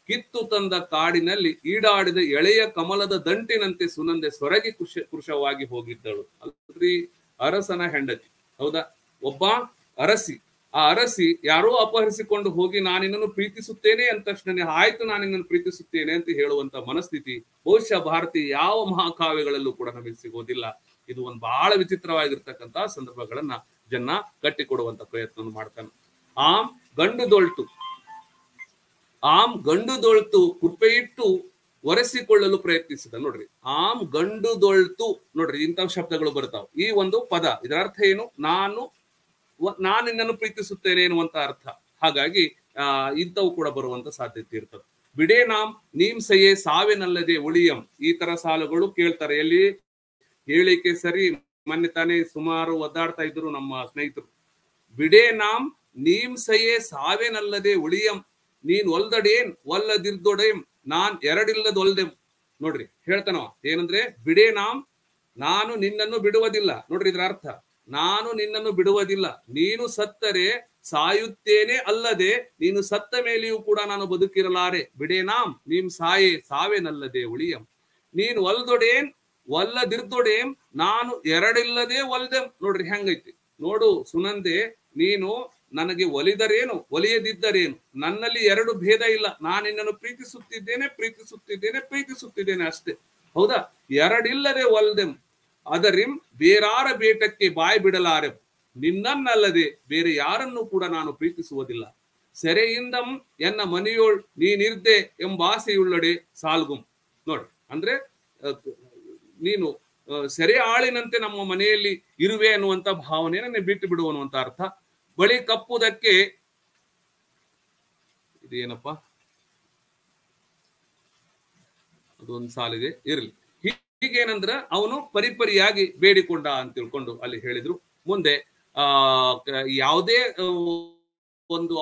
ಕಿತ್ತು ತಂದ ಕಾಡಿನಲ್ಲಿ ಈಡಾಡಿದ ಎಳೆಯ ಕಮಲದ ದಂಟಿನಂತೆ ಸುನಂದೆ ಸೊರಗಿ ಕೃಷ ಕೃಶವಾಗಿ ಹೋಗಿದ್ದಳು ಅಲ್ರಿ ಅರಸನ ಹೆಂಡತಿ ಹೌದಾ ಒಬ್ಬ ಅರಸಿ ಆ ಅರಸಿ ಯಾರೋ ಅಪಹರಿಸಿಕೊಂಡು ಹೋಗಿ ನಾನಿನ್ನನ್ನು ಪ್ರೀತಿಸುತ್ತೇನೆ ಅಂದ ತಕ್ಷಣ ಆಯ್ತು ನಾನಿನ್ನನ್ನು ಪ್ರೀತಿಸುತ್ತೇನೆ ಅಂತ ಹೇಳುವಂತ ಮನಸ್ಥಿತಿ ಬಹುಶಃ ಭಾರತೀಯ ಯಾವ ಮಹಾಕಾವ್ಯಗಳಲ್ಲೂ ಕೂಡ ನಮಗೆ ಸಿಗೋದಿಲ್ಲ ಇದು ಒಂದು ಬಹಳ ವಿಚಿತ್ರವಾಗಿರ್ತಕ್ಕಂತ ಸಂದರ್ಭಗಳನ್ನ ಜನ ಕಟ್ಟಿಕೊಡುವಂತ ಪ್ರಯತ್ನ ಮಾಡ್ತಾನೆ ಆಮ್ ಗಂಡು ದೊಳ್ತು ಆಮ್ ಗಂಡು ದೊಳ್ತು ಕೃಪೆಯಿಟ್ಟು ಒರೆಸಿಕೊಳ್ಳಲು ಪ್ರಯತ್ನಿಸಿದ ನೋಡ್ರಿ ಆಮ್ ಗಂಡು ದೊಳ್ತು ನೋಡ್ರಿ ಇಂಥ ಶಬ್ದಗಳು ಬರ್ತಾವ ಈ ಒಂದು ಪದ ಇದರ ಅರ್ಥ ಏನು ನಾನು ನಾನು ನಿನ್ನನ್ನು ಪ್ರೀತಿಸುತ್ತೇನೆ ಎನ್ನುವಂತ ಅರ್ಥ ಹಾಗಾಗಿ ಆ ಇಂಥವು ಕೂಡ ಬರುವಂತ ಸಾಧ್ಯತೆ ಇರ್ತದೆ ಬಿಡೇ ನಾಮ್ ನೀಮ್ ಸಯೇ ಸಾವೇನಲ್ಲದೆ ಉಳಿಯಂ ಈ ತರ ಸಾಲುಗಳು ಕೇಳ್ತಾರೆ ಎಲ್ಲಿ ಹೇಳಿಕೆ ಸರಿ ಮೊನ್ನೆ ತಾನೇ ಸುಮಾರು ಒದ್ದಾಡ್ತಾ ಇದ್ರು ನಮ್ಮ ಸ್ನೇಹಿತರು ಬಿಡೇ ನಾಮ್ ನೀಮ್ ಸಯೇ ಸಾವೇನಲ್ಲದೆ ಉಳಿಯಂ ನೀನ್ ಒಲ್ದಡೇನ್ ಒಲ್ಲದಿರ್ದೊಡೇಂ ನಾನ್ ಎರಡಿಲ್ಲದ ಒಲ್ದೆಂ ನೋಡ್ರಿ ಹೇಳ್ತಾನವ ಏನಂದ್ರೆ ಬಿಡೇ ನಾಮ್ ನಾನು ನಿನ್ನನ್ನು ಬಿಡುವುದಿಲ್ಲ ನೋಡ್ರಿ ಇದ್ರ ಅರ್ಥ ನಾನು ನಿನ್ನನ್ನು ಬಿಡುವುದಿಲ್ಲ ನೀನು ಸತ್ತರೆ ಸಾಯುತ್ತೇನೆ ಅಲ್ಲದೆ ನೀನು ಸತ್ತ ಮೇಲೆಯೂ ಕೂಡ ನಾನು ಬದುಕಿರಲಾರೆ ಬಿಡೇ ನಾಮ್ ನೀಮ್ ಸಾಯೇ ಸಾವೇನಲ್ಲದೆ ಉಳಿಯಂ ನೀನ್ ಒಲ್ದೊಡೇನ್ ಒಲ್ಲದಿರ್ದೊಡೇಂ ನಾನು ಎರಡಿಲ್ಲದೆ ಒಲ್ದೆಂ ನೋಡ್ರಿ ಹೆಂಗೈತಿ ನೋಡು ಸುನಂದೆ ನೀನು ನನಗೆ ಒಲಿದರೇನು ಒಲಿಯದಿದ್ದರೇನು ನನ್ನಲ್ಲಿ ಎರಡು ಭೇದ ಇಲ್ಲ ನಾನು ನಿನ್ನನ್ನು ಪ್ರೀತಿಸುತ್ತಿದ್ದೇನೆ ಪ್ರೀತಿಸುತ್ತಿದ್ದೇನೆ ಪ್ರೀತಿಸುತ್ತಿದ್ದೇನೆ ಅಷ್ಟೇ ಹೌದಾ ಎರಡಿಲ್ಲದೆ ಒಲ್ದೆಂ ಅದರಿಂ ಬೇರಾರ ಬೇಟಕ್ಕೆ ಬಾಯಿ ಬಿಡಲಾರೆ ನಿನ್ನನ್ನಲ್ಲದೆ ಬೇರೆ ಯಾರನ್ನು ಕೂಡ ನಾನು ಪ್ರೀತಿಸುವುದಿಲ್ಲ ಸೆರೆಯಿಂದಂ ಎನ್ನ ಮನೆಯೋಳ್ ನೀನಿರ್ದೆ ಎಂಬ ಆಸೆಯುಳ್ಳಡೆ ಸಾಲ್ಗುಂ ನೋಡ್ರಿ ಅಂದ್ರೆ ನೀನು ಸೆರೆ ಆಳಿನಂತೆ ನಮ್ಮ ಮನೆಯಲ್ಲಿ ಇರುವೆ ಅನ್ನುವಂತ ಭಾವನೆಯನ್ನ ಬಿಟ್ಟು ಬಿಡು ಅನ್ನುವಂತ ಅರ್ಥ ಬಳಿ ಕಪ್ಪುದಕ್ಕೆ ಇದೇನಪ್ಪ ಅದೊಂದು ಸಾಲಿದೆ ಇರಲಿ ಹೀಗೇನಂದ್ರ ಅವನು ಪರಿಪರಿಯಾಗಿ ಬೇಡಿಕೊಂಡ ಅಂತ ತಿಳ್ಕೊಂಡು ಅಲ್ಲಿ ಹೇಳಿದ್ರು ಮುಂದೆ ಆ ಯಾವುದೇ ಒಂದು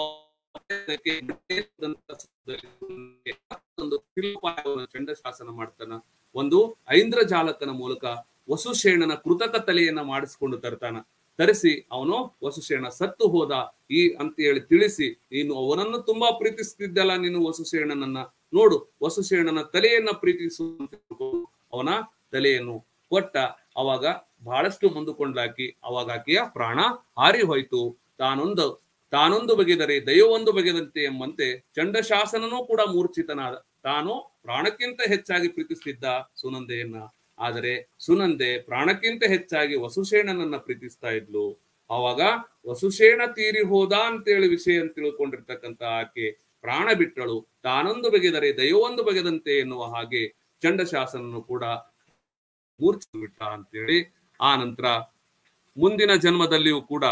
ಒಂದು ಚಂಡ ಶಾಸನ ಮಾಡ್ತಾನ ಒಂದು ಐಂದ್ರಜಾಲಕನ ಮೂಲಕ ವಸುಶೇಣನ ಕೃತಕ ತಲೆಯನ್ನ ಮಾಡಿಸ್ಕೊಂಡು ತರ್ತಾನ ತರಿಸಿ ಅವನು ವಸುಶೇಣ ಸತ್ತು ಹೋದ ಈ ಅಂತ ಹೇಳಿ ತಿಳಿಸಿ ನೀನು ಅವನನ್ನು ತುಂಬಾ ಪ್ರೀತಿಸ್ತಿದ್ದಲ್ಲ ನೀನು ವಸುಶೇಣನನ್ನ ನೋಡು ವಸುಶೇಣನ ತಲೆಯನ್ನ ಪ್ರೀತಿಸು ಅವನ ತಲೆಯನ್ನು ಕೊಟ್ಟ ಅವಾಗ ಬಹಳಷ್ಟು ಮುಂದುಕೊಂಡಾಕಿ ಅವಾಗ ಆಕೆಯ ಪ್ರಾಣ ಹಾರಿ ಹೋಯ್ತು ತಾನೊಂದು ತಾನೊಂದು ಬಗೆದರೆ ದೈವೊಂದು ಬಗೆದಂತೆ ಎಂಬಂತೆ ಚಂಡಶಾಸನನೂ ಕೂಡ ಮೂರ್ಛಿತನಾದ ತಾನು ಪ್ರಾಣಕ್ಕಿಂತ ಹೆಚ್ಚಾಗಿ ಪ್ರೀತಿಸ್ತಿದ್ದ ಸುನಂದೆಯನ್ನ ಆದರೆ ಸುನಂದೆ ಪ್ರಾಣಕ್ಕಿಂತ ಹೆಚ್ಚಾಗಿ ವಸುಶೇಣನನ್ನ ಪ್ರೀತಿಸ್ತಾ ಇದ್ಲು ಅವಾಗ ವಸುಶೇಣ ತೀರಿ ಹೋದ ಅಂತೇಳಿ ವಿಷಯ ಅಂತ ತಿಳ್ಕೊಂಡಿರ್ತಕ್ಕಂತ ಆಕೆ ಪ್ರಾಣ ಬಿಟ್ಟಳು ತಾನೊಂದು ಬಗೆದರೆ ದೈವೊಂದು ಬಗೆದಂತೆ ಎನ್ನುವ ಹಾಗೆ ಚಂಡಶಾಸನನು ಕೂಡ ಮೂರ್ಛೆ ಬಿಟ್ಟ ಅಂತೇಳಿ ಆ ನಂತರ ಮುಂದಿನ ಜನ್ಮದಲ್ಲಿಯೂ ಕೂಡ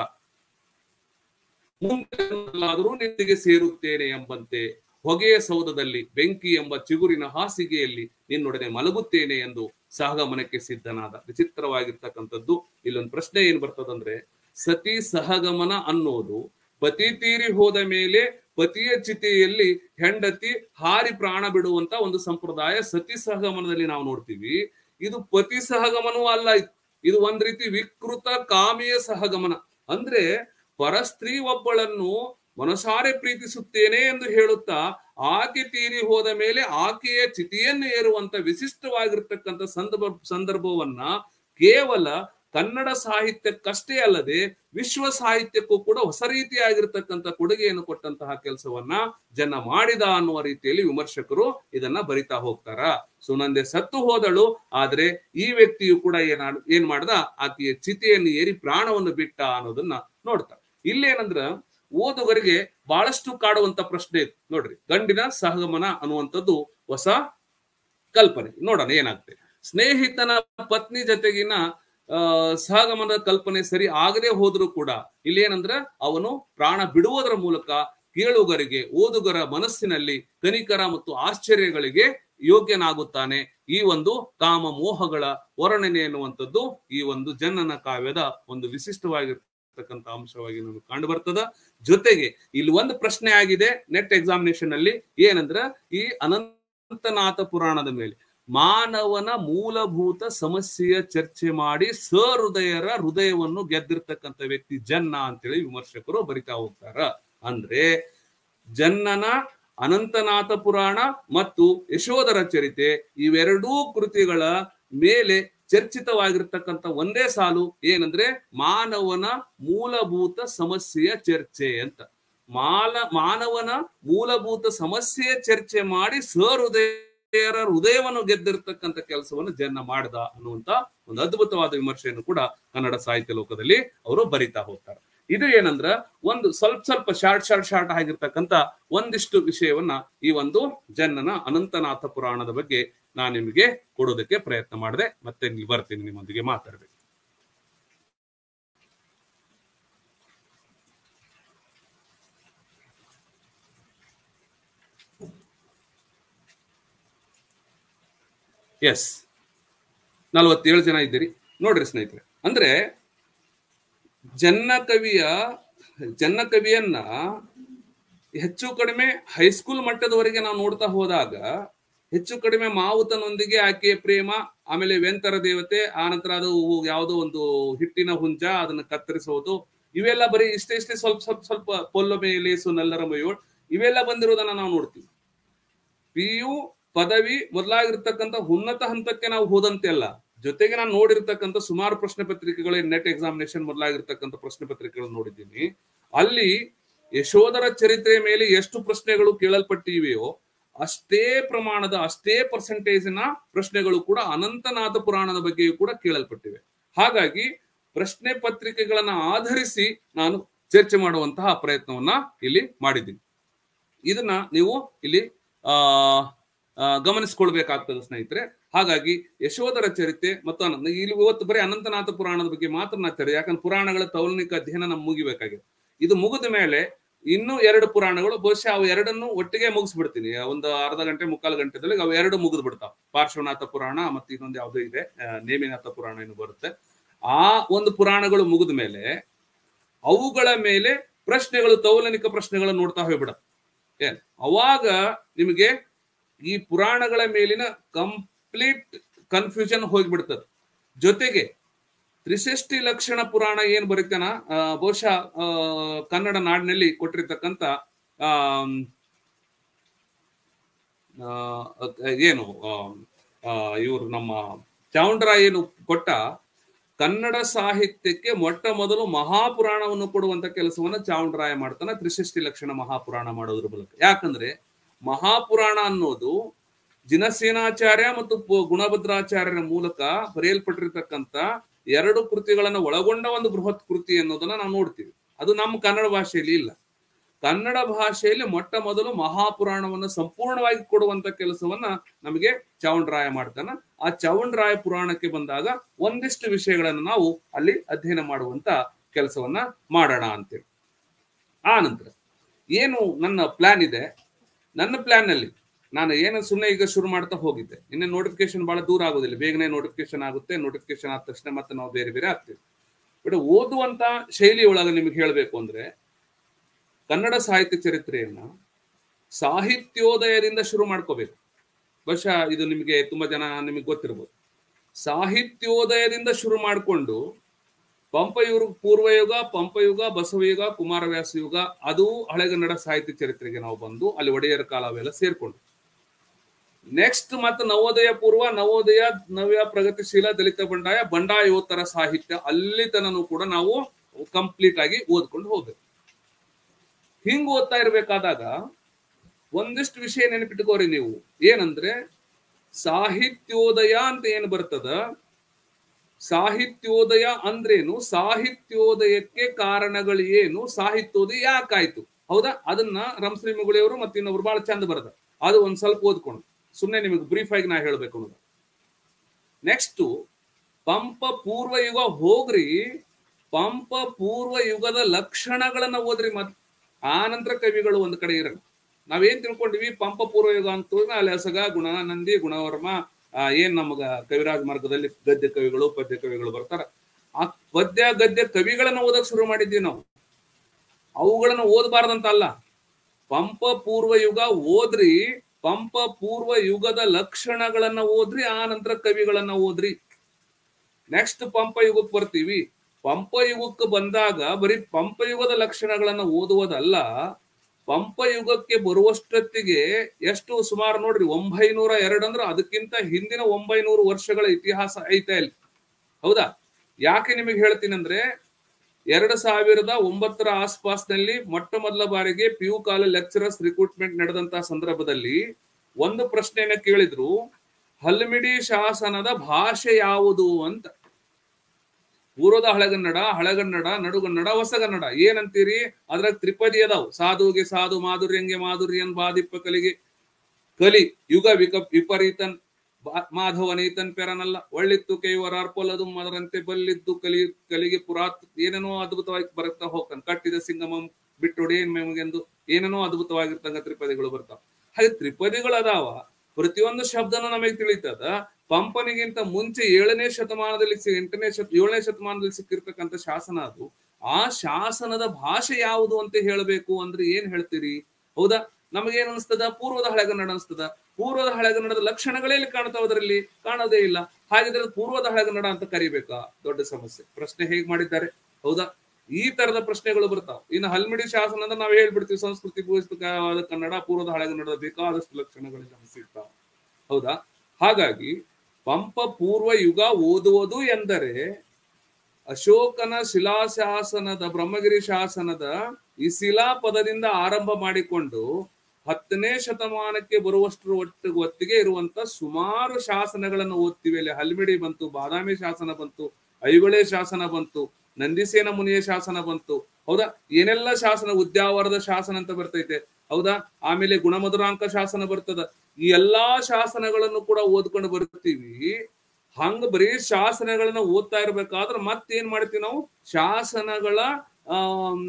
ಮುಂದಾದರೂ ನಿನ್ನಿಗೆ ಸೇರುತ್ತೇನೆ ಎಂಬಂತೆ ಹೊಗೆಯ ಸೌಧದಲ್ಲಿ ಬೆಂಕಿ ಎಂಬ ಚಿಗುರಿನ ಹಾಸಿಗೆಯಲ್ಲಿ ನಿನ್ನೊಡನೆ ಮಲಗುತ್ತೇನೆ ಎಂದು ಸಹಗಮನಕ್ಕೆ ಸಿದ್ಧನಾದ ವಿಚಿತ್ರವಾಗಿರ್ತಕ್ಕಂಥದ್ದು ಇಲ್ಲೊಂದು ಪ್ರಶ್ನೆ ಏನ್ ಬರ್ತದಂದ್ರೆ ಸತಿ ಸಹಗಮನ ಅನ್ನೋದು ಪತಿ ತೀರಿ ಹೋದ ಮೇಲೆ ಪತಿಯ ಚಿತೆಯಲ್ಲಿ ಹೆಂಡತಿ ಹಾರಿ ಪ್ರಾಣ ಬಿಡುವಂತ ಒಂದು ಸಂಪ್ರದಾಯ ಸತಿ ಸಹಗಮನದಲ್ಲಿ ನಾವು ನೋಡ್ತೀವಿ ಇದು ಪತಿ ಸಹಗಮನವೂ ಅಲ್ಲ ಇದು ಒಂದ್ ರೀತಿ ವಿಕೃತ ಕಾಮಿಯ ಸಹಗಮನ ಅಂದ್ರೆ ಪರಸ್ತ್ರೀ ಒಬ್ಬಳನ್ನು ಮನಸಾರೆ ಪ್ರೀತಿಸುತ್ತೇನೆ ಎಂದು ಹೇಳುತ್ತಾ ಆಕೆ ತೀರಿ ಹೋದ ಮೇಲೆ ಆಕೆಯ ಚಿತಿಯನ್ನು ಏರುವಂತ ವಿಶಿಷ್ಟವಾಗಿರ್ತಕ್ಕಂಥ ಸಂದರ್ಭ ಸಂದರ್ಭವನ್ನ ಕೇವಲ ಕನ್ನಡ ಸಾಹಿತ್ಯಕ್ಕಷ್ಟೇ ಅಲ್ಲದೆ ವಿಶ್ವ ಸಾಹಿತ್ಯಕ್ಕೂ ಕೂಡ ಹೊಸ ರೀತಿಯಾಗಿರ್ತಕ್ಕಂಥ ಕೊಡುಗೆಯನ್ನು ಕೊಟ್ಟಂತಹ ಕೆಲಸವನ್ನ ಜನ ಮಾಡಿದ ಅನ್ನುವ ರೀತಿಯಲ್ಲಿ ವಿಮರ್ಶಕರು ಇದನ್ನ ಬರಿತಾ ಹೋಗ್ತಾರ ಸುನಂದೆ ಸತ್ತು ಹೋದಳು ಆದ್ರೆ ಈ ವ್ಯಕ್ತಿಯು ಕೂಡ ಏನ ಏನ್ ಮಾಡ್ದ ಆಕೆಯ ಚಿತೆಯನ್ನು ಏರಿ ಪ್ರಾಣವನ್ನು ಬಿಟ್ಟ ಅನ್ನೋದನ್ನ ನೋಡ್ತಾರೆ ಇಲ್ಲೇನಂದ್ರ ಓದುಗರಿಗೆ ಬಹಳಷ್ಟು ಕಾಡುವಂತ ಪ್ರಶ್ನೆ ಇತ್ತು ನೋಡ್ರಿ ಗಂಡಿನ ಸಹಗಮನ ಅನ್ನುವಂಥದ್ದು ಹೊಸ ಕಲ್ಪನೆ ನೋಡೋಣ ಏನಾಗ್ತದೆ ಸ್ನೇಹಿತನ ಪತ್ನಿ ಜೊತೆಗಿನ ಅಹ್ ಸಹಗಮನದ ಕಲ್ಪನೆ ಸರಿ ಆಗದೆ ಹೋದ್ರೂ ಕೂಡ ಇಲ್ಲಿ ಏನಂದ್ರ ಅವನು ಪ್ರಾಣ ಬಿಡುವುದರ ಮೂಲಕ ಕೇಳುಗರಿಗೆ ಓದುಗರ ಮನಸ್ಸಿನಲ್ಲಿ ಕನಿಕರ ಮತ್ತು ಆಶ್ಚರ್ಯಗಳಿಗೆ ಯೋಗ್ಯನಾಗುತ್ತಾನೆ ಈ ಒಂದು ಕಾಮ ಮೋಹಗಳ ವರ್ಣನೆ ಎನ್ನುವಂಥದ್ದು ಈ ಒಂದು ಜನನ ಕಾವ್ಯದ ಒಂದು ವಿಶಿಷ್ಟವಾಗಿರ್ತಕ್ಕಂಥ ಅಂಶವಾಗಿ ನಮಗೆ ಕಂಡು ಬರ್ತದ ಜೊತೆಗೆ ಇಲ್ಲಿ ಒಂದು ಪ್ರಶ್ನೆ ಆಗಿದೆ ನೆಟ್ ಎಕ್ಸಾಮಿನೇಷನ್ ಅಲ್ಲಿ ಏನಂದ್ರ ಈ ಅನಂತನಾಥ ಪುರಾಣದ ಮೇಲೆ ಮಾನವನ ಮೂಲಭೂತ ಸಮಸ್ಯೆಯ ಚರ್ಚೆ ಮಾಡಿ ಸಹೃದಯರ ಹೃದಯವನ್ನು ಗೆದ್ದಿರ್ತಕ್ಕಂಥ ವ್ಯಕ್ತಿ ಜನ್ನ ಅಂತೇಳಿ ವಿಮರ್ಶಕರು ಬರಿತಾ ಹೋಗ್ತಾರ ಅಂದ್ರೆ ಜನ್ನನ ಅನಂತನಾಥ ಪುರಾಣ ಮತ್ತು ಯಶೋಧರ ಚರಿತೆ ಇವೆರಡೂ ಕೃತಿಗಳ ಮೇಲೆ ಚರ್ಚಿತವಾಗಿರ್ತಕ್ಕಂಥ ಒಂದೇ ಸಾಲು ಏನಂದ್ರೆ ಮಾನವನ ಮೂಲಭೂತ ಸಮಸ್ಯೆಯ ಚರ್ಚೆ ಅಂತ ಮಾಲ ಮಾನವನ ಮೂಲಭೂತ ಸಮಸ್ಯೆಯ ಚರ್ಚೆ ಮಾಡಿ ಸಹೃದಯರ ಹೃದಯವನ್ನು ಗೆದ್ದಿರ್ತಕ್ಕಂಥ ಕೆಲಸವನ್ನು ಜನ ಮಾಡ್ದ ಅನ್ನುವಂತ ಒಂದು ಅದ್ಭುತವಾದ ವಿಮರ್ಶೆಯನ್ನು ಕೂಡ ಕನ್ನಡ ಸಾಹಿತ್ಯ ಲೋಕದಲ್ಲಿ ಅವರು ಬರಿತಾ ಹೋಗ್ತಾರೆ ಇದು ಏನಂದ್ರ ಒಂದು ಸ್ವಲ್ಪ ಸ್ವಲ್ಪ ಶಾರ್ಟ್ ಶಾರ್ಟ್ ಶಾರ್ಟ್ ಆಗಿರ್ತಕ್ಕಂಥ ಒಂದಿಷ್ಟು ವಿಷಯವನ್ನ ಈ ಒಂದು ಜನ್ನನ ಅನಂತನಾಥ ಪುರಾಣದ ಬಗ್ಗೆ ನಾನು ನಿಮಗೆ ಕೊಡೋದಕ್ಕೆ ಪ್ರಯತ್ನ ಮಾಡಿದೆ ಮತ್ತೆ ಇಲ್ಲಿ ಬರ್ತೀನಿ ನಿಮ್ಮೊಂದಿಗೆ ಮಾತಾಡ್ಬೇಕು ಎಸ್ ನಲವತ್ತೇಳು ಜನ ಇದ್ದೀರಿ ನೋಡ್ರಿ ಸ್ನೇಹಿತರೆ ಅಂದ್ರೆ ಜನ್ನ ಕವಿಯ ಜನ್ನ ಕವಿಯನ್ನ ಹೆಚ್ಚು ಕಡಿಮೆ ಹೈಸ್ಕೂಲ್ ಮಟ್ಟದವರೆಗೆ ನಾವು ನೋಡ್ತಾ ಹೋದಾಗ ಹೆಚ್ಚು ಕಡಿಮೆ ಮಾವುತನೊಂದಿಗೆ ಆಕೆಯ ಪ್ರೇಮ ಆಮೇಲೆ ವೆಂತರ ದೇವತೆ ಆನಂತರ ಅದು ಯಾವುದೋ ಒಂದು ಹಿಟ್ಟಿನ ಹುಂಜ ಅದನ್ನ ಕತ್ತರಿಸೋದು ಇವೆಲ್ಲ ಬರೀ ಇಷ್ಟೇ ಇಷ್ಟೇ ಸ್ವಲ್ಪ ಸ್ವಲ್ಪ ಸ್ವಲ್ಪ ಪೊಲ್ಲೊಮೆ ಲೇಸು ನಲ್ಲರ ಮೈಯೋಳ್ ಇವೆಲ್ಲ ಬಂದಿರೋದನ್ನ ನಾವು ನೋಡ್ತೀವಿ ಪಿ ಯು ಪದವಿ ಮೊದಲಾಗಿರ್ತಕ್ಕಂಥ ಉನ್ನತ ಹಂತಕ್ಕೆ ನಾವು ಹೋದಂತೆ ಅಲ್ಲ ಜೊತೆಗೆ ನಾನು ನೋಡಿರ್ತಕ್ಕಂಥ ಸುಮಾರು ಪ್ರಶ್ನೆ ಪತ್ರಿಕೆಗಳು ನೆಟ್ ಎಕ್ಸಾಮಿನೇಷನ್ ಮೊದಲಾಗಿರ್ತಕ್ಕಂಥ ಪ್ರಶ್ನೆ ಪತ್ರಿಕೆಗಳು ನೋಡಿದ್ದೀನಿ ಅಲ್ಲಿ ಯಶೋಧರ ಚರಿತ್ರೆ ಮೇಲೆ ಎಷ್ಟು ಪ್ರಶ್ನೆಗಳು ಕೇಳಲ್ಪಟ್ಟಿವೆಯೋ ಅಷ್ಟೇ ಪ್ರಮಾಣದ ಅಷ್ಟೇ ಪರ್ಸೆಂಟೇಜಿನ ಪ್ರಶ್ನೆಗಳು ಕೂಡ ಅನಂತನಾಥ ಪುರಾಣದ ಬಗ್ಗೆಯೂ ಕೂಡ ಕೇಳಲ್ಪಟ್ಟಿವೆ ಹಾಗಾಗಿ ಪ್ರಶ್ನೆ ಪತ್ರಿಕೆಗಳನ್ನ ಆಧರಿಸಿ ನಾನು ಚರ್ಚೆ ಮಾಡುವಂತಹ ಪ್ರಯತ್ನವನ್ನ ಇಲ್ಲಿ ಮಾಡಿದ್ದೀನಿ ಇದನ್ನ ನೀವು ಇಲ್ಲಿ ಆ ಗಮನಿಸ್ಕೊಳ್ಬೇಕಾಗ್ತದೆ ಸ್ನೇಹಿತರೆ ಹಾಗಾಗಿ ಯಶೋಧರ ಚರಿತೆ ಮತ್ತು ಅನಂತ ಇಲ್ಲಿ ಇವತ್ತು ಬರೀ ಅನಂತನಾಥ ಪುರಾಣದ ಬಗ್ಗೆ ಮಾತ್ರ ಮಾತಾಡಿ ಯಾಕಂದ್ರೆ ಪುರಾಣಗಳ ತೌಲನಿಕ ಅಧ್ಯಯನ ನಮ್ಗೆ ಮುಗಿಬೇಕಾಗಿದೆ ಇದು ಮುಗಿದ ಮೇಲೆ ಇನ್ನೂ ಎರಡು ಪುರಾಣಗಳು ಬಹುಶಃ ಅವು ಎರಡನ್ನು ಒಟ್ಟಿಗೆ ಮುಗಿಸ್ಬಿಡ್ತೀನಿ ಒಂದು ಅರ್ಧ ಗಂಟೆ ಮುಕ್ಕಾಲು ಗಂಟೆದಲ್ಲಿ ಅವು ಎರಡು ಮುಗಿದು ಬಿಡ್ತಾವ ಪಾರ್ಶ್ವನಾಥ ಪುರಾಣ ಮತ್ತೆ ಇನ್ನೊಂದು ಯಾವುದೋ ಇದೆ ನೇಮಿನಾಥ ಪುರಾಣ ಏನು ಬರುತ್ತೆ ಆ ಒಂದು ಪುರಾಣಗಳು ಮುಗಿದ ಮೇಲೆ ಅವುಗಳ ಮೇಲೆ ಪ್ರಶ್ನೆಗಳು ತೌಲನಿಕ ಪ್ರಶ್ನೆಗಳನ್ನು ನೋಡ್ತಾ ಹೋಗ್ಬಿಡತ್ತೆ ಏನ್ ಅವಾಗ ನಿಮಗೆ ಈ ಪುರಾಣಗಳ ಮೇಲಿನ ಕಂಪ್ಲೀಟ್ ಕನ್ಫ್ಯೂಷನ್ ಹೋಗ್ಬಿಡ್ತದೆ ಜೊತೆಗೆ ತ್ರಿಸೃಷ್ಟಿ ಲಕ್ಷಣ ಪುರಾಣ ಏನ್ ಬರೀತಾನ ಬಹುಶಃ ಕನ್ನಡ ನಾಡಿನಲ್ಲಿ ಕೊಟ್ಟಿರ್ತಕ್ಕಂಥ ಆ ಏನು ಇವರು ನಮ್ಮ ಚಾವುಂಡರ ಏನು ಕೊಟ್ಟ ಕನ್ನಡ ಸಾಹಿತ್ಯಕ್ಕೆ ಮೊಟ್ಟ ಮೊದಲು ಮಹಾಪುರಾಣವನ್ನು ಕೊಡುವಂತ ಕೆಲಸವನ್ನ ಚಾವುಂಡರಾಯ ಮಾಡ್ತಾನೆ ತ್ರಿಸೃಷ್ಟಿ ಲಕ್ಷಣ ಮಹಾಪುರಾಣ ಮಾಡೋದ್ರ ಮೂಲಕ ಯಾಕಂದ್ರೆ ಮಹಾಪುರಾಣ ಅನ್ನೋದು ಜಿನಸೇನಾಚಾರ್ಯ ಮತ್ತು ಗುಣಭದ್ರಾಚಾರ್ಯರ ಮೂಲಕ ಬರೆಯಲ್ಪಟ್ಟಿರ್ತಕ್ಕಂಥ ಎರಡು ಕೃತಿಗಳನ್ನ ಒಳಗೊಂಡ ಒಂದು ಬೃಹತ್ ಕೃತಿ ಅನ್ನೋದನ್ನ ನಾವು ನೋಡ್ತೀವಿ ಅದು ನಮ್ಮ ಕನ್ನಡ ಭಾಷೆಯಲ್ಲಿ ಇಲ್ಲ ಕನ್ನಡ ಭಾಷೆಯಲ್ಲಿ ಮೊಟ್ಟ ಮೊದಲು ಮಹಾಪುರಾಣವನ್ನು ಸಂಪೂರ್ಣವಾಗಿ ಕೊಡುವಂತ ಕೆಲಸವನ್ನ ನಮಗೆ ಚಾವುಂಡರಾಯ ಮಾಡ್ತಾನ ಆ ಚಾವುಂಡರಾಯ ಪುರಾಣಕ್ಕೆ ಬಂದಾಗ ಒಂದಿಷ್ಟು ವಿಷಯಗಳನ್ನು ನಾವು ಅಲ್ಲಿ ಅಧ್ಯಯನ ಮಾಡುವಂತ ಕೆಲಸವನ್ನ ಮಾಡೋಣ ಅಂತೇಳಿ ಆ ನಂತರ ಏನು ನನ್ನ ಪ್ಲಾನ್ ಇದೆ ನನ್ನ ಪ್ಲಾನ್ ನಲ್ಲಿ ನಾನು ಏನು ಸುಮ್ಮನೆ ಈಗ ಶುರು ಮಾಡ್ತಾ ಹೋಗಿದ್ದೆ ಇನ್ನು ನೋಟಿಫಿಕೇಶನ್ ಬಹಳ ದೂರ ಆಗೋದಿಲ್ಲ ಬೇಗನೆ ನೋಟಿಫಿಕೇಶನ್ ಆಗುತ್ತೆ ನೋಟಿಫಿಕೇಶನ್ ಆದ ತಕ್ಷಣ ಮತ್ತೆ ನಾವು ಬೇರೆ ಬೇರೆ ಆಗ್ತೀವಿ ಬಟ್ ಓದುವಂತ ಶೈಲಿ ಒಳಗೆ ನಿಮಗೆ ಹೇಳಬೇಕು ಅಂದ್ರೆ ಕನ್ನಡ ಸಾಹಿತ್ಯ ಚರಿತ್ರೆಯನ್ನ ಸಾಹಿತ್ಯೋದಯದಿಂದ ಶುರು ಮಾಡ್ಕೋಬೇಕು ಬಹುಶಃ ಇದು ನಿಮಗೆ ತುಂಬಾ ಜನ ನಿಮಗೆ ಗೊತ್ತಿರ್ಬೋದು ಸಾಹಿತ್ಯೋದಯದಿಂದ ಶುರು ಮಾಡಿಕೊಂಡು ಪಂಪಯುಗ ಪೂರ್ವಯುಗ ಪಂಪಯುಗ ಬಸವಯುಗ ಕುಮಾರವ್ಯಾಸ ಯುಗ ಅದು ಹಳೆಗನ್ನಡ ಸಾಹಿತ್ಯ ಚರಿತ್ರೆಗೆ ನಾವು ಬಂದು ಅಲ್ಲಿ ಒಡೆಯರ ಕಾಲ ಅವೆಲ್ಲ ಸೇರ್ಕೊಂಡು ನೆಕ್ಸ್ಟ್ ಮತ್ತೆ ನವೋದಯ ಪೂರ್ವ ನವೋದಯ ನವ್ಯ ಪ್ರಗತಿಶೀಲ ದಲಿತ ಬಂಡಾಯ ಬಂಡಾಯೋತ್ತರ ಸಾಹಿತ್ಯ ಅಲ್ಲಿ ತನೂ ಕೂಡ ನಾವು ಕಂಪ್ಲೀಟ್ ಆಗಿ ಓದ್ಕೊಂಡು ಹೋಗ್ಬೇಕು ಹಿಂಗ್ ಓದ್ತಾ ಇರ್ಬೇಕಾದಾಗ ಒಂದಿಷ್ಟು ವಿಷಯ ನೆನಪಿಟ್ಕೋರಿ ನೀವು ಏನಂದ್ರೆ ಸಾಹಿತ್ಯೋದಯ ಅಂತ ಏನ್ ಬರ್ತದ ಸಾಹಿತ್ಯೋದಯ ಅಂದ್ರೇನು ಸಾಹಿತ್ಯೋದಯಕ್ಕೆ ಕಾರಣಗಳು ಏನು ಸಾಹಿತ್ಯೋದಯ ಯಾಕಾಯ್ತು ಹೌದಾ ಅದನ್ನ ರಂಶ್ರೀ ಮುಗುಳಿಯವರು ಮತ್ತೆ ಇನ್ನೊಬ್ರು ಬಹಳ ಚಂದ ಬರದ ಅದು ಒಂದ್ ಸ್ವಲ್ಪ ಓದ್ಕೊಂಡು ಸುಮ್ಮನೆ ನಿಮಗೆ ಬ್ರೀಫ್ ಆಗಿ ನಾ ಹೇಳ್ಬೇಕು ಅನ್ನೋದು ನೆಕ್ಸ್ಟ್ ಪಂಪ ಪೂರ್ವ ಯುಗ ಹೋಗ್ರಿ ಪಂಪ ಪೂರ್ವ ಯುಗದ ಲಕ್ಷಣಗಳನ್ನ ಓದ್ರಿ ಮತ್ ಆ ನಂತರ ಕವಿಗಳು ಒಂದ್ ಕಡೆ ಇರಲ್ಲ ನಾವೇನ್ ತಿಳ್ಕೊಂಡಿವಿ ಪಂಪ ಪೂರ್ವ ಯುಗ ಅಂತ ಅಲ್ಲಿ ಹಸಗ ಗುಣಾನಂದಿ ಗುಣವರ್ಮ ಆ ಏನ್ ನಮಗ ಕವಿರಾಜ ಮಾರ್ಗದಲ್ಲಿ ಗದ್ಯ ಕವಿಗಳು ಪದ್ಯ ಕವಿಗಳು ಬರ್ತಾರ ಆ ಪದ್ಯ ಗದ್ಯ ಕವಿಗಳನ್ನ ಓದಕ್ ಶುರು ಮಾಡಿದ್ವಿ ನಾವು ಅವುಗಳನ್ನ ಓದಬಾರ್ದಂತ ಅಲ್ಲ ಪಂಪ ಪೂರ್ವ ಯುಗ ಓದ್ರಿ ಪಂಪ ಪೂರ್ವ ಯುಗದ ಲಕ್ಷಣಗಳನ್ನ ಓದ್ರಿ ಆ ನಂತರ ಕವಿಗಳನ್ನ ಓದ್ರಿ ನೆಕ್ಸ್ಟ್ ಪಂಪ ಯುಗಕ್ಕೆ ಬರ್ತೀವಿ ಪಂಪ ಯುಗಕ್ಕೆ ಬಂದಾಗ ಬರೀ ಪಂಪ ಯುಗದ ಲಕ್ಷಣಗಳನ್ನ ಓದುವುದಲ್ಲ ಪಂಪ ಯುಗಕ್ಕೆ ಬರುವಷ್ಟೊತ್ತಿಗೆ ಎಷ್ಟು ಸುಮಾರು ನೋಡ್ರಿ ಒಂಬೈನೂರ ಎರಡು ಅಂದ್ರೆ ಅದಕ್ಕಿಂತ ಹಿಂದಿನ ಒಂಬೈನೂರು ವರ್ಷಗಳ ಇತಿಹಾಸ ಐತೆ ಅಲ್ಲಿ ಹೌದಾ ಯಾಕೆ ನಿಮಗೆ ಹೇಳ್ತೀನಿ ಅಂದ್ರೆ ಎರಡು ಸಾವಿರದ ಒಂಬತ್ತರ ಆಸ್ಪಾಸ್ನಲ್ಲಿ ಮೊಟ್ಟ ಮೊದಲ ಬಾರಿಗೆ P U college lecturers recruitment ನಡೆದಂತಹ ಸಂದರ್ಭದಲ್ಲಿ ಒಂದು ಪ್ರಶ್ನೆಯನ್ನ ಕೇಳಿದ್ರು ಹಲ್ಮಿಡಿ ಶಾಸನದ ಭಾಷೆ ಯಾವುದು ಅಂತ ಪೂರ್ವದ ಹಳೆಗನ್ನಡ ಹಳೆಗನ್ನಡ ನಡುಗನ್ನಡ ಹೊಸಗನ್ನಡ ಏನಂತೀರಿ ಅದ್ರಾಗ ತ್ರಿಪದಿ ಅದಾವ್ ಸಾಧುಗೆ ಸಾಧು ಮಾಧುರ್ಯಂಗೆ ಮಾಧುರ್ಯನ್ ಬಾದಿಪ್ಪ ಕಲಿಗೆ ಕಲಿ ಯುಗ ವಿಕ ವಿಪರೀತನ್ ಬಾ- ಮಾಧವನೀತನ್ ಪೆರನಲ್ಲ ಒಳ್ಳಿತ್ತು ಕೈವರ ಅರ್ಪೊಲದು ಅದರಂತೆ ಬಲ್ಲಿದ್ದು ಕಲಿ ಕಲಿಗೆ ಪುರಾತ್ ಏನೇನೋ ಅದ್ಭುತವಾಗಿ ಬರುತ್ತಾ ಹೋಗ್ತಾನೆ ಕಟ್ಟಿದ ಸಿಂಗಮಂ ಬಿಟ್ಟೊಡೇನ್ ಮೆಮಗೆಂದು ಏನೇನೋ ಅದ್ಭುತವಾಗಿರ್ತಂಗ ತ್ರಿಪದಿಗಳು ಬರ್ತಾವ ಹಾಗೆ ತ್ರಿಪದಿಗಳು ಅದಾವ ಪ್ರತಿಯೊಂದು ಶಬ್ದನೂ ನಮಗೆ ತಿಳಿತದ ಪಂಪನಿಗಿಂತ ಮುಂಚೆ ಏಳನೇ ಶತಮಾನದಲ್ಲಿ ಸಿ- ಎಂಟನೇ ಶತ ಏಳನೇ ಶತಮಾನದಲ್ಲಿ ಸಿಕ್ಕಿರ್ತಕ್ಕಂಥ ಶಾಸನ ಅದು ಆ ಶಾಸನದ ಭಾಷೆ ಯಾವುದು ಅಂತ ಹೇಳಬೇಕು ಅಂದ್ರೆ ಏನ್ ಹೇಳ್ತೀರಿ ಹೌದಾ ನಮಗೇನ್ ಅನಿಸ್ತದ ಪೂರ್ವದ ಹಳೆಗನ್ನಡ ಅನಿಸ್ತದ ಪೂರ್ವದ ಹಳೆಗನ್ನಡದ ಲಕ್ಷಣಗಳೇ ಇಲ್ಲಿ ಕಾಣ್ತಾವ ಅದರಲ್ಲಿ ಕಾಣೋದೇ ಇಲ್ಲ ಹಾಗಿದ್ರೆ ಅದು ಪೂರ್ವದ ಹಳೆಗನ್ನಡ ಅಂತ ಕರಿಬೇಕಾ ದೊಡ್ಡ ಸಮಸ್ಯೆ ಪ್ರಶ್ನೆ ಹೇಗ್ ಮಾಡಿದ್ದಾರೆ ಹೌದಾ ಈ ತರದ ಪ್ರಶ್ನೆಗಳು ಬರ್ತಾವ ಇನ್ನು ಹಲ್ಮಿಡಿ ಶಾಸನ ಅಂದ್ರೆ ನಾವ್ ಹೇಳ್ಬಿಡ್ತೀವಿ ಸಂಸ್ಕೃತಿ ಪೂಜಿತವಾದ ಕನ್ನಡ ಪೂರ್ವದ ಹಳೆಗನ್ನಡದ ಬೇಕಾದಷ್ಟು ಲಕ್ಷಣಗಳು ನಮಗೆ ಸಿಗ್ತಾವ ಹೌದಾ ಹಾಗಾಗಿ ಪಂಪ ಪೂರ್ವ ಯುಗ ಓದುವುದು ಎಂದರೆ ಅಶೋಕನ ಶಿಲಾಶಾಸನದ ಬ್ರಹ್ಮಗಿರಿ ಶಾಸನದ ಈ ಶಿಲಾ ಪದದಿಂದ ಆರಂಭ ಮಾಡಿಕೊಂಡು ಹತ್ತನೇ ಶತಮಾನಕ್ಕೆ ಬರುವಷ್ಟರ ಒಟ್ಟು ಹೊತ್ತಿಗೆ ಇರುವಂತ ಸುಮಾರು ಶಾಸನಗಳನ್ನು ಓದ್ತೀವಿ ಅಲ್ಲಿ ಹಲ್ಮಿಡಿ ಬಂತು ಬಾದಾಮಿ ಶಾಸನ ಬಂತು ಐಹೊಳೆ ಶಾಸನ ಬಂತು ನಂದಿಸೇನ ಮುನಿಯ ಶಾಸನ ಬಂತು ಹೌದಾ ಏನೆಲ್ಲ ಶಾಸನ ಉದ್ಯಾವರದ ಶಾಸನ ಅಂತ ಬರ್ತೈತೆ ಹೌದಾ ಆಮೇಲೆ ಗುಣಮಧುರಾಂಕ ಶಾಸನ ಬರ್ತದ ಈ ಎಲ್ಲಾ ಶಾಸನಗಳನ್ನು ಕೂಡ ಓದ್ಕೊಂಡು ಬರ್ತೀವಿ ಹಂಗ ಬರೀ ಶಾಸನಗಳನ್ನ ಓದ್ತಾ ಇರ್ಬೇಕಾದ್ರೆ ಮತ್ತೇನ್ ಮಾಡ್ತೀವಿ ನಾವು ಶಾಸನಗಳ ಆಮ್,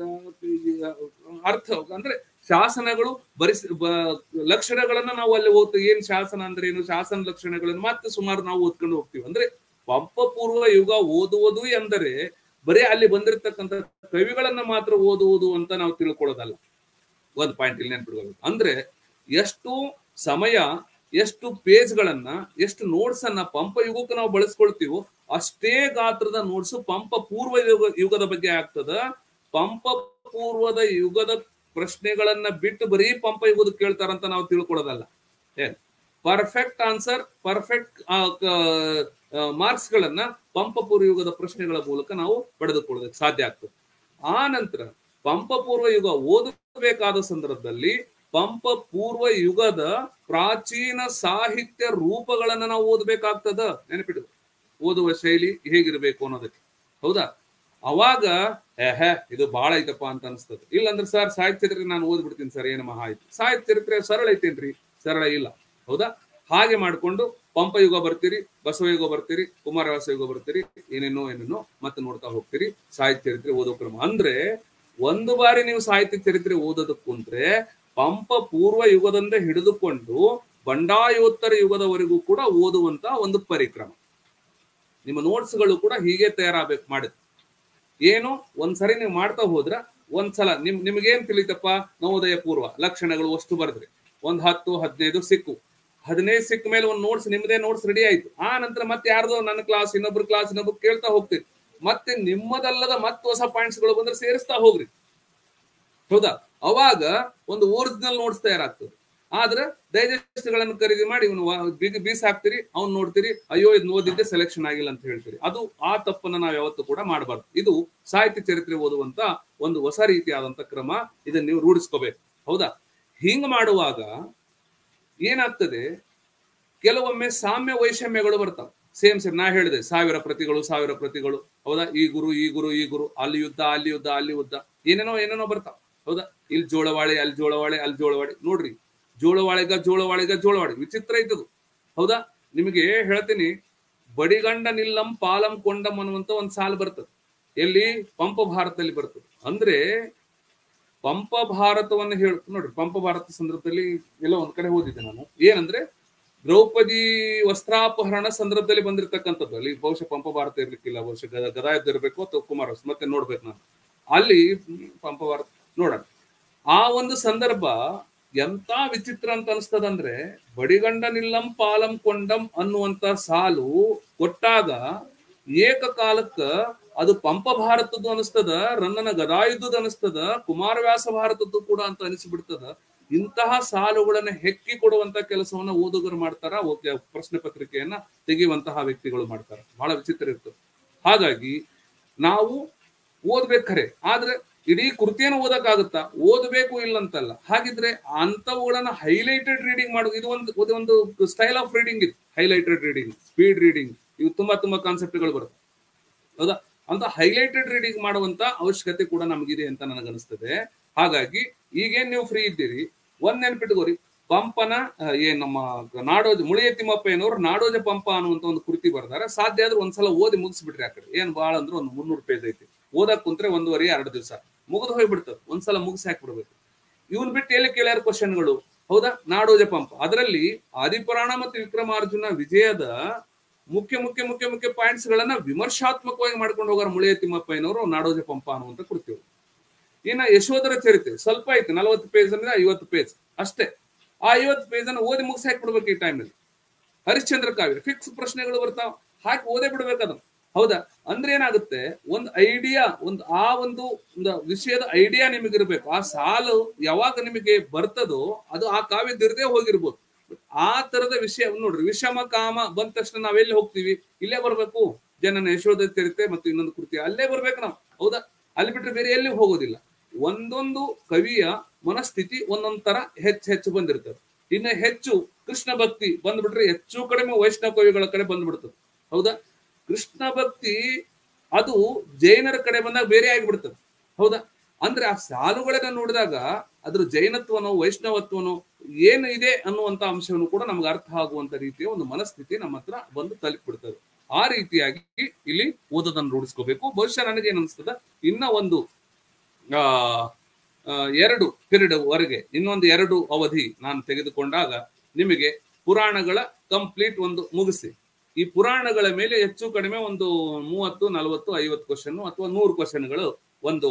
ತ- ಅರ್ಥ ಅಂದ್ರೆ ಶಾಸನಗಳು ಬರಿ ಲಕ್ಷಣಗಳನ್ನ ನಾವು ಅಲ್ಲಿ ಓದ್ತೀವಿ ಏನ್ ಶಾಸನ ಅಂದ್ರೆ ಏನು ಶಾಸನ ಲಕ್ಷಣಗಳನ್ನು ಮತ್ತೆ ಸುಮಾರು ನಾವು ಓದ್ಕೊಂಡು ಹೋಗ್ತೀವಿ ಅಂದ್ರೆ ಪಂಪ ಪೂರ್ವ ಯುಗ ಓದುವುದು ಎಂದರೆ ಬರೀ ಅಲ್ಲಿ ಬಂದಿರತಕ್ಕಂತ ಕವಿಗಳನ್ನ ಮಾತ್ರ ಓದುವುದು ಅಂತ ನಾವು ತಿಳ್ಕೊಳ್ಳೋದಲ್ಲ ಒಂದ್ ಪಾಯಿಂಟ್ ಇಲ್ಲಿ ನೆನ್ಪಿಡ್ಬೇಕು ಅಂದ್ರೆ ಎಷ್ಟು ಸಮಯ ಎಷ್ಟು ಪೇಜ್ಗಳನ್ನ ಎಷ್ಟು ನೋಟ್ಸ್ ಅನ್ನ ಪಂಪ ಯುಗಕ್ಕೆ ನಾವು ಬಳಸ್ಕೊಳ್ತೀವೋ ಅಷ್ಟೇ ಗಾತ್ರದ ನೋಟ್ಸ್ ಪಂಪ ಪೂರ್ವ ಯುಗ ಯುಗದ ಬಗ್ಗೆ ಆಗ್ತದ ಪಂಪ ಪೂರ್ವದ ಯುಗದ ಪ್ರಶ್ನೆಗಳನ್ನ ಬಿಟ್ಟು ಬರೀ ಪಂಪ ಯುಗದ ಕೇಳ್ತಾರಂತ ನಾವು ತಿಳ್ಕೊಳ್ಳೋದಲ್ಲ ಏನ್ ಪರ್ಫೆಕ್ಟ್ ಆನ್ಸರ್ ಪರ್ಫೆಕ್ಟ್ ಮಾರ್ಕ್ಸ್ ಗಳನ್ನ ಪಂಪ ಪೂರ್ವ ಯುಗದ ಪ್ರಶ್ನೆಗಳ ಮೂಲಕ ನಾವು ಪಡೆದುಕೊಳ್ಳೋದಕ್ಕೆ ಸಾಧ್ಯ ಆಗ್ತದೆ ಆ ನಂತರ ಪಂಪ ಪೂರ್ವ ಯುಗ ಓದಬೇಕಾದ ಸಂದರ್ಭದಲ್ಲಿ ಪಂಪ ಪೂರ್ವ ಯುಗದ ಪ್ರಾಚೀನ ಸಾಹಿತ್ಯ ರೂಪಗಳನ್ನ ನಾವು ಓದಬೇಕಾಗ್ತದ ನೆನಪಿಡು ಓದುವ ಶೈಲಿ ಹೇಗಿರ್ಬೇಕು ಅನ್ನೋದಕ್ಕೆ ಹೌದಾ ಅವಾಗ ಏಹೆ ಇದು ಬಹಳ ಐತಪ್ಪ ಅಂತ ಅನ್ಸ್ತದೆ ಇಲ್ಲಾಂದ್ರೆ ಸರ್ ಸಾಹಿತ್ಯ ಚರಿತ್ರೆ ನಾನು ಓದ್ಬಿಡ್ತೀನಿ ಸರ್ ಏನು ಮಹಾ ಆಯ್ತು ಸಾಹಿತ್ಯ ಚರಿತ್ರೆ ಸರಳ ಐತೇನ್ರಿ ಸರಳ ಇಲ್ಲ ಹೌದಾ ಹಾಗೆ ಮಾಡ್ಕೊಂಡು ಪಂಪ ಯುಗ ಬರ್ತೀರಿ ಬಸವ ಯುಗ ಬರ್ತೀರಿ ಕುಮಾರವ್ಯಾಸ ಯುಗ ಬರ್ತೀರಿ ಏನೇನೋ ಏನೇನೋ ಮತ್ತೆ ನೋಡ್ತಾ ಹೋಗ್ತೀರಿ ಸಾಹಿತ್ಯ ಚರಿತ್ರೆ ಓದೋ ಕ್ರಮ ಅಂದ್ರೆ ಒಂದು ಬಾರಿ ನೀವು ಸಾಹಿತ್ಯ ಚರಿತ್ರೆ ಓದೋದಕ್ಕೆ ಕುಂತ್ರೆ ಪಂಪ ಪೂರ್ವ ಯುಗದಿಂದ ಹಿಡಿದುಕೊಂಡು ಬಂಡಾಯೋತ್ತರ ಯುಗದವರೆಗೂ ಕೂಡ ಓದುವಂತ ಒಂದು ಪರಿಕ್ರಮ ನಿಮ್ಮ ನೋಟ್ಸ್ಗಳು ಕೂಡ ಹೀಗೆ ತಯಾರಾಗಬೇಕು ಮಾಡಿದ್ ಏನು ಒಂದ್ಸರಿ ನೀವು ಮಾಡ್ತಾ ಹೋದ್ರ ಒಂದ್ಸಲ ನಿಮ್ ನಿಮ್ಗೇನ್ ತಿಳಿತಪ್ಪ ನವೋದಯ ಪೂರ್ವ ಲಕ್ಷಣಗಳು ಅಷ್ಟು ಬರೆದ್ರಿ ಒಂದ್ ಹತ್ತು ಹದಿನೈದು ಸಿಕ್ಕು ಹದಿನೈದು ಸಿಕ್ಕ ಮೇಲೆ ಒಂದು ನೋಟ್ಸ್ ನಿಮ್ದೇ ನೋಟ್ಸ್ ರೆಡಿ ಆಯ್ತು ಆ ನಂತರ ಮತ್ತೆ ಯಾರ್ದೋ ನನ್ನ ಕ್ಲಾಸ್ ಇನ್ನೊಬ್ರು ಕ್ಲಾಸ್ ಇನ್ನೊಬ್ರು ಕೇಳ್ತಾ ಹೋಗ್ತೀರಿ ಮತ್ತೆ ನಿಮ್ಮದಲ್ಲದ ಮತ್ತೆ ಹೊಸ ಪಾಯಿಂಟ್ಸ್ ಗಳು ಬಂದ್ರೆ ಸೇರಿಸ್ತಾ ಹೋಗ್ರಿ ಹೌದಾ ಅವಾಗ ಒಂದು ಒರಿಜಿನಲ್ ನೋಟ್ಸ್ ತಯಾರಾಗ್ತದೆ ಆದ್ರೆ ಡೈಜೆಸ್ಟ್ ಗಳನ್ನು ಖರೀದಿ ಮಾಡಿ ಇವನು ಬೀಸ್ ಹಾಕ್ತಿರಿ ಅವ್ನು ನೋಡ್ತೀರಿ ಅಯ್ಯೋ ಇದು ಓದಿದ್ದೆ ಸೆಲೆಕ್ಷನ್ ಆಗಿಲ್ಲ ಅಂತ ಹೇಳ್ತೀರಿ ಅದು ಆ ತಪ್ಪನ್ನ ನಾವು ಯಾವತ್ತೂ ಕೂಡ ಮಾಡಬಾರ್ದು ಇದು ಸಾಹಿತ್ಯ ಚರಿತ್ರೆ ಓದುವಂತ ಒಂದು ಹೊಸ ರೀತಿಯಾದಂತ ಕ್ರಮ ಇದನ್ನ ನೀವು ರೂಢಿಸ್ಕೋಬೇಕು ಹೌದಾ ಹಿಂಗ್ ಮಾಡುವಾಗ ಏನಾಗ್ತದೆ ಕೆಲವೊಮ್ಮೆ ಸಾಮ್ಯ ವೈಷಮ್ಯಗಳು ಬರ್ತಾವ ಸೇಮ್ ಸೇಮ್ ನಾ ಹೇಳಿದೆ ಸಾವಿರ ಪ್ರತಿಗಳು ಸಾವಿರ ಪ್ರತಿಗಳು ಹೌದಾ ಈ ಗುರು ಈ ಗುರು ಈ ಗುರು ಅಲ್ಲಿ ಯುದ್ಧ ಅಲ್ಲಿ ಯುದ್ಧ ಅಲ್ಲಿ ಯುದ್ಧ ಏನೇನೋ ಏನೇನೋ ಬರ್ತಾವ ಹೌದಾ ಇಲ್ಲಿ ಜೋಳವಾಳೆ ಅಲ್ಲಿ ಜೋಳವಾಳೆ ಅಲ್ಲಿ ಜೋಳವಾಳೆ ನೋಡ್ರಿ ಜೋಳವಾಳೆಗ ಜೋಳವಾಳೆಗ ಜೋಳವಾಳೆ ವಿಚಿತ್ರ ಇದ್ದದು ಹೌದಾ ನಿಮಗೆ ಹೇಳ್ತೀನಿ ಬಡಿಗಂಡ ನಿಲ್ಲಂ ಪಾಲಂ ಕೊಂಡಂ ಅನ್ನುವಂತ ಒಂದ್ ಸಾಲು ಬರ್ತದೆ ಎಲ್ಲಿ ಪಂಪ ಭಾರತದಲ್ಲಿ ಬರ್ತದೆ ಅಂದ್ರೆ ಪಂಪ ಭಾರತವನ್ನು ಹೇಳ ನೋಡ್ರಿ ಪಂಪ ಭಾರತ ಸಂದರ್ಭದಲ್ಲಿ ಎಲ್ಲ ಒಂದ್ ಕಡೆ ಓದಿದ್ದೆ ನಾನು ಏನಂದ್ರೆ ದ್ರೌಪದಿ ವಸ್ತ್ರಾಪಹರಣ ಸಂದರ್ಭದಲ್ಲಿ ಬಂದಿರತಕ್ಕಂಥದ್ದು ಅಲ್ಲಿ ಬಹುಶಃ ಪಂಪ ಭಾರತ ಇರ್ಲಿಕ್ಕಿಲ್ಲ ಬಹುಶಃ ಗದ ಗದಾಯುದ್ಧ ಇರಬೇಕು ಅಥವಾ ಕುಮಾರ ಮತ್ತೆ ನೋಡ್ಬೇಕು ನಾನು ಅಲ್ಲಿ ಪಂಪ ಭಾರತ ನೋಡೋಣ ಆ ಒಂದು ಸಂದರ್ಭ ಎಂತ ವಿಚಿತ್ರ ಅಂತ ಅನಿಸ್ತದಂದ್ರೆ ಬಡಿಗಂಡ ನಿಲ್ಲಂ ಪಾಲಂ ಕೊಂಡಂ ಅನ್ನುವಂತ ಸಾಲು ಕೊಟ್ಟಾಗ ಏಕಕಾಲಕ್ಕ ಅದು ಪಂಪ ಭಾರತದ್ದು ಅನಿಸ್ತದ ರನ್ನನ ಗದಾಯುದ್ಧದ ಅನಿಸ್ತದ ಕುಮಾರವ್ಯಾಸ ಭಾರತದ್ದು ಕೂಡ ಅಂತ ಅನಿಸಿಬಿಡ್ತದ ಇಂತಹ ಸಾಲುಗಳನ್ನ ಹೆಕ್ಕಿ ಕೊಡುವಂತ ಕೆಲಸವನ್ನ ಓದುಗರು ಮಾಡ್ತಾರ ಓಕೆ ಪ್ರಶ್ನೆ ಪತ್ರಿಕೆಯನ್ನ ತೆಗೆಯುವಂತಹ ವ್ಯಕ್ತಿಗಳು ಮಾಡ್ತಾರ ಬಹಳ ವಿಚಿತ್ರ ಇರ್ತದೆ ಹಾಗಾಗಿ ನಾವು ಓದ್ಬೇಕಾರೆ ಆದ್ರೆ ಇಡೀ ಕೃತಿಯನ್ನು ಓದಕ್ಕಾಗುತ್ತಾ ಓದಬೇಕು ಇಲ್ಲ ಅಂತಲ್ಲ ಹಾಗಿದ್ರೆ ಅಂತವುಗಳನ್ನ ಹೈಲೈಟೆಡ್ ರೀಡಿಂಗ್ ಮಾಡೋದು ಇದು ಒಂದು ಇದು ಒಂದು ಸ್ಟೈಲ್ ಆಫ್ ರೀಡಿಂಗ್ ಇದು ಹೈಲೈಟೆಡ್ ರೀಡಿಂಗ್ ಸ್ಪೀಡ್ ರೀಡಿಂಗ್ ಇವು ತುಂಬಾ ತುಂಬಾ ಕಾನ್ಸೆಪ್ಟ್ಗಳು ಬರುತ್ತೆ ಹೌದಾ ಅಂತ ಹೈಲೈಟೆಡ್ ರೀಡಿಂಗ್ ಮಾಡುವಂತ ಅವಶ್ಯಕತೆ ಕೂಡ ನಮಗಿದೆ ಅಂತ ನನಗನ್ನಿಸ್ತದೆ ಹಾಗಾಗಿ ಈಗೇನ್ ನೀವು ಫ್ರೀ ಇದ್ದೀರಿ ಒಂದ್ ನೆನ್ಪಿಟ್ಕೋರಿ ಪಂಪನ ಆ, ಏನ್ ನಮ್ಮ ನಾಡೋಜ ಮುಳಿಯ ತಿಮ್ಮಪ್ಪಯ್ಯನವರು ನಾಡೋಜ ಪಂಪ ಅನ್ನುವಂತ ಒಂದು ಕೃತಿ ಬರ್ದಾರ ಸಾಧ್ಯ ಆದ್ರೆ ಒಂದ್ಸಲ ಓದಿ ಮುಗಿಸ್ಬಿಟ್ರಿ ಆ ಕಡೆ ಏನ್ ಬಾಳ ಅಂದ್ರೆ ಒಂದು ಮುನ್ನೂರು ಪೇಜ್ ಐತಿ ಓದಕ್ ಕುಂತ್ರೆ ಒಂದೂವರೆ ಎರಡು ದಿವಸ ಮುಗಿದು ಹೋಗ್ಬಿಡ್ತದೆ ಒಂದ್ಸಲ ಮುಗಿಸಿ ಹಾಕ್ಬಿಡ್ಬೇಕು ಇವನ್ ಬಿಟ್ಟು ಎಲ್ಲಿ ಕೇಳ್ಯಾರ ಕ್ವಶನ್ಗಳು ಹೌದಾ ನಾಡೋಜ ಪಂಪ ಅದರಲ್ಲಿ ಆದಿಪುರಾಣ ಮತ್ತು ವಿಕ್ರಮಾರ್ಜುನ ವಿಜಯದ ಮುಖ್ಯ ಮುಖ್ಯ ಮುಖ್ಯ ಮುಖ್ಯ ಪಾಯಿಂಟ್ಸ್ ಗಳನ್ನ ವಿಮರ್ಶಾತ್ಮಕವಾಗಿ ಮಾಡ್ಕೊಂಡು ಹೋಗಾರ ಮುಳಿಯ ತಿಮ್ಮಪ್ಪಯ್ಯನವರು ನಾಡೋಜ ಪಂಪ ಅನ್ನುವಂತ ಕೃತಿ ಇನ್ನ ಯಶೋಧರ ಚರಿತ್ರೆ ಸ್ವಲ್ಪ ಐತೆ ನಲವತ್ತು ಪೇಜ್ ಅಂದ್ರೆ ಐವತ್ತು ಪೇಜ್ ಅಷ್ಟೇ ಆ ಐವತ್ತು ಪೇಜ್ ಅನ್ನು ಓದಿ ಮುಗಿಸಿ ಹಾಕ್ಬಿಡ್ಬೇಕು ಈ ಟೈಮಲ್ಲಿ ಹರಿಶ್ಚಂದ್ರ ಕಾವ್ಯ ಫಿಕ್ಸ್ ಪ್ರಶ್ನೆಗಳು ಬರ್ತಾವ ಹಾಕಿ ಓದೇ ಬಿಡ್ಬೇಕು ಅದನ್ನ ಹೌದಾ ಅಂದ್ರೆ ಏನಾಗುತ್ತೆ ಒಂದು ಐಡಿಯಾ ಒಂದು ಆ ಒಂದು ಒಂದು ವಿಷಯದ ಐಡಿಯಾ ನಿಮಗಿರ್ಬೇಕು ಆ ಸಾಲು ಯಾವಾಗ ನಿಮಗೆ ಬರ್ತದೋ ಅದು ಆ ಕಾವ್ಯದಿರದೇ ಹೋಗಿರ್ಬೋದು ಆ ತರದ ವಿಷಯ ನೋಡ್ರಿ ವಿಷಮ ಕಾಮ ಬಂದ ತಕ್ಷಣ ನಾವೆಲ್ಲಿ ಹೋಗ್ತೀವಿ ಇಲ್ಲೇ ಬರ್ಬೇಕು ಜನನ ಯಶೋಧ ಚರಿತ್ರೆ ಮತ್ತು ಇನ್ನೊಂದು ಕೃತಿ ಅಲ್ಲೇ ಬರ್ಬೇಕು ನಾವು ಹೌದಾ ಅಲ್ಲಿ ಬಿಟ್ರೆ ಬೇರೆ ಎಲ್ಲಿ ಹೋಗೋದಿಲ್ಲ ಒಂದೊಂದು ಕವಿಯ ಮನಸ್ಥಿತಿ ಒಂದೊಂದ್ ತರ ಹೆಚ್ಚು ಹೆಚ್ಚು ಬಂದಿರ್ತದೆ ಇನ್ನು ಹೆಚ್ಚು ಕೃಷ್ಣ ಭಕ್ತಿ ಬಂದ್ಬಿಟ್ರೆ ಹೆಚ್ಚು ಕಡಿಮೆ ವೈಷ್ಣವ ಕವಿಗಳ ಕಡೆ ಬಂದ್ಬಿಡ್ತದೆ ಹೌದಾ ಕೃಷ್ಣ ಭಕ್ತಿ ಅದು ಜೈನರ ಕಡೆ ಬಂದಾಗ ಬೇರೆ ಆಗಿಬಿಡ್ತದೆ ಹೌದಾ ಅಂದ್ರೆ ಆ ಸಾಲುಗಳನ್ನ ನೋಡಿದಾಗ ಅದ್ರ ಜೈನತ್ವನೋ ವೈಷ್ಣವತ್ವನೋ ಏನು ಇದೆ ಅನ್ನುವಂತ ಅಂಶವನ್ನು ಕೂಡ ನಮ್ಗೆ ಅರ್ಥ ಆಗುವಂತ ರೀತಿಯ ಒಂದು ಮನಸ್ಥಿತಿ ನಮ್ಮ ಹತ್ರ ಬಂದು ತಲುಪಿಬಿಡ್ತದೆ ಆ ರೀತಿಯಾಗಿ ಇಲ್ಲಿ ಓದೋದನ್ನು ರೂಢಿಸ್ಕೋಬೇಕು ಬಹುಶಃ ನನಗೆ ಏನ್ ಅನ್ಸ್ತದ ಇನ್ನ ಒಂದು ಆ ಆ, ಎರಡು ಪಿರಿಯಡ್ ವರೆಗೆ ಇನ್ನೊಂದು ಎರಡು ಅವಧಿ ನಾನು ತೆಗೆದುಕೊಂಡಾಗ ನಿಮಗೆ ಪುರಾಣಗಳ ಕಂಪ್ಲೀಟ್ ಒಂದು ಮುಗಿಸಿ ಈ ಪುರಾಣಗಳ ಮೇಲೆ ಹೆಚ್ಚು ಕಡಿಮೆ ಒಂದು ಮೂವತ್ತು ನಲವತ್ತು ಐವತ್ತು ಕ್ವಶನ್ ಅಥವಾ ನೂರು ಕ್ವಶನ್ಗಳು ಒಂದು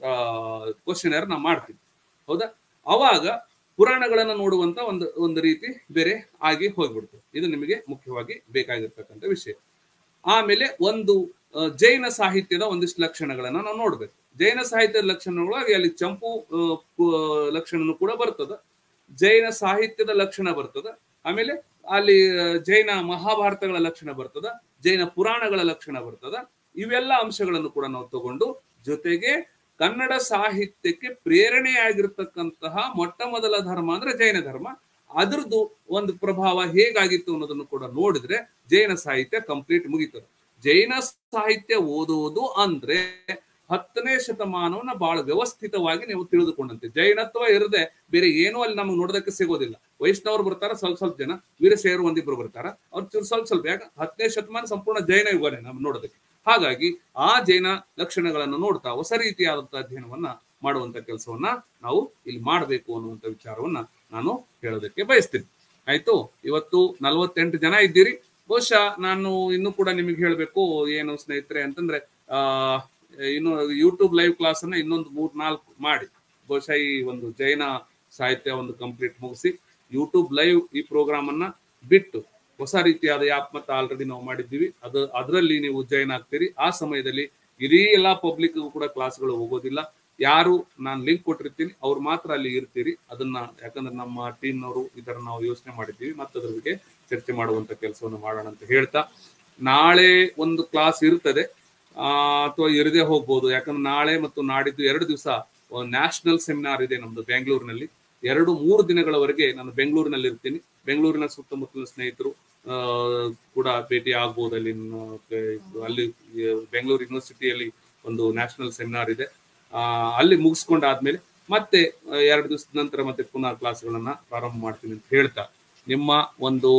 ಕ್ವಶನ್ ನಾ ಮಾಡ್ತೀನಿ ಹೌದಾ ಅವಾಗ ಪುರಾಣಗಳನ್ನ ನೋಡುವಂತ ಒಂದು ಒಂದು ರೀತಿ ಬೇರೆ ಆಗಿ ಹೋಗ್ಬಿಡ್ತು ಇದು ನಿಮಗೆ ಮುಖ್ಯವಾಗಿ ಬೇಕಾಗಿರ್ತಕ್ಕಂಥ ವಿಷಯ ಆಮೇಲೆ ಒಂದು ಆ, ಜೈನ ಸಾಹಿತ್ಯದ ಒಂದಿಷ್ಟು ಲಕ್ಷಣಗಳನ್ನ ನಾವು ನೋಡ್ಬೇಕು ಜೈನ ಸಾಹಿತ್ಯದ ಲಕ್ಷಣಗಳಾಗಿ ಅಲ್ಲಿ ಚಂಪು ಆ, ಪು- ಲಕ್ಷಣನು ಕೂಡ ಬರ್ತದ ಜೈನ ಸಾಹಿತ್ಯದ ಲಕ್ಷಣ ಬರ್ತದ ಆಮೇಲೆ ಅಲ್ಲಿ ಆ, ಜೈನ ಮಹಾಭಾರತಗಳ ಲಕ್ಷಣ ಬರ್ತದ ಜೈನ ಪುರಾಣಗಳ ಲಕ್ಷಣ ಬರ್ತದ ಇವೆಲ್ಲ ಅಂಶಗಳನ್ನು ಕೂಡ ನಾವು ತಗೊಂಡು ಜೊತೆಗೆ ಕನ್ನಡ ಸಾಹಿತ್ಯಕ್ಕೆ ಪ್ರೇರಣೆಯಾಗಿರ್ತಕ್ಕಂತಹ ಮೊಟ್ಟ ಮೊದಲ ಧರ್ಮ ಅಂದ್ರೆ ಜೈನ ಧರ್ಮ ಅದ್ರದ್ದು ಒಂದು ಪ್ರಭಾವ ಹೇಗಾಗಿತ್ತು ಅನ್ನೋದನ್ನು ಕೂಡ ನೋಡಿದ್ರೆ ಜೈನ ಸಾಹಿತ್ಯ ಕಂಪ್ಲೀಟ್ ಮುಗೀತದೆ ಜೈನ ಸಾಹಿತ್ಯ ಓದುವುದು ಅಂದ್ರೆ ಹತ್ತನೇ ಶತಮಾನವನ್ನ ಬಹಳ ವ್ಯವಸ್ಥಿತವಾಗಿ ನೀವು ತಿಳಿದುಕೊಂಡಂತೆ ಜೈನತ್ವ ಇರದೆ ಬೇರೆ ಏನೂ ಅಲ್ಲಿ ನಮಗೆ ನೋಡೋದಕ್ಕೆ ಸಿಗೋದಿಲ್ಲ ವೈಷ್ಣವರು ಬರ್ತಾರ ಸ್ವಲ್ಪ ಸ್ವಲ್ಪ ಜನ ವೀರಶೈವರು ಒಂದಿಬ್ರು ಬರ್ತಾರ ಅವ್ರು ಚೂರು ಸ್ವಲ್ಪ ಸ್ವಲ್ಪ ಯಾಕೆ ಹತ್ತನೇ ಶತಮಾನ ಸಂಪೂರ್ಣ ಜೈನ ಯುಗನೇ ನಮ್ಗೆ ನೋಡೋದಕ್ಕೆ ಹಾಗಾಗಿ ಆ ಜೈನ ಲಕ್ಷಣಗಳನ್ನು ನೋಡ್ತಾ ಹೊಸ ರೀತಿಯಾದಂತಹ ಅಧ್ಯಯನವನ್ನ ಮಾಡುವಂತ ಕೆಲಸವನ್ನ ನಾವು ಇಲ್ಲಿ ಮಾಡಬೇಕು ಅನ್ನುವಂತ ವಿಚಾರವನ್ನ ನಾನು ಹೇಳೋದಕ್ಕೆ ಬಯಸ್ತೀನಿ ಆಯ್ತು ಇವತ್ತು ನಲವತ್ತೆಂಟು ಜನ ಇದ್ದೀರಿ ಬಹುಶಃ ನಾನು ಇನ್ನೂ ಕೂಡ ನಿಮಗೆ ಹೇಳಬೇಕು ಏನು ಸ್ನೇಹಿತರೆ ಅಂತಂದ್ರೆ ಆ ಇನ್ನು ಯೂಟ್ಯೂಬ್ ಲೈವ್ ಕ್ಲಾಸ್ ಅನ್ನ ಇನ್ನೊಂದು ಮೂರ್ ನಾಲ್ಕು ಮಾಡಿ ಬಹುಶಃ ಈ ಒಂದು ಜೈನ ಸಾಹಿತ್ಯ ಒಂದು ಕಂಪ್ಲೀಟ್ ಮುಗಿಸಿ ಯೂಟ್ಯೂಬ್ ಲೈವ್ ಈ ಪ್ರೋಗ್ರಾಮ್ ಅನ್ನ ಬಿಟ್ಟು ಹೊಸ ರೀತಿಯಾದ ಆ್ಯಪ್ ಮತ್ತೆ ಆಲ್ರೆಡಿ ನಾವು ಮಾಡಿದ್ದೀವಿ ಅದು ಅದರಲ್ಲಿ ನೀವು ಜಾಯ್ನ್ ಆಗ್ತೀರಿ ಆ ಸಮಯದಲ್ಲಿ ಇಡೀ ಎಲ್ಲಾ ಪಬ್ಲಿಕ್ ಕೂಡ ಕ್ಲಾಸ್ಗಳು ಹೋಗೋದಿಲ್ಲ ಯಾರು ನಾನು ಲಿಂಕ್ ಕೊಟ್ಟಿರ್ತೀನಿ ಅವ್ರು ಮಾತ್ರ ಅಲ್ಲಿ ಇರ್ತೀರಿ ಅದನ್ನ ಯಾಕಂದ್ರೆ ನಮ್ಮ ಟೀಮ್ನವರು ಇದರ ನಾವು ಯೋಚನೆ ಮಾಡಿದ್ದೀವಿ ಮತ್ತೆ ಅದ್ರ ಬಗ್ಗೆ ಚರ್ಚೆ ಮಾಡುವಂತ ಕೆಲಸವನ್ನು ಮಾಡೋಣ ಅಂತ ಹೇಳ್ತಾ ನಾಳೆ ಒಂದು ಕ್ಲಾಸ್ ಇರ್ತದೆ ಆ, ಅಥವಾ ಇರದೇ ಹೋಗ್ಬೋದು ಯಾಕಂದ್ರೆ ನಾಳೆ ಮತ್ತು ನಾಡಿದ್ದು ಎರಡು ದಿವಸ ನ್ಯಾಷನಲ್ ಸೆಮಿನಾರ್ ಇದೆ ನಮ್ದು ಬೆಂಗಳೂರಿನಲ್ಲಿ ಎರಡು ಮೂರು ದಿನಗಳವರೆಗೆ ನಾನು ಬೆಂಗಳೂರಿನಲ್ಲಿ ಇರ್ತೀನಿ ಬೆಂಗಳೂರಿನ ಸುತ್ತಮುತ್ತಲಿನ ಸ್ನೇಹಿತರು ಆ, ಕೂಡ ಭೇಟಿ ಆಗ್ಬೋದು ಅಲ್ಲಿ ನ- ಕ- ಅಲ್ಲಿ ಬೆಂಗಳೂರು ಯೂನಿವರ್ಸಿಟಿಯಲ್ಲಿ ಒಂದು ನ್ಯಾಷನಲ್ ಸೆಮಿನಾರ್ ಇದೆ ಆ, ಅಲ್ಲಿ ಮುಗಿಸ್ಕೊಂಡಾದ್ಮೇಲೆ ಮತ್ತೆ ಆ, ಎರಡು ದಿವಸದ ನಂತರ ಮತ್ತೆ ಪುನಃ ಕ್ಲಾಸ್ಗಳನ್ನ ಪ್ರಾರಂಭ ಮಾಡ್ತೀನಿ ಅಂತ ಹೇಳ್ತಾ ನಿಮ್ಮ ಒಂದು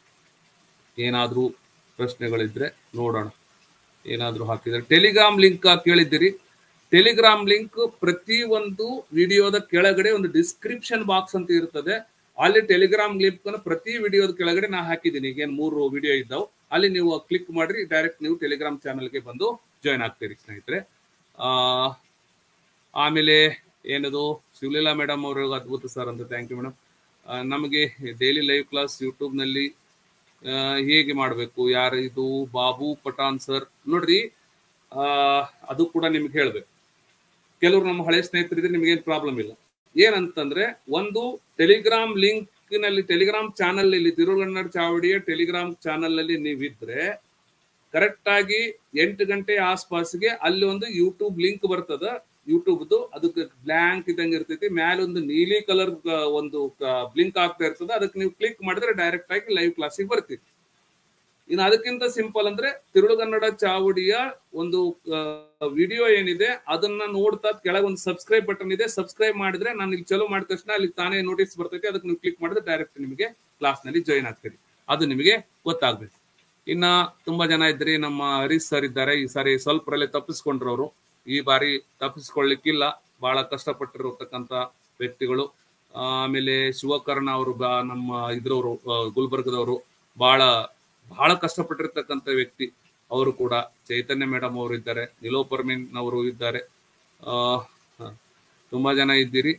ಏನಾದ್ರೂ ಪ್ರಶ್ನೆಗಳಿದ್ರೆ ನೋಡೋಣ ಏನಾದ್ರೂ ಹಾಕಿದ್ರೆ ಟೆಲಿಗ್ರಾಮ್ ಲಿಂಕ್ ಕೇಳಿದ್ದೀರಿ ಟೆಲಿಗ್ರಾಮ್ ಲಿಂಕ್ ಪ್ರತಿ ಒಂದು ವಿಡಿಯೋದ ಕೆಳಗಡೆ ಒಂದು ಡಿಸ್ಕ್ರಿಪ್ಷನ್ ಬಾಕ್ಸ್ ಅಂತ ಇರ್ತದೆ ಅಲ್ಲಿ ಟೆಲಿಗ್ರಾಮ್ ಲಿಂಕ್ ಅನ್ನು ಪ್ರತಿ ವಿಡಿಯೋದ ಕೆಳಗಡೆ ನಾ ಹಾಕಿದ್ದೀನಿ ಈಗೇನು ಮೂರು ವಿಡಿಯೋ ಇದ್ದಾವೆ ಅಲ್ಲಿ ನೀವು ಕ್ಲಿಕ್ ಮಾಡ್ರಿ ಡೈರೆಕ್ಟ್ ನೀವು ಟೆಲಿಗ್ರಾಮ್ ಚಾನಲ್ಗೆ ಬಂದು ಜಾಯ್ನ್ ಆಗ್ತೀರಿ ಸ್ನೇಹಿತರೆ ಆ, ಆಮೇಲೆ ಏನದು ಶಿವಲೀಲಾ ಮೇಡಮ್ ಅವರು ಅದ್ಭುತ ಸರ್ ಅಂತ ಥ್ಯಾಂಕ್ ಯು ಮೇಡಮ್ ನಮಗೆ ಡೈಲಿ ಲೈವ್ ಕ್ಲಾಸ್ ಯೂಟ್ಯೂಬ್ನಲ್ಲಿ ಆ, ಹೇಗೆ ಮಾಡಬೇಕು ಯಾರು ಇದು ಬಾಬು ಪಠಾಣ್ ಸರ್ ನೋಡ್ರಿ ಆ, ಅದು ಕೂಡ ನಿಮ್ಗೆ ಹೇಳ್ಬೇಕು ಕೆಲವರು ನಮ್ಮ ಹಳೆ ಸ್ನೇಹಿತರಿದ್ರೆ ನಿಮ್ಗೆ ಏನ್ ಪ್ರಾಬ್ಲಮ್ ಇಲ್ಲ ಏನಂತಂದ್ರೆ ಒಂದು ಟೆಲಿಗ್ರಾಮ್ ಲಿಂಕ್ ನಲ್ಲಿ ಟೆಲಿಗ್ರಾಮ್ ಚಾನಲ್ ಇಲ್ಲಿ ತಿರುಗಣ್ಣರ್ ಚಾವಡಿಯ ಟೆಲಿಗ್ರಾಮ್ ಚಾನಲ್ ಅಲ್ಲಿ ನೀವಿದ್ರೆ ಕರೆಕ್ಟ್ ಆಗಿ ಎಂಟು ಗಂಟೆ ಆಸ್ಪಾಸ್ಗೆ ಅಲ್ಲಿ ಒಂದು ಯೂಟ್ಯೂಬ್ ಲಿಂಕ್ ಬರ್ತದ ಯೂಟ್ಯೂಬ್ದು ಅದಕ್ಕೆ ಬ್ಲ್ಯಾಂಕ್ ಇದ್ದಂಗೆ ಇರ್ತೈತಿ ಮೇಲೆ ಒಂದು ನೀಲಿ ಕಲರ್ ಒಂದು ಬ್ಲಿಂಕ್ ಆಗ್ತಾ ಇರ್ತದ ಅದಕ್ಕೆ ನೀವು ಕ್ಲಿಕ್ ಮಾಡಿದ್ರೆ ಡೈರೆಕ್ಟ್ ಆಗಿ ಲೈವ್ ಕ್ಲಾಸಿಗೆ ಬರ್ತೀರಿ ಇನ್ನು ಅದಕ್ಕಿಂತ ಸಿಂಪಲ್ ಅಂದ್ರೆ ತಿರುಳುಗನ್ನಡ ಚಾವಡಿಯ ಒಂದು ವಿಡಿಯೋ ಏನಿದೆ ಅದನ್ನ ನೋಡ್ತಾ ಕೆಳಗೆ ಒಂದು ಸಬ್ಸ್ಕ್ರೈಬ್ ಬಟನ್ ಇದೆ ಸಬ್ಸ್ಕ್ರೈಬ್ ಮಾಡಿದ್ರೆ ನಾನು ಇಲ್ಲಿ ಚಲೋ ಮಾಡಿದ ತಕ್ಷಣ ಅಲ್ಲಿ ತಾನೇ ನೋಟಿಸ್ ಬರ್ತೈತೆ ಅದಕ್ಕೆ ನೀವು ಕ್ಲಿಕ್ ಮಾಡಿದ್ರೆ ಡೈರೆಕ್ಟ್ ನಿಮಗೆ ಕ್ಲಾಸ್ ನಲ್ಲಿ ಜಾಯಿನ್ ಆಗ್ತೀರಿ ಅದು ನಿಮಗೆ ಗೊತ್ತಾಗ್ಬೇಕು ಇನ್ನ ತುಂಬಾ ಜನ ಇದ್ರಿ ನಮ್ಮ ಹರೀಶ್ ಸರ್ ಇದ್ದಾರೆ ಈ ಸಾರಿ ಸ್ವಲ್ಪರಲ್ಲೇ ತಪ್ಪಿಸ್ಕೊಂಡ್ರು ಅವರು ಈ ಬಾರಿ ತಪ್ಪಿಸ್ಕೊಳ್ಳಿಕ್ಕಿಲ್ಲ ಬಹಳ ಕಷ್ಟಪಟ್ಟಿರತಕ್ಕಂತ ವ್ಯಕ್ತಿಗಳು ಆಮೇಲೆ ಶಿವಕರ್ಣ ಅವರು ಬಾ ನಮ್ಮ ಇದ್ರವರು ಆ, ಗುಲ್ಬರ್ಗದವರು ಬಹಳ ಬಹಳ ಕಷ್ಟಪಟ್ಟಿರ್ತಕ್ಕಂಥ ವ್ಯಕ್ತಿ ಅವರು ಕೂಡ ಚೈತನ್ಯ ಮೇಡಮ್ ಅವರು ಇದ್ದಾರೆ ನಿಲೋಪರ್ಮಿನ್ ಅವರು ಇದ್ದಾರೆ ಆ, ಹ, ತುಂಬಾ ಜನ ಇದ್ದೀರಿ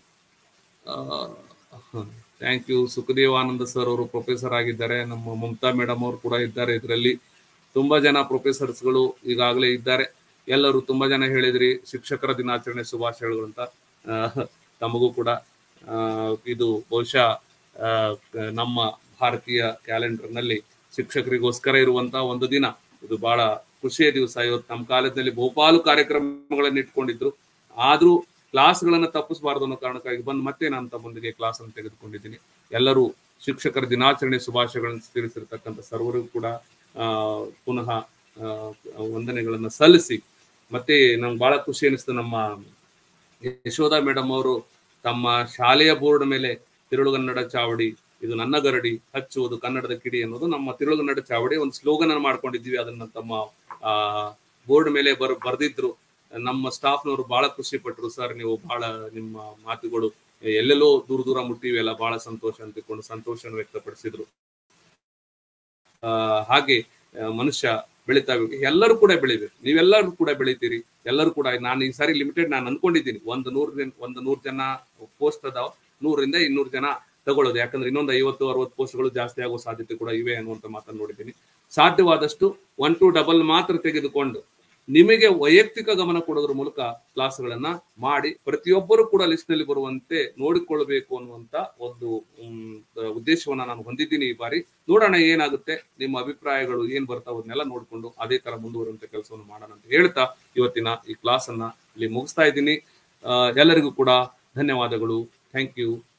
ಥ್ಯಾಂಕ್ ಯು ಸುಖದೇವಾನಂದ ಸರ್ ಅವರು ಪ್ರೊಫೆಸರ್ ಆಗಿದ್ದಾರೆ ನಮ್ಮ ಮಮತಾ ಮೇಡಮ್ ಅವರು ಕೂಡ ಇದ್ದಾರೆ ಇದರಲ್ಲಿ ತುಂಬಾ ಜನ ಪ್ರೊಫೆಸರ್ಸ್ಗಳು ಈಗಾಗಲೇ ಇದ್ದಾರೆ ಎಲ್ಲರೂ ತುಂಬಾ ಜನ ಹೇಳಿದ್ರಿ ಶಿಕ್ಷಕರ ದಿನಾಚರಣೆ ಶುಭಾಶಯಗಳು ಅಂತ ಆ, ತಮಗೂ ಕೂಡ ಆ, ಇದು ಬಹುಶಃ ಆ, ನಮ್ಮ ಭಾರತೀಯ ಕ್ಯಾಲೆಂಡರ್ ನಲ್ಲಿ ಶಿಕ್ಷಕರಿಗೋಸ್ಕರ ಇರುವಂತಹ ಒಂದು ದಿನ ಇದು ಬಹಳ ಖುಷಿಯ ದಿವಸ ಇವತ್ತು ನಮ್ಮ ಕಾಲೇಜಿನಲ್ಲಿ ಬಹುಪಾಲು ಕಾರ್ಯಕ್ರಮಗಳನ್ನ ಇಟ್ಕೊಂಡಿದ್ರು ಆದ್ರೂ ಕ್ಲಾಸ್ಗಳನ್ನ ತಪ್ಪಿಸಬಾರದು ಅನ್ನೋ ಕಾರಣಕ್ಕಾಗಿ ಬಂದು ಮತ್ತೆ ನಾನು ತಮ್ಮೊಂದಿಗೆ ಕ್ಲಾಸ್ ಅನ್ನು ತೆಗೆದುಕೊಂಡಿದ್ದೀನಿ ಎಲ್ಲರೂ ಶಿಕ್ಷಕರ ದಿನಾಚರಣೆ ಶುಭಾಶಯಗಳನ್ನು ತಿಳಿಸಿರ್ತಕ್ಕಂಥ ಸರ್ವರಿಗೂ ಕೂಡ ಆ ಪುನಃ ಆ, ವಂದನೆಗಳನ್ನ ಸಲ್ಲಿಸಿ ಮತ್ತೆ ನಂಗೆ ಬಹಳ ಖುಷಿ ಅನಿಸ್ತು ನಮ್ಮ ಯಶೋಧ ಮೇಡಮ್ ಅವರು ತಮ್ಮ ಶಾಲೆಯ ಬೋರ್ಡ್ ಮೇಲೆ ತಿರುಳುಗನ್ನಡ ಚಾವಡಿ ಇದು ನನ್ನ ಗರಡಿ ಹಚ್ಚುವುದು ಕನ್ನಡದ ಕಿಡಿ ಅನ್ನೋದು ನಮ್ಮ ತಿರುಳುಗನ್ನಡ ಚಾವಡಿ ಒಂದು ಸ್ಲೋಗನ್ ಅನ್ನು ಮಾಡ್ಕೊಂಡಿದ್ವಿ ಅದನ್ನ ತಮ್ಮ ಆ ಬೋರ್ಡ್ ಮೇಲೆ ಬರ್ ಬರ್ದಿದ್ರು ನಮ್ಮ ಸ್ಟಾಫ್ನವರು ಬಹಳ ಖುಷಿ ಪಟ್ರು ಸರ್ ನೀವು ಬಹಳ ನಿಮ್ಮ ಮಾತುಗಳು ಎಲ್ಲೆಲ್ಲೋ ದೂರ ದೂರ ಮುಟ್ಟಿವಿ ಎಲ್ಲ ಬಹಳ ಸಂತೋಷ ಅಂತ ತಿಳ್ಕೊಂಡು ಸಂತೋಷವನ್ನು ವ್ಯಕ್ತಪಡಿಸಿದ್ರು ಆ ಹಾಗೆ ಆ, ಮನುಷ್ಯ ಬೆಳಿತಾ ಬೇಕು ಎಲ್ಲರೂ ಕೂಡ ಬೆಳಿಬೇಕು ನೀವೆಲ್ಲರೂ ಕೂಡ ಬೆಳಿತೀರಿ ಎಲ್ಲರೂ ಕೂಡ ನಾನು ಈ ಸಾರಿ ಲಿಮಿಟೆಡ್ ನಾನು ಅನ್ಕೊಂಡಿದ್ದೀನಿ ಒಂದು ನೂರ್ ಜನ ಒಂದು ನೂರ್ ಜನ ಪೋಸ್ಟ್ ಅದಾವ ನೂರಿಂದ ಇನ್ನೂರು ಜನ ತಗೊಳ್ಳೋದು ಯಾಕಂದ್ರೆ ಇನ್ನೊಂದು ಐವತ್ತು ಅರವತ್ತು ಪೋಸ್ಟ್ಗಳು ಜಾಸ್ತಿ ಆಗೋ ಸಾಧ್ಯತೆ ಕೂಡ ಇವೆ ಅನ್ನುವಂತ ಮಾತನ್ನು ನೋಡಿದ್ದೀನಿ ಸಾಧ್ಯವಾದಷ್ಟು ಒನ್ ಟು ಡಬಲ್ ಮಾತ್ರ ತೆಗೆದುಕೊಂಡು ನಿಮಗೆ ವೈಯಕ್ತಿಕ ಗಮನ ಕೊಡೋದ್ರ ಮೂಲಕ ಕ್ಲಾಸ್ಗಳನ್ನ ಮಾಡಿ ಪ್ರತಿಯೊಬ್ಬರು ಕೂಡ ಲಿಸ್ಟ್ ನಲ್ಲಿ ಬರುವಂತೆ ನೋಡಿಕೊಳ್ಬೇಕು ಅನ್ನುವಂತ ಒಂದು ಮ್, ಉದ್ದೇಶವನ್ನ ನಾನು ಹೊಂದಿದ್ದೀನಿ ಈ ಬಾರಿ ನೋಡೋಣ ಏನಾಗುತ್ತೆ ನಿಮ್ಮ ಅಭಿಪ್ರಾಯಗಳು ಏನ್ ಬರ್ತಾವ ಅದನ್ನೆಲ್ಲ ನೋಡ್ಕೊಂಡು ಅದೇ ತರ ಮುಂದುವರುವಂತ ಕೆಲಸವನ್ನು ಮಾಡೋಣ ಅಂತ ಹೇಳ್ತಾ ಇವತ್ತಿನ ಈ ಕ್ಲಾಸ್ ಅನ್ನ ಇಲ್ಲಿ ಮುಗಿಸ್ತಾ ಇದ್ದೀನಿ ಆ, ಎಲ್ಲರಿಗೂ ಕೂಡ ಧನ್ಯವಾದಗಳು ಥ್ಯಾಂಕ್ ಯು